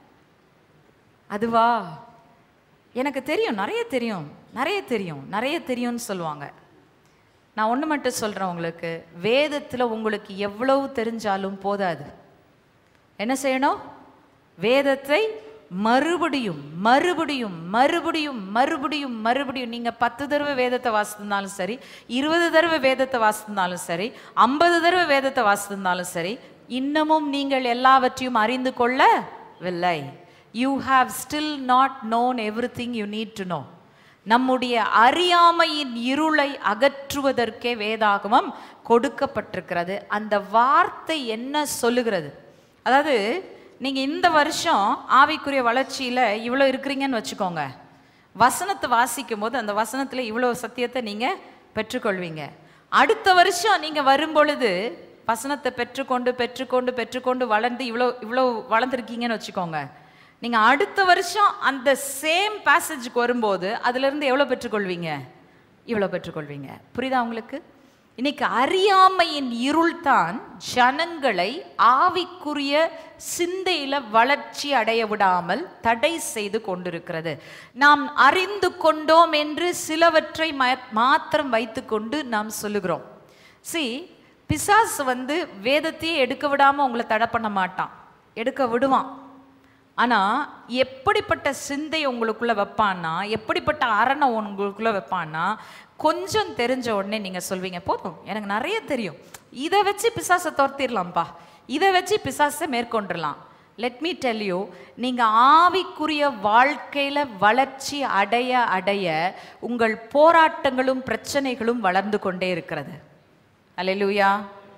அதுவா எனக்கு தெரியும் நிறைய தெரியும் நிறைய தெரியும் நிறைய தெரியும்னு சொல்லுவாங்க நான் ஒன்று மட்டும் சொல்கிறேன் உங்களுக்கு வேதத்தில் உங்களுக்கு எவ்வளவு தெரிஞ்சாலும் போதாது என்ன செய்யணும் வேதத்தை மறுபடியும் மறுபடியும் மறுபடியும் மறுபடியும் மறுபடியும் நீங்கள் பத்து தடவை வேதத்தை வாசித்திருந்தாலும் சரி இருபது தடவை வேதத்தை வாசித்திருந்தாலும் சரி ஐம்பது தடவை வேதத்தை வாசித்திருந்தாலும் சரி இன்னமும் நீங்கள் எல்லாவற்றையும் அறிந்து கொள்ளவில்லை you have still not known everything you need to know நம்முடைய அறியாமையின் இருளை அகற்றுவதற்கே வேதாகமம் கொடுக்கப்பட்டிருக்கிறது அந்த வார்த்தை என்ன சொல்லுகிறது அதாவது நீங்க இந்த வருஷம் ஆவிக்குரிய வளர்ச்சியில இவ்வளோ இருக்கிறீங்கன்னு வச்சுக்கோங்க வசனத்தை வாசிக்கும் போது அந்த வசனத்துல இவ்வளோ சத்தியத்தை நீங்க பெற்றுக்கொள்வீங்க அடுத்த வருஷம் நீங்க வரும் பொழுது வசனத்தை பெற்றுக்கொண்டு பெற்றுக்கொண்டு பெற்றுக்கொண்டு வளர்ந்து இவ்வளோ இவ்வளோ வளர்ந்துருக்கீங்கன்னு வச்சுக்கோங்க நீங்க அடுத்த வருஷம் அந்த சேம் பேசேஜுக்கு வரும்போது அதுல இருந்து எவ்வளோ பெற்றுக்கொள்வீங்க இவ்வளோ பெற்றுக்கொள்வீங்க புரியுதா உங்களுக்கு இன்னைக்கு அறியாமையின் இருள் தான் ஜனங்களை ஆவிக்குரிய சிந்தையில வளர்ச்சி அடைய விடாமல் தடை செய்து கொண்டிருக்கிறது நாம் அறிந்து கொண்டோம் என்று சிலவற்றை ம- மாத்திரம் வைத்துக்கொண்டு நாம் சொல்லுகிறோம் சி பிசாஸ் வந்து வேதத்தையே எடுக்க விடாம உங்களை தடை பண்ண மாட்டான் எடுக்க விடுவான் ஆனா எப்படிப்பட்ட சிந்தை உங்களுக்குள்ள வைப்பான்னா எப்படிப்பட்ட அரணை உங்களுக்குள்ள வைப்பான்னா கொஞ்சம் தெரிஞ்ச உடனே நீங்க சொல்வீங்க போதும் எனக்கு நிறைய தெரியும் இதை வச்சு பிசாசை துரத்திடலாம்ப்பா இதை வச்சு பிசாசை மேற்கொண்டுடலாம் லெட் மீ டெல் யூ நீங்க ஆவிக்குரிய வாழ்க்கையில வளர்ச்சி அடைய அடைய உங்கள் போராட்டங்களும் பிரச்சனைகளும் வளர்ந்து கொண்டே இருக்கிறது அல்லேலூயா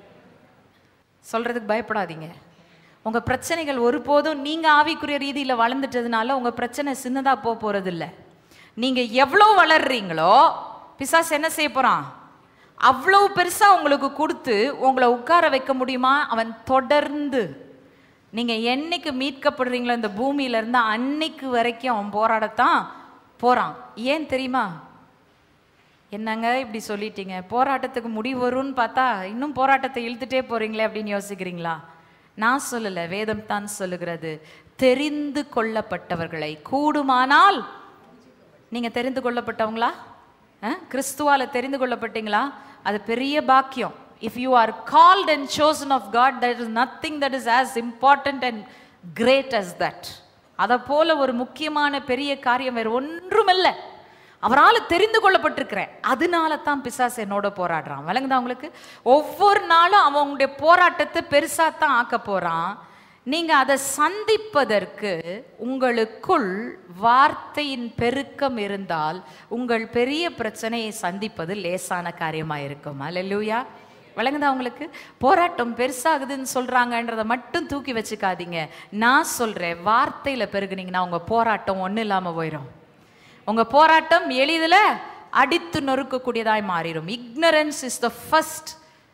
சொல்றதுக்கு பயப்படாதீங்க உங்க பிரச்சனைகள் ஒருபோதும் நீங்க ஆவிக்குரிய ரீதியில வளர்ந்துட்டதுனால உங்க பிரச்சனை சின்னதா போக போறது இல்ல நீங்க எவ்வளோ வளர்றீங்களோ பிசாசு என்ன செய்ய போறான் அவ்வளவு பெருசா உங்களுக்கு கொடுத்து உங்களை உட்கார வைக்க முடியுமா அவன் தொடர்ந்து நீங்க என்னைக்கு மீட்கப்படுறீங்களோ இந்த பூமியில இருந்து அன்னைக்கு வரைக்கும் அவன் போராடத்தான் போறான் ஏன் தெரியுமா என்னங்க இப்படி சொல்லிட்டீங்க போராட்டத்துக்கு முடிவு வரும்னு பார்த்தா இன்னும் போராட்டத்தை இழுத்துட்டே போறீங்களே அப்படின்னு யோசிக்கிறீங்களா நான் சொல்லல வேதம் தான் சொல்லுகிறது தெரிந்து கொள்ளப்பட்டவர்களை கூடுமானால் நீங்க தெரிந்து கொள்ளப்பட்டவங்களா அஹ்? கிறிஸ்துவால தெரிந்து கொள்ளப்பட்டீங்களா அது பெரிய பாக்கியம் if you are called and chosen of God that is nothing that is as important and great as that அதை போல ஒரு முக்கியமான பெரிய காரியம் வேறு ஒன்றுமில்லை அவரால் தெரிந்து கொள்ளப்பட்டிருக்கிறேன் அதனால தான் பிசாசு என்னோட போராடுறான் விளங்குதா உங்களுக்கு ஒவ்வொரு நாளும் அவங்களுடைய போராட்டத்தை பெருசா தான் ஆக்க போறான் நீங்க அதை சந்திப்பதற்கு உங்களுக்குள் வார்த்தையின் பெருக்கம் இருந்தால் உங்கள் பெரிய பிரச்சனையை சந்திப்பது லேசான காரியமா இருக்கும் அல்லேலூயா விளங்குதா உங்களுக்கு போராட்டம் பெருசாகுதுன்னு சொல்றாங்கன்றதை மட்டும் தூக்கி வச்சுக்காதீங்க நான் சொல்றேன் வார்த்தையில பெருகுனீங்கன்னா உங்க போராட்டம் ஒன்றும் இல்லாம போயிடும் உங்க போராட்டம் எளிதில் அடித்து நொறுக்கக்கூடியதாய் மாறிடும் ignorance is the first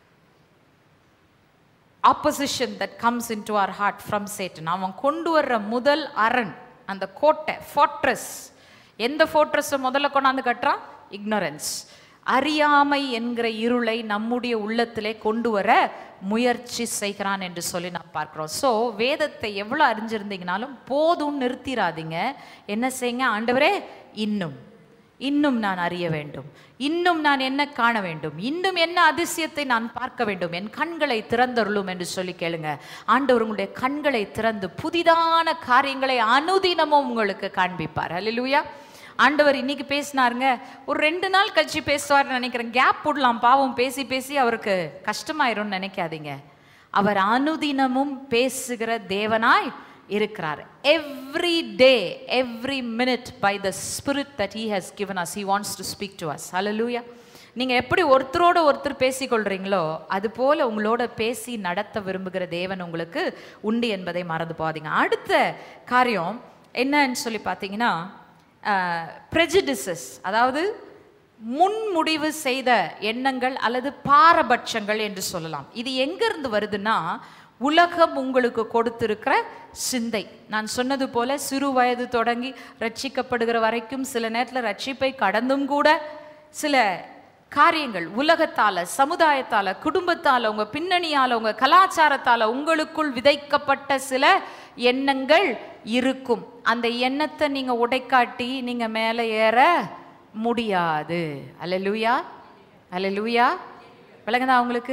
opposition that comes into our heart from Satan அவன் கொண்டு வர்ற முதல் அரண் அந்த கோட்டை ஃபோர்ட்ரஸ் எந்த ஃபோர்ட்ரஸை முதல்ல கொண்டாந்து கட்டுறான் ignorance அறியாமை என்கிற இருளை நம்முடைய உள்ளத்திலே கொண்டு வர முயற்சி செய்கிறான் என்று சொல்லி நாம் பார்க்கிறோம் ஸோ வேதத்தை எவ்வளோ அறிஞ்சிருந்தீங்கனாலும் போதும் நிறுத்திராதீங்க என்ன செய்யுங்க ஆண்டவரே இன்னும் இன்னும் நான் அறிய வேண்டும் இன்னும் நான் என்ன காண வேண்டும் இன்னும் என்ன அதிசயத்தை நான் பார்க்க வேண்டும் என் கண்களை திறந்தருளும் என்று சொல்லி கேளுங்க ஆண்டவர் உங்களுடைய கண்களை திறந்து புதிதான காரியங்களை அனுதினமும் உங்களுக்கு காண்பிப்பார் அல்லேலூயா ஆண்டவர் இன்னைக்கு பேசினாருங்க ஒரு ரெண்டு நாள் கழிச்சு பேசுவார்னு நினைக்கிறேன் கேப் போடலாம் பாவம் பேசி பேசி அவருக்கு கஷ்டமாயிரும்னு நினைக்காதீங்க அவர் அனுதினமும் பேசுகிற தேவனாய் இருக்கிறார் every day every minute by the spirit that he has given us he wants to speak to us ஹalleluya நீங்க எப்படி ஒருத்தரோட ஒருத்தர் பேசிக்கொள்றீங்களோ அது போல உங்களோட பேசி நடத்த விரும்புகிற தேவன் உங்களுக்கு உண்டு என்பதை மறந்து போகாதீங்க அடுத்த காரியம் என்னன்னு சொல்லி பார்த்தீங்கன்னா ப்ரெஜிடிசஸ் அதாவது முன்முடிவு செய்த எண்ணங்கள் அல்லது பாரபட்சங்கள் என்று சொல்லலாம் இது எங்கிருந்து வருதுன்னா உலகம் உங்களுக்கு கொடுத்திருக்கிற சிந்தை நான் சொன்னது போல சிறு வயது தொடங்கி ரட்சிக்கப்படுகிற வரைக்கும் சில நேரத்தில் ரட்சிப்பை கடந்தும் கூட சில காரியங்கள் உலகத்தால சமுதாயத்தால குடும்பத்தால உங்க பின்னணியால உங்க கலாச்சாரத்தால உங்களுக்குள் விதைக்கப்பட்ட சில எண்ணங்கள் இருக்கும் அந்த எண்ணத்தை நீங்க உடைக்காட்டி நீங்க மேலே ஏற முடியாது அல்லேலூயா அல்லேலூயா விளங்குதா உங்களுக்கு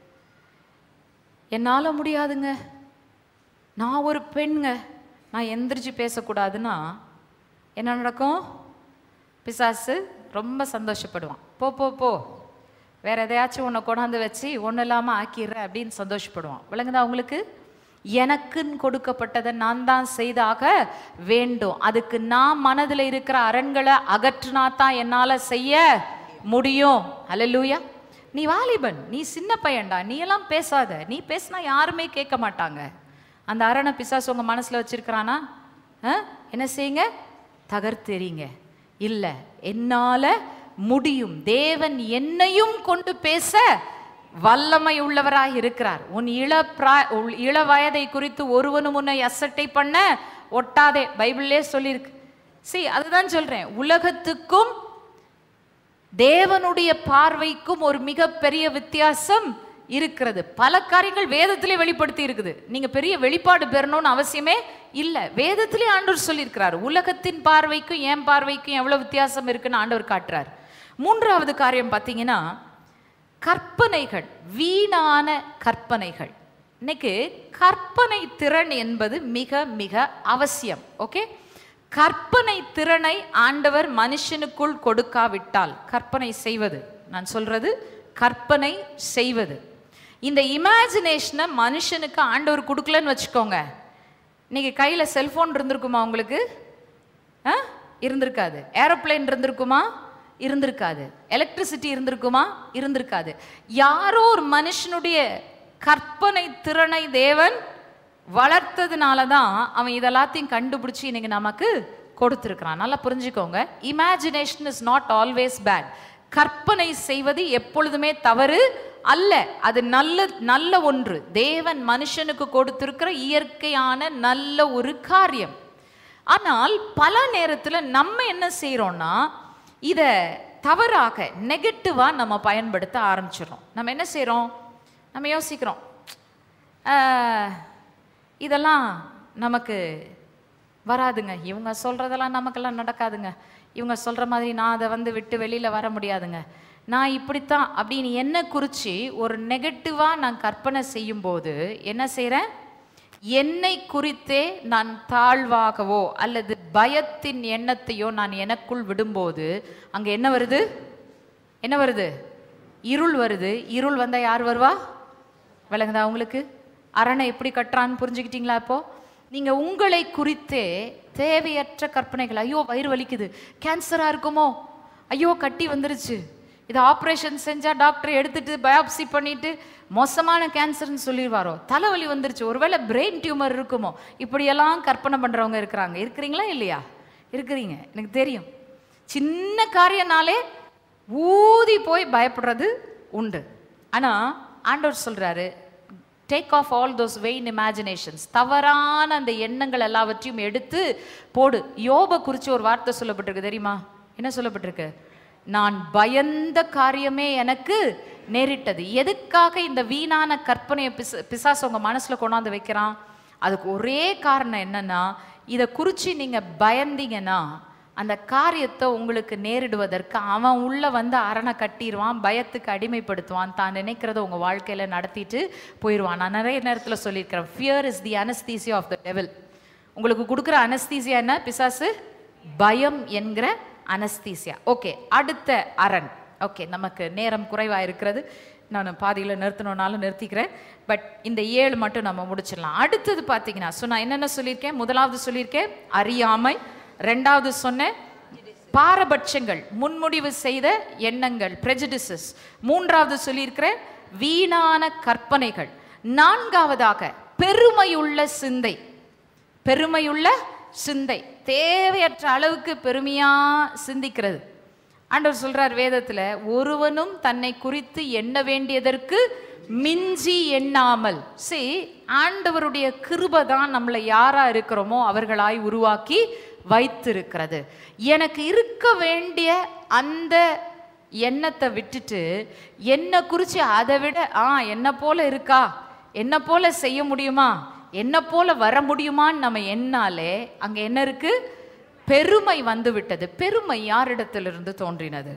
என்னால் முடியாதுங்க நான் ஒரு பெண்ங்க நான் எந்திரிச்சு பேசக்கூடாதுன்னா என்ன நடக்கும் பிசாசு ரொம்ப சந்தோஷப்படுவான் போ போ போ வேற எதையாச்சும் உன்னை கொண்டாந்து வச்சு ஒன்றும் இல்லாமல் ஆக்கிடுற அப்படின்னு சந்தோஷப்படுவான் விளங்குதா உங்களுக்கு எனக்குன்னு கொடுக்கப்பட்டதை நான் தான் செய்தாக வேண்டும் அதுக்கு நான் மனதில் இருக்கிற அரண்களை அகற்றினா தான் என்னால் செய்ய முடியும் அல்லேலூயா நீ வாலிபன் நீ சின்ன பையன்டா நீ எல்லாம் பேசாத நீ பேசினா யாருமே கேட்க மாட்டாங்க அந்த அரணை பிசாசு உங்க மனசுல வச்சிருக்கிறானா ஆ? என்ன செய்யுங்க தகர்த்தெறிங்க இல்ல என்னால முடியும் தேவன் என்னையும் கொண்டு பேச வல்லமை உள்ளவராய் இருக்கிறார் உன் இள பிரா உள் இள வயதை குறித்து ஒருவனும் உன்னை அசட்டை பண்ண ஒட்டாதே பைபிள்லே சொல்லியிருக்கு see அதுதான் சொல்றேன் உலகத்துக்கும் தேவனுடைய பார்வைக்கும் ஒரு மிகப்பெரிய வித்தியாசம் இருக்கிறது பல காரியங்கள் வேதத்திலே வெளிப்படுத்தி இருக்குது நீங்க பெரிய வெளிப்பாடு பெறணும்னு அவசியமே இல்ல வேதத்திலே ஆண்டவர் சொல்லியிருக்கிறார் உலகத்தின் பார்வைக்கும் என் பார்வைக்கும் எவ்வளவு வித்தியாசம் இருக்குன்னு ஆண்டவர் காட்டுறார் மூன்றாவது காரியம் பார்த்தீங்கன்னா கற்பனைகள் வீணான கற்பனைகள் இன்னைக்கு கற்பனை திறன் என்பது மிக மிக அவசியம் ஓகே கற்பனை திறனை ஆண்டவர் மனுஷனுக்குள் கொடுக்காவிட்டால் கற்பனை செய்வது நான் சொல்றது கற்பனை செய்வது இந்த இமேஜினேஷனை மனுஷனுக்கு ஆண்டவர் கொடுக்கலன்னு வச்சுக்கோங்க இன்னைக்கு கையில செல்போன் இருந்திருக்குமா உங்களுக்கு ஆ இருந்திருக்காது ஏரோப்ளேன் இருந்திருக்குமா இருந்திருக்காது எலக்ட்ரிசிட்டி இருந்திருக்குமா இருந்திருக்காது யாரோ ஒரு மனுஷனுடைய கற்பனை திறனை தேவன் வளர்த்ததுனால தான் அவன் இதெல்லாத்தையும் கண்டுபிடிச்சி இன்னைக்கு நமக்கு கொடுத்துருக்கிறான் நல்லா புரிஞ்சுக்கோங்க imagination is not always bad கற்பனை செய்வது எப்பொழுதுமே தவறு அல்ல அது நல்ல நல்ல ஒன்று தேவன் மனுஷனுக்கு கொடுத்திருக்கிற இயற்கையான நல்ல ஒரு காரியம் ஆனால் பல நேரத்தில் நம்ம என்ன செய்கிறோம்னா இதை தவறாக நெகட்டிவாக நம்ம பயன்படுத்த ஆரம்பிச்சிடுறோம் நம்ம என்ன செய்கிறோம் நம்ம யோசிக்கிறோம் ஆஹ், இதெல்லாம் நமக்கு வராதுங்க இவங்க சொல்கிறதெல்லாம் நமக்கெல்லாம் நடக்காதுங்க இவங்க சொல்கிற மாதிரி நான் அதை வந்து விட்டு வெளியில் வர முடியாதுங்க நான் இப்படித்தான் அப்படின்னு என்ன குறித்து ஒரு நெகட்டிவாக நான் கற்பனை செய்யும்போது என்ன செய்கிறேன் என்னை குறித்தே நான் தாழ்வாகவோ அல்லது பயத்தின் எண்ணத்தையோ நான் எனக்குள் விடும்போது அங்கே என்ன வருது என்ன வருது இருள் வருது இருள் வந்தால் யார் வருவா விளங்குதா உங்களுக்கு அரணை எப்படி கட்டுறான்னு புரிஞ்சுக்கிட்டீங்களா இப்போ நீங்க உங்களை குறித்தே தேவையற்ற கற்பனைகள் ஐயோ வயிறு வலிக்குது கேன்சரா இருக்குமோ ஐயோ கட்டி வந்துருச்சு இது ஆப்ரேஷன் செஞ்சா டாக்டர் எடுத்துட்டு பயாப்சி பண்ணிட்டு மோசமான கேன்சர்னு சொல்லிடுவாரோ தலைவலி வந்துருச்சு ஒருவேளை பிரெயின் டியூமர் இருக்குமோ இப்படியெல்லாம் கற்பனை பண்றவங்க இருக்கிறாங்க இருக்கிறீங்களா இல்லையா இருக்கிறீங்க எனக்கு தெரியும் சின்ன காரியனாலே ஊதி போய் பயப்படுறது உண்டு ஆனா ஆண்டவர் சொல்றாரு take off all those vain imaginations தவறான அந்த எண்ணங்கள் எல்லாவற்றையும் எடுத்து போடு யோப குறித்து ஒரு வார்த்தை சொல்லப்பட்டிருக்கு தெரியுமா என்ன சொல்லப்பட்டிருக்கு நான் பயந்த காரியமே எனக்கு நேரிட்டது எதுக்காக இந்த வீணான கற்பனையை பிச பிசாசு உங்க மனசுல கொண்டாந்து வைக்கிறான் அதுக்கு ஒரே காரணம் என்னன்னா இதை குறித்து நீங்க பயந்தீங்கன்னா அந்த காரியத்தை உங்களுக்கு நேரிடுவதற்கு அவன் உள்ள வந்து அரணை கட்டிடுவான் பயத்துக்கு அடிமைப்படுத்துவான் தான் நினைக்கிறத உங்கள் வாழ்க்கையில் நடத்திட்டு போயிடுவான் நான் நிறைய நேரத்தில் சொல்லியிருக்கிறேன் fear is the anaesthesia of the devil உங்களுக்கு கொடுக்குற அனஸ்தீசியா என்ன பிசாசு பயம் என்கிற அனஸ்தீசியா ஓகே அடுத்த அரண் ஓகே நமக்கு நேரம் குறைவாக இருக்கிறது நான் பாதியில் நிறுத்தணுன்னாலும் நிறுத்திக்கிறேன் பட் இந்த ஏழு மட்டும் நம்ம முடிச்சிடலாம் அடுத்தது பார்த்தீங்கன்னா ஸோ நான் என்னென்ன சொல்லியிருக்கேன் முதலாவது சொல்லியிருக்கேன் அறியாமை ரெண்டாவது சொன்னேன் பாரபட்சங்கள் முன்முடிவு செய்த எண்ணங்கள் prejudices மூன்றாவது சொல்லியிருக்கிறேன் வீணான கற்பனைகள் நான்காவதாக பெருமையுள்ள சிந்தை பெருமையுள்ள சிந்தை தேவையற்ற அளவுக்கு பெருமையா சிந்திக்கிறது ஆண்டவர் சொல்றார் வேதத்துல ஒருவனும் தன்னை குறித்து எண்ண வேண்டியதற்கு மிஞ்சி எண்ணாமல் see ஆண்டவருடைய கிருபை தான் நம்மளை யாரா இருக்கிறோமோ அவர்களாய் உருவாக்கி வைத்திருக்கிறது எனக்கு இருக்க வேண்டிய அந்த எண்ணத்தை விட்டுட்டு என்னை குறித்து அதை விட ஆ என்ன போல இருக்கா என்ன போல செய்ய முடியுமா என்ன போல வர முடியுமான்னு நம்ம எண்ணாலே அங்க என்ன இருக்கு பெருமை வந்து விட்டது பெருமை யாரிடத்திலிருந்து தோன்றினது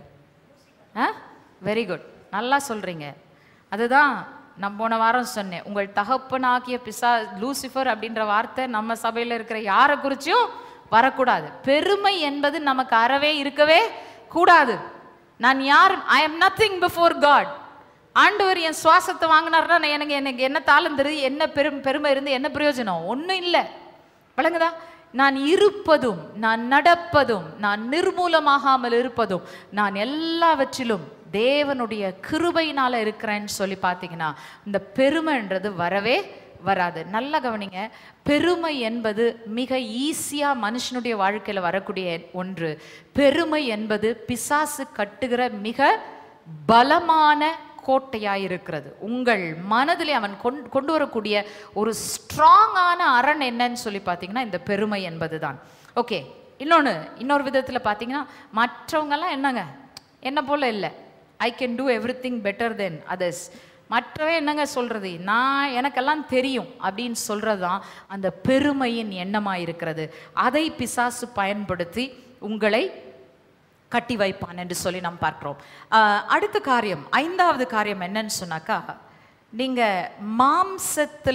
வெரி குட் நல்லா சொல்றீங்க அதுதான் நான் போன வாரம் சொன்னேன் உங்கள் தகப்பனாகிய பிசா லூசிஃபர் அப்படின்ற வார்த்தை நம்ம சபையில் இருக்கிற யாரை குறிச்சும் வரக்கூடாது பெருமை என்பது நமக்கு அறவே இருக்கவே கூடாது நான் யார் I am nothing before God ஆண்டவர் என் சுவாசத்தை வாங்கினார்னா நான் எனக்கு எனக்கு என்ன தாளம் தெரியுது என்ன பெரும் பெருமை இருந்து என்ன பிரயோஜனம் ஒன்றும் இல்லை விளங்குதா நான் இருப்பதும் நான் நடப்பதும் நான் நிர்மூலமாகாமல் இருப்பதும் நான் எல்லாவற்றிலும் தேவனுடைய கிருபையினால இருக்கிறேன்னு சொல்லி பார்த்தீங்கன்னா இந்த பெருமைன்றது வரவே வராது நல்லா கவனிங்க பெருமை என்பது மிக ஈஸியாக மனுஷனுடைய வாழ்க்கையில் வரக்கூடிய ஒன்று பெருமை என்பது பிசாசு கட்டுகிற மிக பலமான கோட்டையாக இருக்கிறது உங்கள் மனதிலே அவன் கொண்டு கொண்டு வரக்கூடிய ஒரு ஸ்ட்ராங்கான அரண் என்னன்னு சொல்லி பார்த்தீங்கன்னா இந்த பெருமை என்பது தான் ஓகே இன்னொன்று இன்னொரு விதத்தில் பார்த்தீங்கன்னா மற்றவங்கெல்லாம் என்னங்க என்ன போல இல்லை I can do everything better than others மற்றவே என்னங்க சொல்றது நான் எனக்கெல்லாம் தெரியும் அப்படின்னு சொல்றது தான் அந்த பெருமையின் எண்ணமாக இருக்கிறது அதை பிசாசு பயன்படுத்தி உங்களை கட்டி வைப்பான் என்று சொல்லி நாம் பார்க்கிறோம் ஆஹ் அடுத்த காரியம் ஐந்தாவது காரியம் என்னன்னு சொன்னாக்கா நீங்க மாம்சத்துல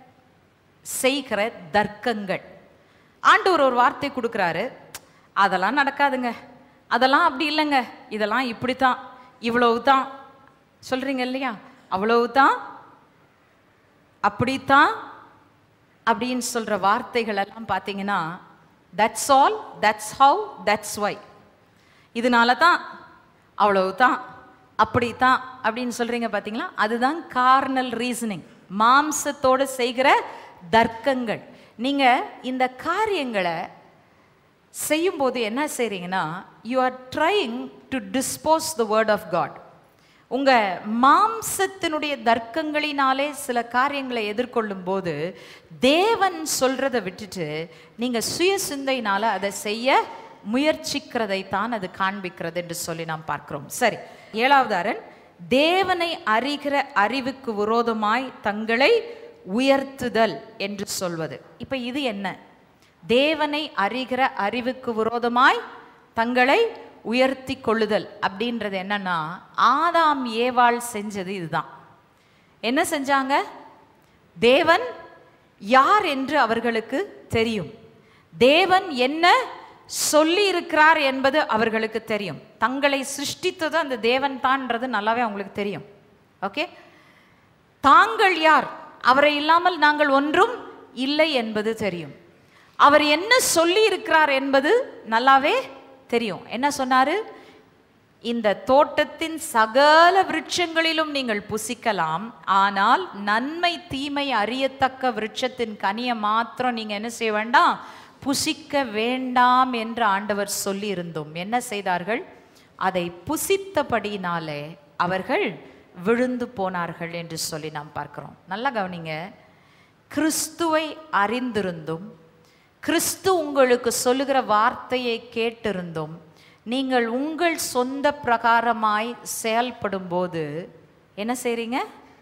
செய்கிற தர்க்கங்கள் ஆண்டவர் ஒரு வார்த்தை கொடுக்குறாரு அதெல்லாம் நடக்காதுங்க அதெல்லாம் அப்படி இல்லைங்க இதெல்லாம் இப்படித்தான் இவ்வளவு தான் சொல்றீங்க இல்லையா அவ்வளவு தான் அப்படித்தான் அப்படின்னு சொல்ற வார்த்தைகள் எல்லாம் பார்த்தீங்கன்னா that's all that's how that's why இதனால தான் அவ்வளவு தான் அப்படி தான் அப்படின்னு சொல்றீங்க பார்த்தீங்களா அதுதான் கார்னல் ரீசனிங் மாம்சத்தோடு செய்கிற தர்க்கங்கள் நீங்க இந்த காரியங்களை செய்யும்போது என்ன செய்றீங்கன்னா you are trying to dispose the word of God உங்க மாம்சத்தினுடைய தர்க்கங்களினாலே சில காரியங்களை எதிர்கொள்ளும் போது தேவன் சொல்றதை விட்டுட்டு நீங்க சுய சிந்தையினால அதை செய்ய முயற்சிக்கிறதை தான் அது காண்பிக்கிறது என்று சொல்லி நாம் பார்க்கிறோம் சரி ஏழாவது அரண் தேவனை அறிகிற அறிவுக்கு விரோதமாய் தங்களை உயர்த்துதல் என்று சொல்வது இப்ப இது என்ன தேவனை அறிகிற அறிவுக்கு விரோதமாய் தங்களை உயர்த்தி கொள்ளுதல் அப்படின்றது என்னன்னா ஆதாம் ஏவாள் செஞ்சது இதுதான் என்ன செஞ்சாங்க தேவன் யார் என்று அவர்களுக்கு தெரியும் தேவன் என்ன சொல்லி இருக்கிறார் என்பது அவர்களுக்கு தெரியும் தங்களை சிருஷ்டித்தது அந்த தேவன் தான்ன்றது நல்லாவே அவங்களுக்கு தெரியும் ஓகே தாங்கள் யார் அவரை இல்லாமல் நாங்கள் ஒன்றும் இல்லை என்பது தெரியும் அவர் என்ன சொல்லி இருக்கிறார் என்பது நல்லாவே தெரியும் என்ன சொன்னாரு இந்த தோட்டத்தின் சகல விருட்சங்களிலும் நீங்கள் புசிக்கலாம் ஆனால் நன்மை தீமை அறியத்தக்க விருட்சத்தின் கனியை மாத்திரம் நீங்க என்ன செய்ய வேண்டாம் புசிக்க வேண்டாம் என்று ஆண்டவர் சொல்லி இருந்தோம் என்ன செய்தார்கள் அதை புசித்தபடினாலே அவர்கள் விழுந்து போனார்கள் என்று சொல்லி நாம் பார்க்கிறோம் நல்லா கவனிங்க கிறிஸ்துவை அறிந்திருந்தும் கிறிஸ்து உங்களுக்கு சொல்லுகிற வார்த்தையை கேட்டிருந்தும் நீங்கள் உங்கள் சொந்த பிரகாரமாய் செயல்படும் போது என்ன செய்றீங்க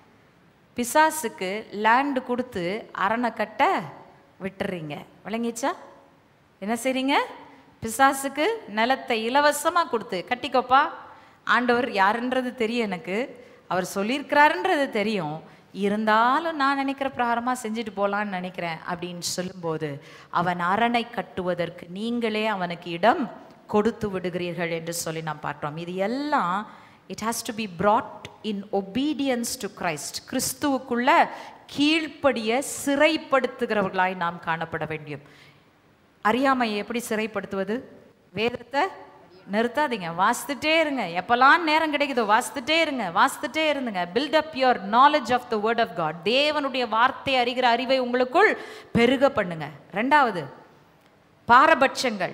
பிசாசுக்கு லேண்டு கொடுத்து அரணை கட்ட விட்டுறீங்க விளங்கிச்சா என்ன செய்றீங்க பிசாசுக்கு நிலத்தை இலவசமா கொடுத்து கட்டிக்கோப்பா ஆண்டவர் யாருன்றது தெரியும் எனக்கு அவர் சொல்லியிருக்கிறாருன்றது தெரியும் இருந்தாலும் நான் நினைக்கிற பிரகாரமா செஞ்சுட்டு போலான்னு நினைக்கிறேன் அப்படின்னு சொல்லும்போது அவன் அரணை கட்டுவதற்கு நீங்களே அவனுக்கு இடம் கொடுத்து விடுகிறீர்கள் என்று சொல்லி நாம் பார்த்தோம் இது எல்லாம் it has to be brought in obedience to Christ கிறிஸ்துவுக்குள்ள கீழ்ப்படிய சிறைப்படுத்துகிறவர்களாய் நாம் காணப்பட வேண்டும் அறியாமையை எப்படி சிறைப்படுத்துவது வேதத்தை நிறுத்தாதீங்க வாசித்துட்டே இருங்க எப்பெல்லாம் நேரம் கிடைக்குதோ வாசித்துட்டே இருங்க வாசித்துட்டே இருந்துங்க build up your knowledge of the word of God தேவனுடைய வார்த்தை அறிகிற அறிவை உங்களுக்குள் பெருக பண்ணுங்க ரெண்டாவது பாரபட்சங்கள்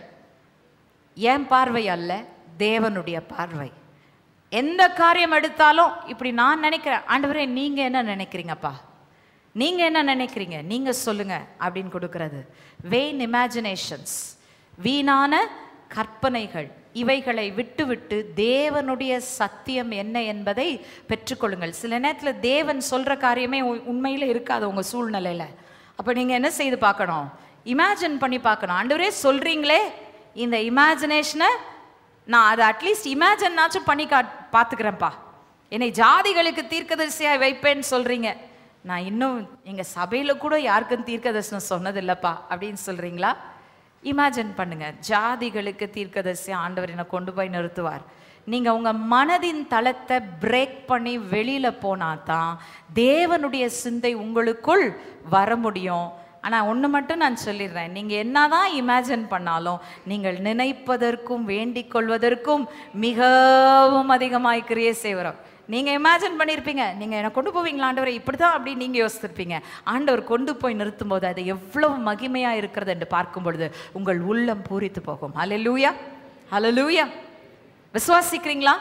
என் பார்வை அல்ல தேவனுடைய பார்வை எந்த காரியம் எடுத்தாலும் இப்படி நான் நினைக்கிறேன் ஆண்டவரே நீங்க என்ன நினைக்கிறீங்கப்பா நீங்க என்ன நினைக்கிறீங்க நீங்க சொல்லுங்க அப்படின்னு கொடுக்கிறது வெயின் இமேஜினேஷன்ஸ் வீணான கற்பனைகள் இவைகளை விட்டுவிட்டு தேவனுடைய சத்தியம் என்ன என்பதை பெற்றுக்கொள்ளுங்கள் சில நேரத்தில் தேவன் சொல்ற காரியமே உ- உண்மையில இருக்காது உங்க சூழ்நிலையில அப்ப நீங்க என்ன செய்து பார்க்கணும் இமேஜின் பண்ணி பார்க்கணும் ஆண்டவரே சொல்றீங்களே இந்த இமேஜினேஷனை நான் அதை அட்லீஸ்ட் இமேஜினாச்சும் பண்ணி கா பார்த்துக்கிறேன்ப்பா என்னை ஜாதிகளுக்கு தீர்க்கதரிசியாய் வைப்பேன்னு சொல்றீங்க நான் இன்னும் எங்க சபையில கூட யாருக்கும் தீர்க்கதரிசனம் சொன்னதில்லப்பா அப்படின்னு சொல்றீங்களா இமேஜின் பண்ணுங்க ஜாதிகளுக்கு தீர்க்கதரிசி ஆண்டவர் என்னை கொண்டு போய் நிறுத்துவார் நீங்க உங்க மனதின் தளத்தை பிரேக் பண்ணி வெளியில போனா தான் தேவனுடைய சிந்தை உங்களுக்குள் வர முடியும் ஆனா ஒண்ணு மட்டும் நான் சொல்லிடுறேன் நீங்க என்னதான் இமேஜின் பண்ணாலும் நீங்கள் நினைப்பதற்கும் வேண்டிக் கொள்வதற்கும் மிகவும் அதிகமாய் கிரியை செய்வரோம் நீங்க இமேஜின் பண்ணியிருப்பீங்க நீங்க என்னை கொண்டு போவீங்களா ஆண்டவரை இப்படிதான் அப்படி நீங்க யோசிச்சிருப்பீங்க ஆண்டவர் கொண்டு போய் நிறுத்தும் போது அது எவ்வளவு மகிமையா இருக்கிறது என்று பார்க்கும் பொழுது உங்கள் உள்ளம் பூரித்து போகும் ஹalleluya ஹalleluya விசுவாசிக்கிறீங்களா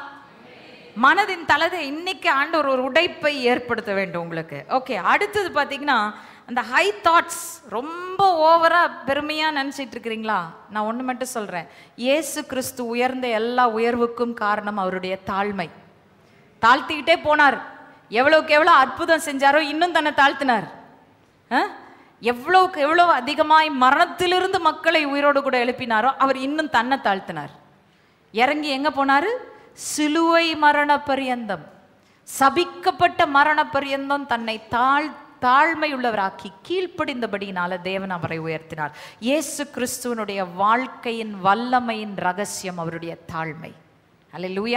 மனதின் தலதை இன்னைக்கு ஆண்டவர் ஒரு உடைப்பை ஏற்படுத்த வேண்டும் உங்களுக்கு ஓகே அடுத்தது பார்த்தீங்கன்னா அந்த ஹை தாட்ஸ் ரொம்ப ஓவரா பெருமையா நினைச்சிட்டு இருக்கிறீங்களா நான் ஒண்ணு மட்டும் சொல்றேன் இயேசு கிறிஸ்து உயர்ந்த எல்லா உயர்வுக்கும் காரணம் அவருடைய தாழ்மை தாழ்த்திக்கிட்டே போனார் எவ்வளவுக்கு எவ்வளோ அற்புதம் செஞ்சாரோ இன்னும் தன்னை தாழ்த்தினார் ஆ? எவ்வளவுக்கு எவ்வளவு அதிகமாய் மரணத்திலிருந்து மக்களை உயிரோடு கூட எழுப்பினாரோ அவர் இன்னும் தன்னை தாழ்த்தினார் இறங்கி எங்க போனாரு சிலுவை மரண பரியந்தம் சபிக்கப்பட்ட மரண பரியந்தம் தன்னை தாழ் தாழ்மையுள்ளவராக்கி கீழ்ப்படிந்தபடியினால தேவன் அவரை உயர்த்தினார் இயேசு கிறிஸ்துவனுடைய வாழ்க்கையின் வல்லமையின் ரகசியம் அவருடைய தாழ்மை அல்லேலூயா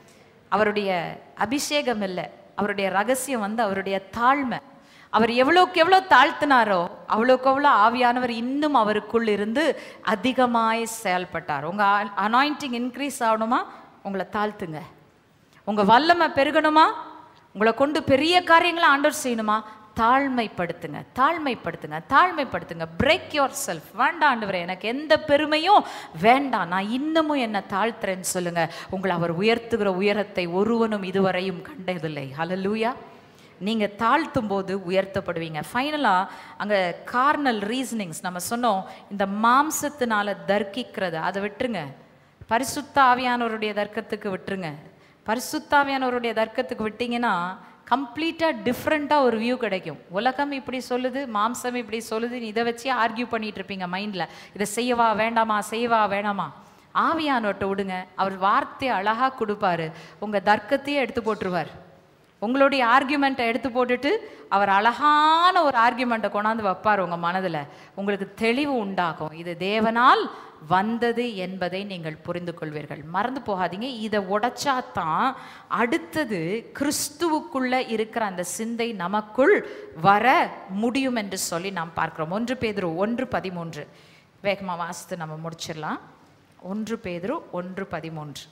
அவருடைய அபிஷேகம் இல்லை அவருடைய ரகசியம் வந்து அவருடைய தாழ்மை அவர் எவ்வளோக்கு எவ்வளோ தாழ்த்தினாரோ அவ்வளோக்கு அவ்வளோ ஆவியானவர் இன்னும் அவருக்குள் இருந்து அதிகமாய் செயல்பட்டார் உங்கள் அனாயிண்டிங் இன்க்ரீஸ் ஆகணுமா உங்களை தாழ்த்துங்க உங்கள் வல்லமை பெருகணுமா உங்களை கொண்டு பெரிய காரியங்களை ஆண்டவர் செய்யணுமா தாழ்மைப்படுத்துங்க தாழ்மைப்படுத்துங்க தாழ்மைப்படுத்துங்க பிரேக் யோர் செல்ஃப் வேண்டாம் ஆண்டவரே எனக்கு எந்த பெருமையும் வேண்டாம் நான் இன்னமும் என்ன தாழ்த்துறேன்னு சொல்லுங்க உங்களை அவர் உயர்த்துகிற உயரத்தை ஒருவனும் இதுவரையும் கண்டதில்லை ஹalleluya நீங்க தாழ்த்தும் போது உயர்த்தப்படுவீங்க ஃபைனலா அங்க கார்னல் ரீசனிங்ஸ் நம்ம சொன்னோம் இந்த மாம்சத்தினால தர்க்கிக்கிறது அதை விட்டுருங்க பரிசுத்த ஆவியானவருடைய தர்க்கத்துக்கு விட்டுருங்க பரிசுத்த ஆவியானவருடைய தர்க்கத்துக்கு விட்டீங்கன்னா கம்ப்ளீட்டாக டிஃப்ரெண்ட்டாக ஒரு வியூ கிடைக்கும் உலகம் இப்படி சொல்லுது மாம்சம் இப்படி சொல்லுது நீ இதை வச்சு ஆர்கியூ பண்ணிட்டு இருப்பீங்க மைண்டில் இதை செய்யவா வேண்டாமா செய்யவா வேணாமா ஆவியானவர்கிட்ட விடுங்க அவர் வார்த்தையை அழகாக கொடுப்பாரு உங்கள் தர்க்கத்தையே எடுத்து போட்டுருவார் உங்களுடைய ஆர்கியூமெண்ட்டை எடுத்து போட்டுட்டு அவர் அழகான ஒரு ஆர்கியூமெண்ட்டை கொண்டாந்து வைப்பார் உங்கள் மனதில் உங்களுக்கு தெளிவு உண்டாகும் இது தேவனால் வந்தது என்பதை நீங்கள் புரிந்து கொள்வீர்கள் மறந்து போகாதீங்க இதை உடைச்சாதான் அடுத்தது கிறிஸ்துவுக்குள்ள இருக்கிற அந்த சிந்தை நமக்குள் வர முடியும் என்று சொல்லி நாம் பார்க்கிறோம் ஒன்று பேதுரு ஒன்று பதிமூன்று வேகமாக வாசித்து நம்ம முடிச்சிடலாம் ஒன்று பேதுரு ஒன்று பதிமூன்று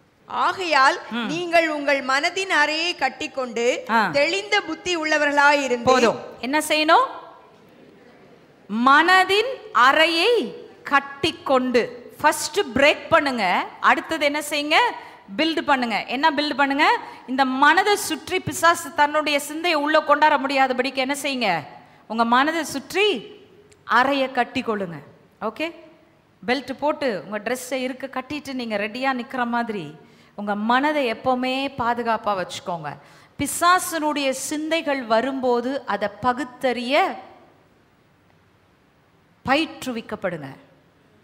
ஆகையால் நீங்கள் உங்கள் மனதின் அறையை கட்டிக்கொண்டு ஆ. தெளிந்த புத்தி உள்ளவர்களாயிருந்து போதும் என்ன செய்யணும் மனதின் அறையை கட்டிக்கொண்டு ஃபர்ஸ்ட் பிரேக் பண்ணுங்க அடுத்தது என்ன செய்யுங்க பில்டு பண்ணுங்க என்ன பில்டு பண்ணுங்க இந்த மனதை சுற்றி பிசாசு தன்னுடைய சிந்தையை உள்ள கொண்டாட முடியாதபடிக்கு என்ன செய்யுங்க உங்க மனதை சுற்றி அறையை கட்டி கொள்ளுங்க ஓகே பெல்ட் போட்டு உங்க ட்ரெஸ்ஸை இருக்க கட்டிட்டு நீங்க ரெடியா நிக்கிற மாதிரி உங்க மனதை எப்பவுமே பாதுகாப்பா வச்சுக்கோங்க பிசாசனுடைய சிந்தைகள் வரும்போது அதை பகுத்தறிய பயிற்றுவிக்கப்படுங்க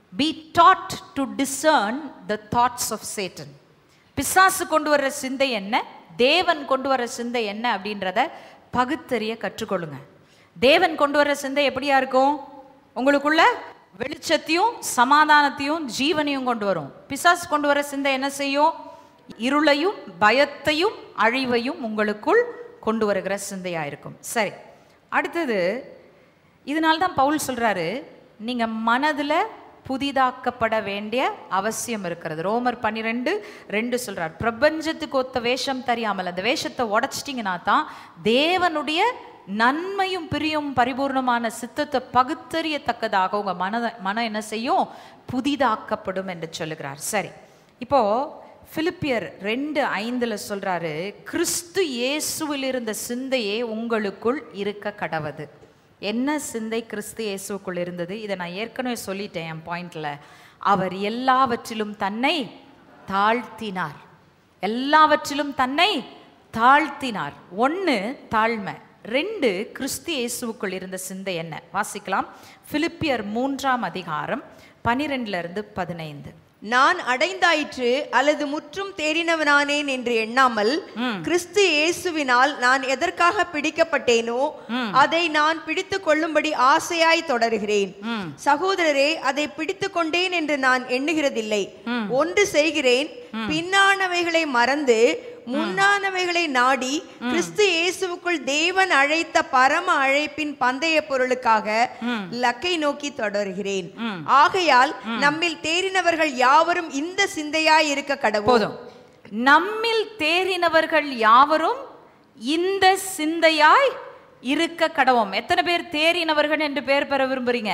be taught to discern the thoughts of Satan பிசாசு கொண்டு வர்ற சிந்தை என்ன தேவன் கொண்டு வர்ற சிந்தை என்ன அப்படின்றத பகுத்தறிய கற்றுக்கொள்ளுங்க தேவன் கொண்டு வர்ற சிந்தை எப்படியா இருக்கும் உங்களுக்குள்ள வெளிச்சத்தையும் சமாதானத்தையும் ஜீவனையும் கொண்டு வரும் பிசாசு கொண்டு வர சிந்தை என்ன செய்யும் இருளையும் பயத்தையும் அழிவையும் உங்களுக்குள் கொண்டு வருகிற சிந்தையா இருக்கும் சரி அடுத்தது இதனால தான் பவுல் சொல்றாரு நீங்க மனதுல புதிதாக்கப்பட வேண்டிய அவசியம் இருக்கிறது ரோமர் பன்னிரெண்டு ரெண்டு சொல்றார் பிரபஞ்சத்துக்கு ஒத்த வேஷம் தெரியாமல் அந்த வேஷத்தை உடைச்சிட்டிங்கன்னா தான் தேவனுடைய நன்மையும் பிரியும் பரிபூர்ணமான சித்தத்தை பகுத்தறியத்தக்கதாக உங்க மனத மனம் என்ன செய்யும் புதிதாக்கப்படும் என்று சொல்லுகிறார் சரி இப்போ பிலிப்பியர் ரெண்டு ஐந்துல சொல்றாரு கிறிஸ்து இயேசுவில் இருந்த சிந்தையே உங்களுக்குள் இருக்க கடவது என்ன சிந்தை கிறிஸ்து இயேசுக்குள் இருந்தது இதை நான் ஏற்கனவே சொல்லிட்டேன் என் பாயிண்ட்ல அவர் எல்லாவற்றிலும் தன்னை தாழ்த்தினார் எல்லாவற்றிலும் தன்னை தாழ்த்தினார் ஒன்று தாழ்மை ரெண்டு கிறிஸ்து இயேசுவுக்குள் இருந்த சிந்தை என்ன வாசிக்கலாம் பிலிப்பியர் மூன்றாம் அதிகாரம் பனிரெண்டுல இருந்து பதினைந்து நான் அடைந்தாயிற்று அல்லது முற்றும் தேறினவனானேன் என்று எண்ணாமல் கிறிஸ்து இயேசுவினால் நான் எதற்காக பிடிக்கப்பட்டேனோ அதை நான் பிடித்து கொள்ளும்படி ஆசையாய் தொடருகிறேன் சகோதரரே அதை பிடித்து கொண்டேன் என்று நான் எண்ணுகிறதில்லை ஒன்று செய்கிறேன் பின்னானவைகளை மறந்து முன்னானவைகளை நாடி கிறிஸ்து இயேசுவுக்குள் தேவன் அழைத்த பரம அழைப்பின் பந்தய பொருளுக்காக லக்கை நோக்கி தொடர்கிறேன் ஆகையால் நம்மில் தேறினவர்கள் யாவரும் இந்த சிந்தையாய் இருக்க கடவுள் போதும் நம்மில் தேறினவர்கள் யாவரும் இந்த சிந்தையாய் இருக்க கடவோம் எத்தனை பேர் தேறினவர்கள் என்று பெயர் பெற விரும்புறீங்க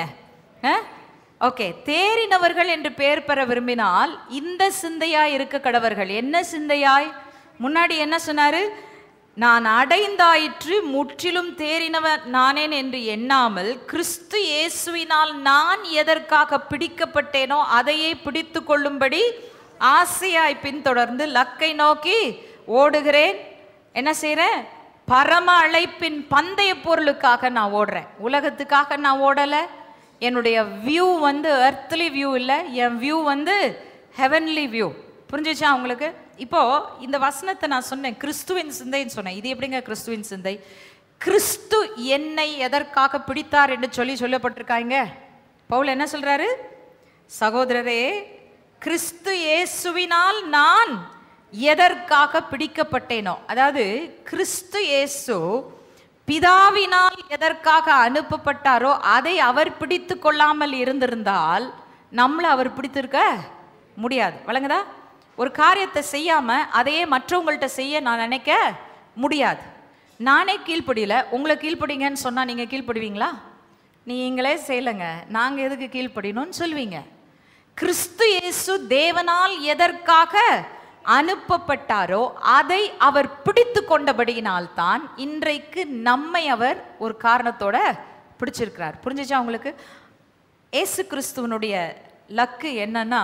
ஓகே தேறினவர்கள் என்று பெயர் பெற விரும்பினால் இந்த சிந்தையாய் இருக்க கடவர்கள் என்ன சிந்தையாய் முன்னாடி என்ன சொன்னாரு நான் அடைந்தாயிற்று முற்றிலும் தேறினவன் நானேன் என்று எண்ணாமல் கிறிஸ்து இயேசுவினால் நான் எதற்காக பிடிக்கப்பட்டேனோ அதையே பிடித்து கொள்ளும்படி ஆசையாய் பின்தொடர்ந்து லக்கை நோக்கி ஓடுகிறேன் என்ன செய்றேன் பரம அழைப்பின் பந்தய பொருளுக்காக நான் ஓடுறேன் உலகத்துக்காக நான் ஓடலை என்னுடைய வியூ வந்து எர்த்லி வியூ இல்லை என் வியூ வந்து ஹெவன்லி வியூ புரிஞ்சுச்சா உங்களுக்கு இப்போ இந்த வசனத்தை நான் சொன்னேன் கிறிஸ்துவின் சிந்தைன்னு சொன்னேன் இது எப்படிங்க கிறிஸ்துவின் சிந்தை கிறிஸ்து என்னை எதற்காக பிடித்தார் என்று சொல்லி சொல்லப்பட்டிருக்காங்க பவுல் என்ன சொல்றாரு சகோதரரே கிறிஸ்து இயேசுவினால் நான் எதற்காக பிடிக்கப்பட்டேனோ அதாவது கிறிஸ்து இயேசு பிதாவினால் எதற்காக அனுப்பப்பட்டாரோ அதை அவர் பிடித்து கொள்ளாமல் இருந்திருந்தால் நம்மளை அவர் பிடித்திருக்க முடியாது வழங்குதா ஒரு காரியத்தை செய்யாம அதையே மற்றவங்கள்ட்ட செய்ய நான் நினைக்க முடியாது நானே கீழ்ப்படியில உங்களை கீழ்ப்படிங்கன்னு சொன்னா நீங்க கீழ்ப்படுவீங்களா நீங்களே செய்யலைங்க நாங்க எதுக்கு கீழ்ப்படியணும்னு சொல்வீங்க கிறிஸ்து இயேசு தேவனால் எதற்காக அனுப்பப்பட்டாரோ அதை அவர் பிடித்து கொண்டபடியினால்தான் இன்றைக்கு நம்மை அவர் ஒரு காரணத்தோட பிடிச்சிருக்கிறார் புரிஞ்சுச்சா உங்களுக்கு இயேசு கிறிஸ்துவனுடைய லக்கு என்னன்னா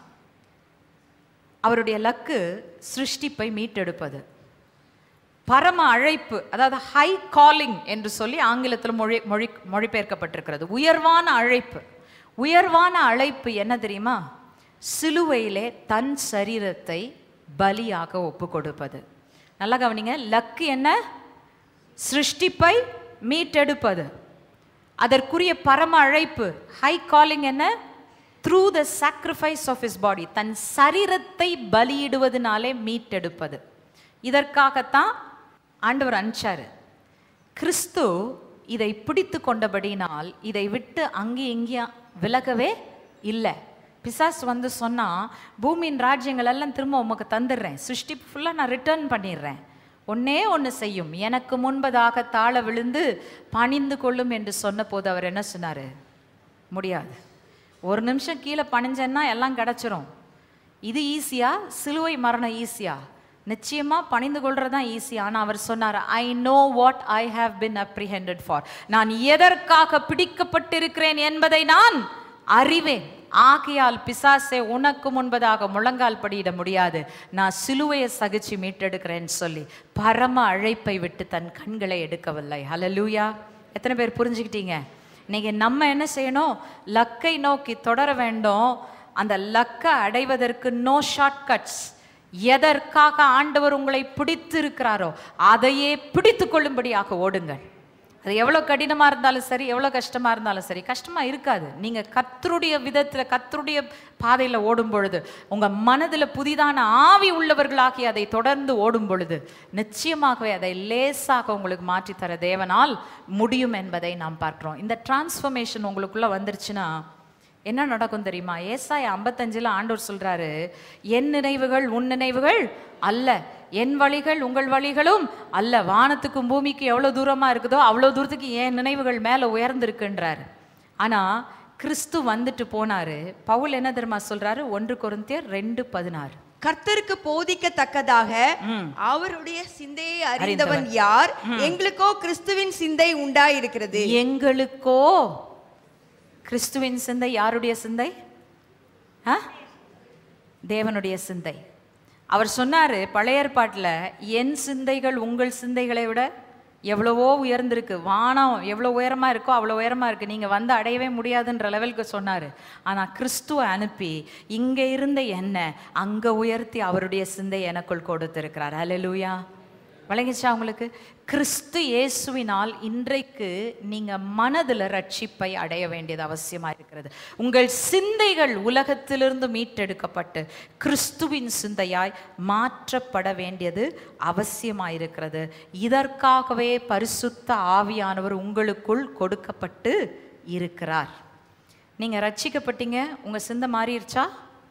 அவருடைய லக்கு சிருஷ்டிப்பை மீட்டெடுப்பது பரம அழைப்பு அதாவது ஹை காலிங் என்று சொல்லி ஆங்கிலத்தில் மொழி மொழி மொழிபெயர்க்கப்பட்டிருக்கிறது உயர்வான அழைப்பு உயர்வான அழைப்பு என்ன தெரியுமா சிலுவையிலே தன் சரீரத்தை பலியாக ஒப்பு கொடுப்பது நல்லா கவனிங்க லக்கு என்ன சிருஷ்டிப்பை மீட்டெடுப்பது அதற்குரிய பரம அழைப்பு ஹை காலிங் என்ன through the sacrifice of his body தன் சரீரத்தை பலியிடுவதனாலே மீட்டெடுப்பது இதற்காகத்தான் ஆண்டவர் அனுப்பிச்சாரு கிறிஸ்து இதை பிடித்து கொண்டபடினால் இதை விட்டு அங்கே இங்கேயும் விலகவே இல்லை பிசாஸ் வந்து சொன்னா பூமியின் ராஜ்யங்கள் எல்லாம் திரும்ப உமக்கு தந்துடுறேன் சிருஷ்டி ஃபுல்லாக நான் ரிட்டர்ன் பண்ணிடுறேன் ஒன்னே ஒன்று செய்யும் எனக்கு முன்பதாக தாழ விழுந்து பணிந்து கொள்ளும் என்று சொன்னபோது அவர் என்ன சொன்னாரு முடியாது ஒரு நிமிஷம் கீழே பணிஞ்சேன்னா எல்லாம் கிடச்சிரும் இது ஈஸியா சிலுவை மரணம் ஈஸியா நிச்சயமா பணிந்து கொள்றது தான் ஈஸி ஆனால் அவர் சொன்னார் I know what I have been apprehended for நான் எதற்காக பிடிக்கப்பட்டிருக்கிறேன் என்பதை நான் அறிவேன் ஆகையால் பிசாசே உனக்கு முன்பதாக முழங்கால் படியிட முடியாது நான் சிலுவையை சகிச்சு மீட்டெடுக்கிறேன்னு சொல்லி பரம அழைப்பை விட்டு தன் கண்களை எடுக்கவில்லை ஹalleluya எத்தனை பேர் புரிஞ்சுக்கிட்டீங்க இன்னைக்கு நம்ம என்ன செய்யணும் லக்கை நோக்கி தொடர வேண்டும் அந்த லக்கை அடைவதற்கு நோ ஷார்ட்கட்ஸ் எதற்காக ஆண்டவர் உங்களை பிடித்து இருக்கிறாரோ அதையே பிடித்து கொள்ளும்படியாக ஓடுங்கள் அது எவ்வளோ கடினமாக இருந்தாலும் சரி எவ்வளோ கஷ்டமாக இருந்தாலும் சரி கஷ்டமாக இருக்காது நீங்கள் கத்தருடைய விதத்தில் கத்தருடைய பாதையில் ஓடும் பொழுது உங்கள் மனதில் புதிதான ஆவி உள்ளவர்களாகி அதை தொடர்ந்து ஓடும் பொழுது நிச்சயமாகவே அதை லேசாக உங்களுக்கு மாற்றித்தர தேவனால் முடியும் என்பதை நாம் பார்க்கிறோம் இந்த டிரான்ஸ்ஃபர்மேஷன் உங்களுக்குள்ளே வந்துருச்சுன்னா என்ன நடக்கும் தெரியுமா ஏசாய ஐம்பத்தஞ்சில் ஆண்டவர் சொல்றாரு என் நினைவுகள் உன் நினைவுகள் அல்ல என் வழிகள் உங்கள் வழிகளும் அல்ல வானத்துக்கும் பூமிக்கு எவ்வளோ தூரமாக இருக்குதோ அவ்வளோ தூரத்துக்கு என் நினைவுகள் மேலே உயர்ந்திருக்குன்றாரு ஆனால் கிறிஸ்து வந்துட்டு போனாரு பவுல் என்ன தெரியுமா சொல்றாரு ஒன்று கொரிந்தியர் ரெண்டு பதினாறு கர்த்தருக்கு போதிக்கத்தக்கதாக அவருடைய சிந்தையை அறிந்தவன் யார் எங்களுக்கோ கிறிஸ்துவின் சிந்தை உண்டாயிருக்கிறது எங்களுக்கோ கிறிஸ்துவின் சிந்தை யாருடைய சிந்தை ஆ? தேவனுடைய சிந்தை அவர் சொன்னாரு பழைய ஏற்பாட்டில் என் சிந்தைகள் உங்கள் சிந்தைகளை விட எவ்வளவோ உயர்ந்திருக்கு வானம் எவ்வளோ உயரமா இருக்கோ அவ்வளோ உயரமா இருக்கு நீங்க வந்து அடையவே முடியாதுன்ற லெவலுக்கு சொன்னாரு ஆனா கிறிஸ்துவை அனுப்பி இங்க இருந்த என்ன அங்க உயர்த்தி அவருடைய சிந்தை எனக்குள் கொடுத்திருக்கிறார் அல்லேலூயா வழங்கிச்சா உங்களுக்கு கிறிஸ்து இயேசுவினால் இன்றைக்கு நீங்க மனதில் ரட்சிப்பை அடைய வேண்டியது அவசியமா இருக்கிறது உங்கள் சிந்தைகள் உலகத்திலிருந்து மீட்டெடுக்கப்பட்டு கிறிஸ்துவின் சிந்தையாய் மாற்றப்பட வேண்டியது அவசியமாயிருக்கிறது இதற்காகவே பரிசுத்த ஆவியானவர் உங்களுக்குள் கொடுக்கப்பட்டு இருக்கிறார் நீங்க ரட்சிக்கப்பட்டீங்க உங்க சிந்தை மாறிடுச்சா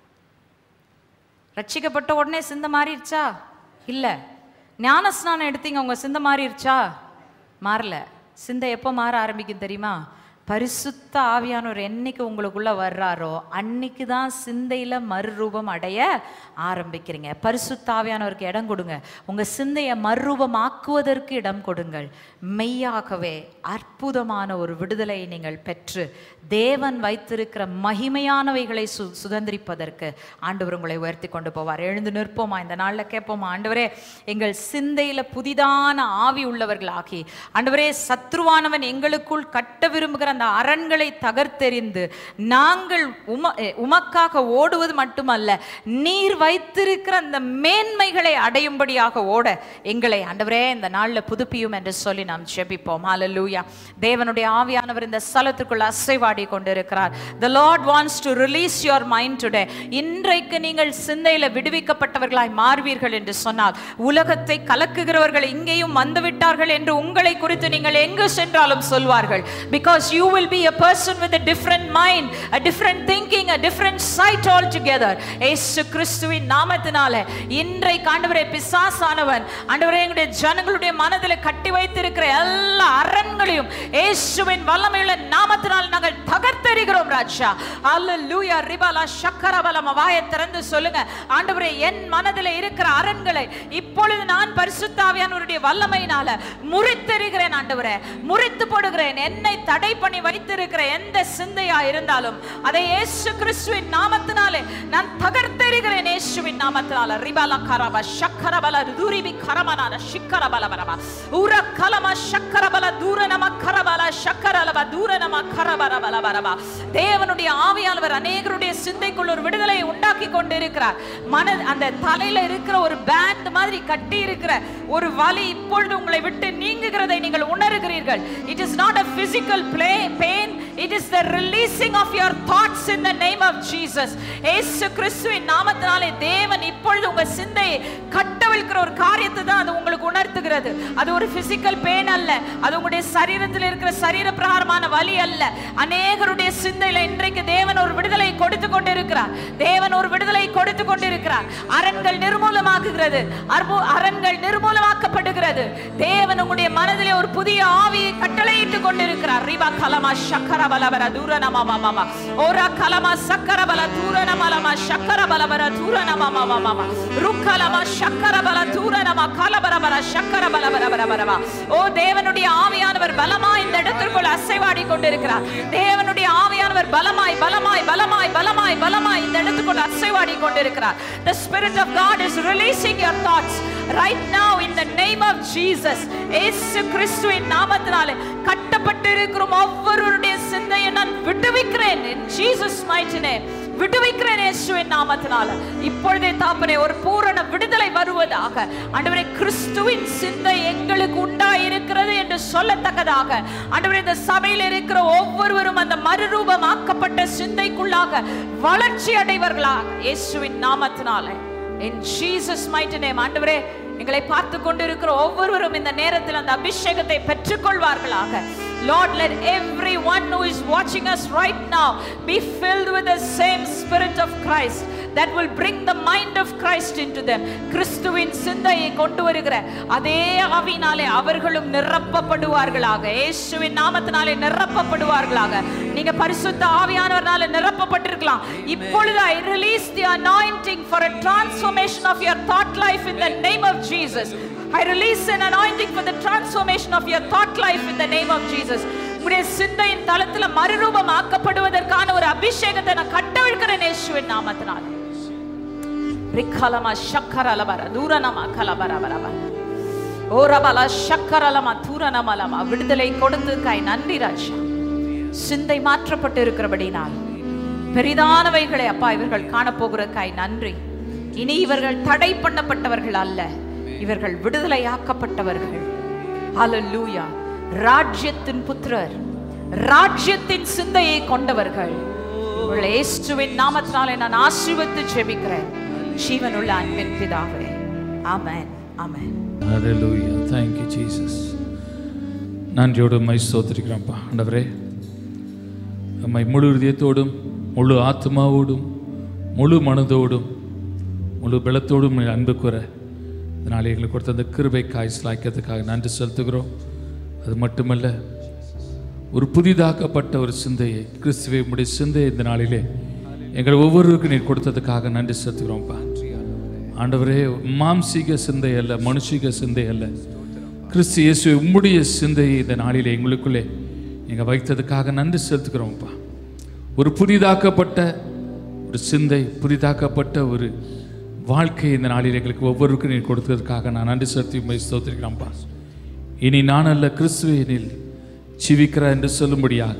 ரட்சிக்கப்பட்ட உடனே சிந்தை மாறிடுச்சா இல்லை ஞானஸ்நானம் எடுத்தீங்க உங்க சிந்தை மாறிடுச்சா மாறல சிந்தை எப்போ மாற ஆரம்பிக்கும் தெரியுமா பரிசுத்த ஆவியானவர் என்னைக்கு உங்களுக்குள்ள வர்றாரோ அன்னைக்கு தான் சிந்தையில மறுரூபம் அடைய ஆரம்பிக்கிறீங்க பரிசுத்த ஆவியானவருக்கு இடம் கொடுங்க உங்க சிந்தையை மறுரூபமாக்குவதற்கு இடம் கொடுங்கள் மெய்யாகவே அற்புதமான ஒரு விடுதலையை நீங்கள் பெற்று தேவன் வைத்திருக்கிற மகிமையானவைகளை சு சுதந்திரிப்பதற்கு ஆண்டவர் உங்களை உயர்த்தி கொண்டு போவார் எழுந்து நிற்போமா இந்த நாளில் கேட்போமா ஆண்டவரே எங்கள் சிந்தையில புதிதான ஆவி உள்ளவர்களாகி ஆண்டவரே சத்ருவானவன் எங்களுக்குள் கட்ட விரும்புகிற அந்த அரண்களை தகர்த்தெறிந்து நாங்கள் உம எ, உமக்காக ஓடுவது மட்டுமல்ல நீர் வைத்திருக்கிற அந்த மேன்மைகளை அடையும்படியாக ஓட எங்களை ஆண்டவரே இந்த நாளில் புதுப்பியும் என்று சொல்லி நாம் ஜெபிப்போம் ஹalleluya தேவனுடைய ஆவியானவர் இந்த ஸ்தலத்துக்குள் அசைவாடி கொண்டிருக்கிறார் the lord wants to release your mind today இன்றைக்கு நீங்கள் சிந்தையில விடுவிக்கப்பட்டவர்களாய் மாறுவீர்கள் என்று சொன்னால் உலகத்தை கலக்குகிறவர்கள் இங்கேயும் வந்துவிட்டார்கள் என்று உங்களை குறித்து நீங்கள் எங்கு சென்றாலும் சொல்வார்கள் because you will be a person with a different mind a different thinking a different sight altogether இயேசு கிறிஸ்துவின் நாமத்தினால இன்றைக்கு ஆண்டவரே பிசாசானவன் ஆண்டவரே எங்களுடைய ஜனங்களுடைய மனதில் கட்டி வைத்திருக்கிற எல்லா அரண்களையும் இயேசுவின் வல்லமையுள்ள நாமத்தினால் நாங்கள் தகர்த்தெறிகிறோம் ராஜா அல்லேலூயா ரிபாலா சக்கரபலம் வாயை திறந்து சொல்லுங்க ஆண்டவரே என் மனதில் இருக்கிற அரண்களை இப்பொழுது நான் பரிசுத்தாவியானவருடைய வல்லமையினால முறித்தெறிகிறேன் ஆண்டவரே முறித்து போடுகிறேன் என்னை தடை பண்ணி வைத்திருக்கிற எந்த சிந்தையா இருந்தாலும் அதை இயேசு கிறிஸ்துவின் நாமத்தினாலே நான் தகர்த்தெறிகிறேன் இயேசுவின் நாமத்தினால ரிபாலா கரபா சக்கரபல தூரிபி கரமனான சிக்கரபல வரபா உர கலம சக்கரபல தூர நம கரபல சக்கரலப தூர நம கரபல பல வரபா தேவனுடைய ஆவியானவர் அநேகருடைய சிந்தைக்குள் ஒரு விடுதலையை உண்டாக்கி கொண்டிருக்கிறார் மன அந்த தலையில இருக்கிற ஒரு பேண்ட் மாதிரி கட்டி இருக்கிற ஒரு வலி இப்பொழுது உங்களை விட்டு நீங்குகிறதை நீங்கள் உணர்கிறீர்கள் it is not a physical play pain it is the releasing of your thoughts in the name of jesus இயேசு கிறிஸ்துவின் நாமத்தினாலே தேவன் இப்பொழுது உங்க சிந்தையை கட்டவிழ்க்கிற ஒரு காரியத்தை தான் அது உங்களுக்கு உணர்த்துகிறது அது ஒரு physical pain அல்ல அது உங்களுடைய சரீரத்தில் இருக்கிற சரீர பிரகாரமான வலி அல்ல அநேகருடைய சிந்தையில இன்றைக்கு தேவன் ஒரு விடுதலை கொடுத்து கொண்டிருக்கிறார் தேவன் ஒரு விடுதலை கொடுத்து கொண்டிருக்கிறார் அரண்கள் நிர்மூலமாக்குகிறது அற்பு- அரண்கள் நிர்மூலமாக்கப்படுகிறது தேவன் உங்களுடைய மனதிலே ஒரு புதிய ஆவியை கட்டளையிட்டு கொண்டிருக்கிறார் ரிபா கலமா சக்கர பலவர தூர நம மம ஓரா கலமா சக்கர பல தூர நமலமா சக்கர பலவர தூர நம மம மம ருக்கலமா சக்கர பல தூர நம கலபர பல சக்கர பலவர வர வரவா ஓ தேவனுடைய ஆவியானவர் பலமாய் இந்த இடத்திற்குள் அசைவாடி கொண்டிருக்கிறார் தேவனுடைய ஆவியானவர் பலமாய் பலமாய் பலமாய் பலமாய் பலமாய் இந்த இடத்துக்குள் அசைவாடி கொண்டிருக்கிறார் the spirit of god is releasing your thoughts right now in the name of Jesus இயேசு கிறிஸ்துவின் நாமத்தினாலே கட்டப்பட்டு இருக்கிற ஒவ்வொருவருடைய சிந்தையை நான் விடுவிக்கிறேன் in Jesus mighty name விடுவிக்கிறேன் இயேசுவின் நாமத்தினால இப்பொழுதே தாப்பனே ஒரு பூரண விடுதலை வருவதாக ஆண்டவரே கிறிஸ்துவின் சிந்தை எங்களுக்கு உண்டாயிருக்கிறது என்று சொல்லத்தக்கதாக ஆண்டவரே இந்த சபையில் இருக்கிற ஒவ்வொருவரும் அந்த மறுரூபமாக்கப்பட்ட சிந்தைக்குள்ளாக வளர்ச்சி அடைவர்களாக இயேசுவின் நாமத்தினாலே in Jesus mighty name ஆண்டவரே எங்களை பார்த்து கொண்டிருக்கிற ஒவ்வொருவரும் இந்த நேரத்தில் அந்த அபிஷேகத்தை பெற்றுக்கொள்வார்களாக Lord, let everyone who is watching us right now be filled with the same Spirit of Christ that will bring the mind of Christ into them. கிறிஸ்துவின் சிந்தையை கொண்டு வருகிற அதே ஆவினாலே அவர்களும் நிரப்பப்படுவார்களாக இயேசுவின் நாமத்தினாலே நிரப்பப்படுவார்களாக நீங்க பரிசுத்த ஆவியானவர்னால நிரப்பப்பட்டிருக்கலாம் இப்பொழுது I release the anointing for a transformation of your thought life in the name of Jesus. I release an anointing for the transformation of your thought life in the name of Jesus. உங்களுடைய சிந்தையின் தளத்துல மறுரூபம் ஆக்கப்படுவதற்கான ஒரு அபிஷேகத்தை நான் கட்டவிழ்க்கிறேன் இயேசுவின் நாமத்தினால் ரிக்கலமா சக்கரலபர தூரணமா கலபரபரப ஓரபல சக்கரலமா தூரணமலமா விடுதலை கொடுத்ததுக்காய் நன்றி ராஜா சிந்தை மாற்றப்பட்டு இருக்கிறபடினால் பெரிதானவைகளை அப்பா இவர்கள் காணப்போகிறதுக்காய் நன்றி இனி இவர்கள் தடை பண்ணப்பட்டவர்கள் அல்ல இவர்கள் விடுதலையாக்கப்பட்டவர்கள் ஹalleluya ராஜ்யத்தின் புத்திரர் ராஜ்யத்தின் சிந்தையை கொண்டவர்கள் உங்கள் இயேசுவின் நாமத்தினாலே நான் ஆசீர்வதித்து ஜெபிக்கிறேன் ஜீவனுள்ள அன்பின் பிதாவே ஆமென் ஆமென் ஹalleluya thank you jesus நன்றியோடு மை ஸ்தோத்திரிக்கிறோம்ப்பா ஆண்டவரே நம்மை முழு இதயத்தோடும் முழு ஆத்மாவோடும் முழு மனதோடும் முழு பலத்தோடும் உம்மை அன்பு கூற இதனால் எங்களுக்கு கொடுத்த அந்த கிருபை காய்ச்சலாக்கிறதுக்காக நன்றி செலுத்துகிறோம் அது மட்டுமல்ல ஒரு புதிதாக்கப்பட்ட ஒரு சிந்தையை கிறிஸ்துவை உம்முடைய சிந்தையை இந்த நாளிலே எங்கள் ஒவ்வொருவருக்கும் நீர் கொடுத்ததுக்காக நன்றி செலுத்துகிறோம்ப்பா ஆண்டவரே மாம்சீக சிந்தை அல்ல மனுஷிக சிந்தை அல்ல கிறிஸ்து இயேசு உம்முடைய சிந்தையை இந்த நாளிலே எங்களுக்குள்ளே நீங்கள் வைத்ததுக்காக நன்றி செலுத்துக்கிறோம்ப்பா ஒரு புதிதாக்கப்பட்ட ஒரு சிந்தை புதிதாக்கப்பட்ட ஒரு வாழ்க்கை இந்த நாளில் எங்களுக்கு ஒவ்வொருவருக்கும் நீர் கொடுத்ததுக்காக நான் நன்றி செலுத்தி உண்மை ஸ்தோத்திரிக்கிறோம்ப்பா இனி நான் அல்ல கிறிஸ்துவனில் ஜீவிக்கிற என்று சொல்லும்படியாக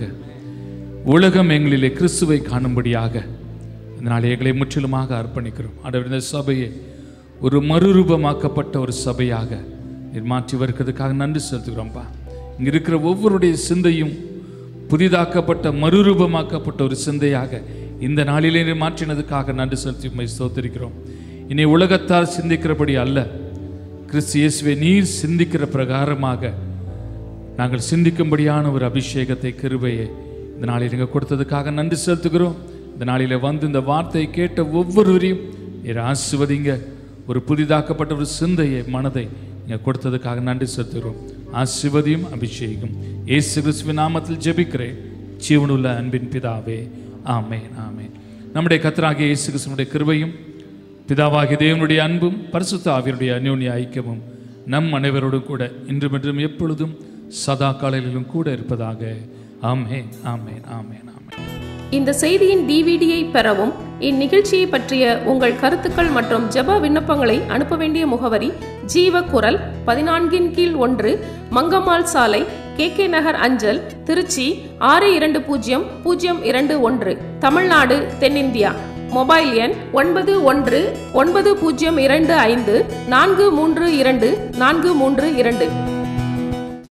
உலகம் எங்களிலே கிறிஸ்துவை காணும்படியாக இதனால் எங்களை முற்றிலுமாக அர்ப்பணிக்கிறோம் ஆண்டவர் இந்த சபையை ஒரு மறுரூபமாக்கப்பட்ட ஒரு சபையாக நீர் மாற்றி வருகிறதுக்காக நன்றி செலுத்துகிறோம்ப்பா இங்கே இருக்கிற ஒவ்வொருடைய சிந்தையும் புதிதாக்கப்பட்ட மறுரூபமாக்கப்பட்ட ஒரு சிந்தையாக இந்த நாளிலே நீர் மாற்றினதுக்காக நன்றி செலுத்தி உம்மை ஸ்தோத்திரிக்கிறோம் இனி உலகத்தால் சிந்திக்கிறபடி அல்ல கிறிஸ்து இயேசுவை நீர் சிந்திக்கிற பிரகாரமாக நாங்கள் சிந்திக்கும்படியான ஒரு அபிஷேகத்தை கிருபையை இந்த நாளில் நீங்கள் கொடுத்ததுக்காக நன்றி செலுத்துகிறோம் இந்த நாளில் வந்து இந்த வார்த்தையை கேட்ட ஒவ்வொருவரையும் நீர் ஆசிர்வதிங்க ஒரு புதிதாக்கப்பட்ட ஒரு சிந்தையை மனதை நீங்கள் கொடுத்ததுக்காக நன்றி செலுத்துகிறோம் ஆசிர்வதியும் அபிஷேகம் இயேசு கிறிஸ்துவின் நாமத்தில் ஜெபிக்கிறேன் ஜீவனுள்ள அன்பின் பிதாவே ஆமேன் ஆமேன் நம்முடைய கத்தராகிய இயேசு கிறிஸ்துவனுடைய கிருபையும் பிதாவாகிய தேவனுடைய அன்பும் பரிசுத்த ஆவியனுடைய அந்யோன்ய ஐக்கியமும் நம் அனைவரோடும் கூட இன்றும் என்றும் எப்பொழுதும் சதா காலையிலும் கூட இருப்பதாக ஆமேன் ஆமேன் ஆமேன் ஆமேன் இந்த செய்தியின் டிவிடியை பெறவும் இந்நிகழ்ச்சியை பற்றிய உங்கள் கருத்துக்கள் மற்றும் ஜெப விண்ணப்பங்களை அனுப்ப வேண்டிய முகவரி ஜீவ குரல் பதினான்கின் கீழ் ஒன்று மங்கம்மாள் சாலை கே கே நகர் அஞ்சல் திருச்சி ஆறு இரண்டு பூஜ்ஜியம் பூஜ்ஜியம் இரண்டு ஒன்று தமிழ்நாடு தென்னிந்தியா மொபைல் எண் ஒன்பது ஒன்று ஒன்பது பூஜ்ஜியம் இரண்டு ஐந்து நான்கு மூன்று இரண்டு நான்கு மூன்று இரண்டு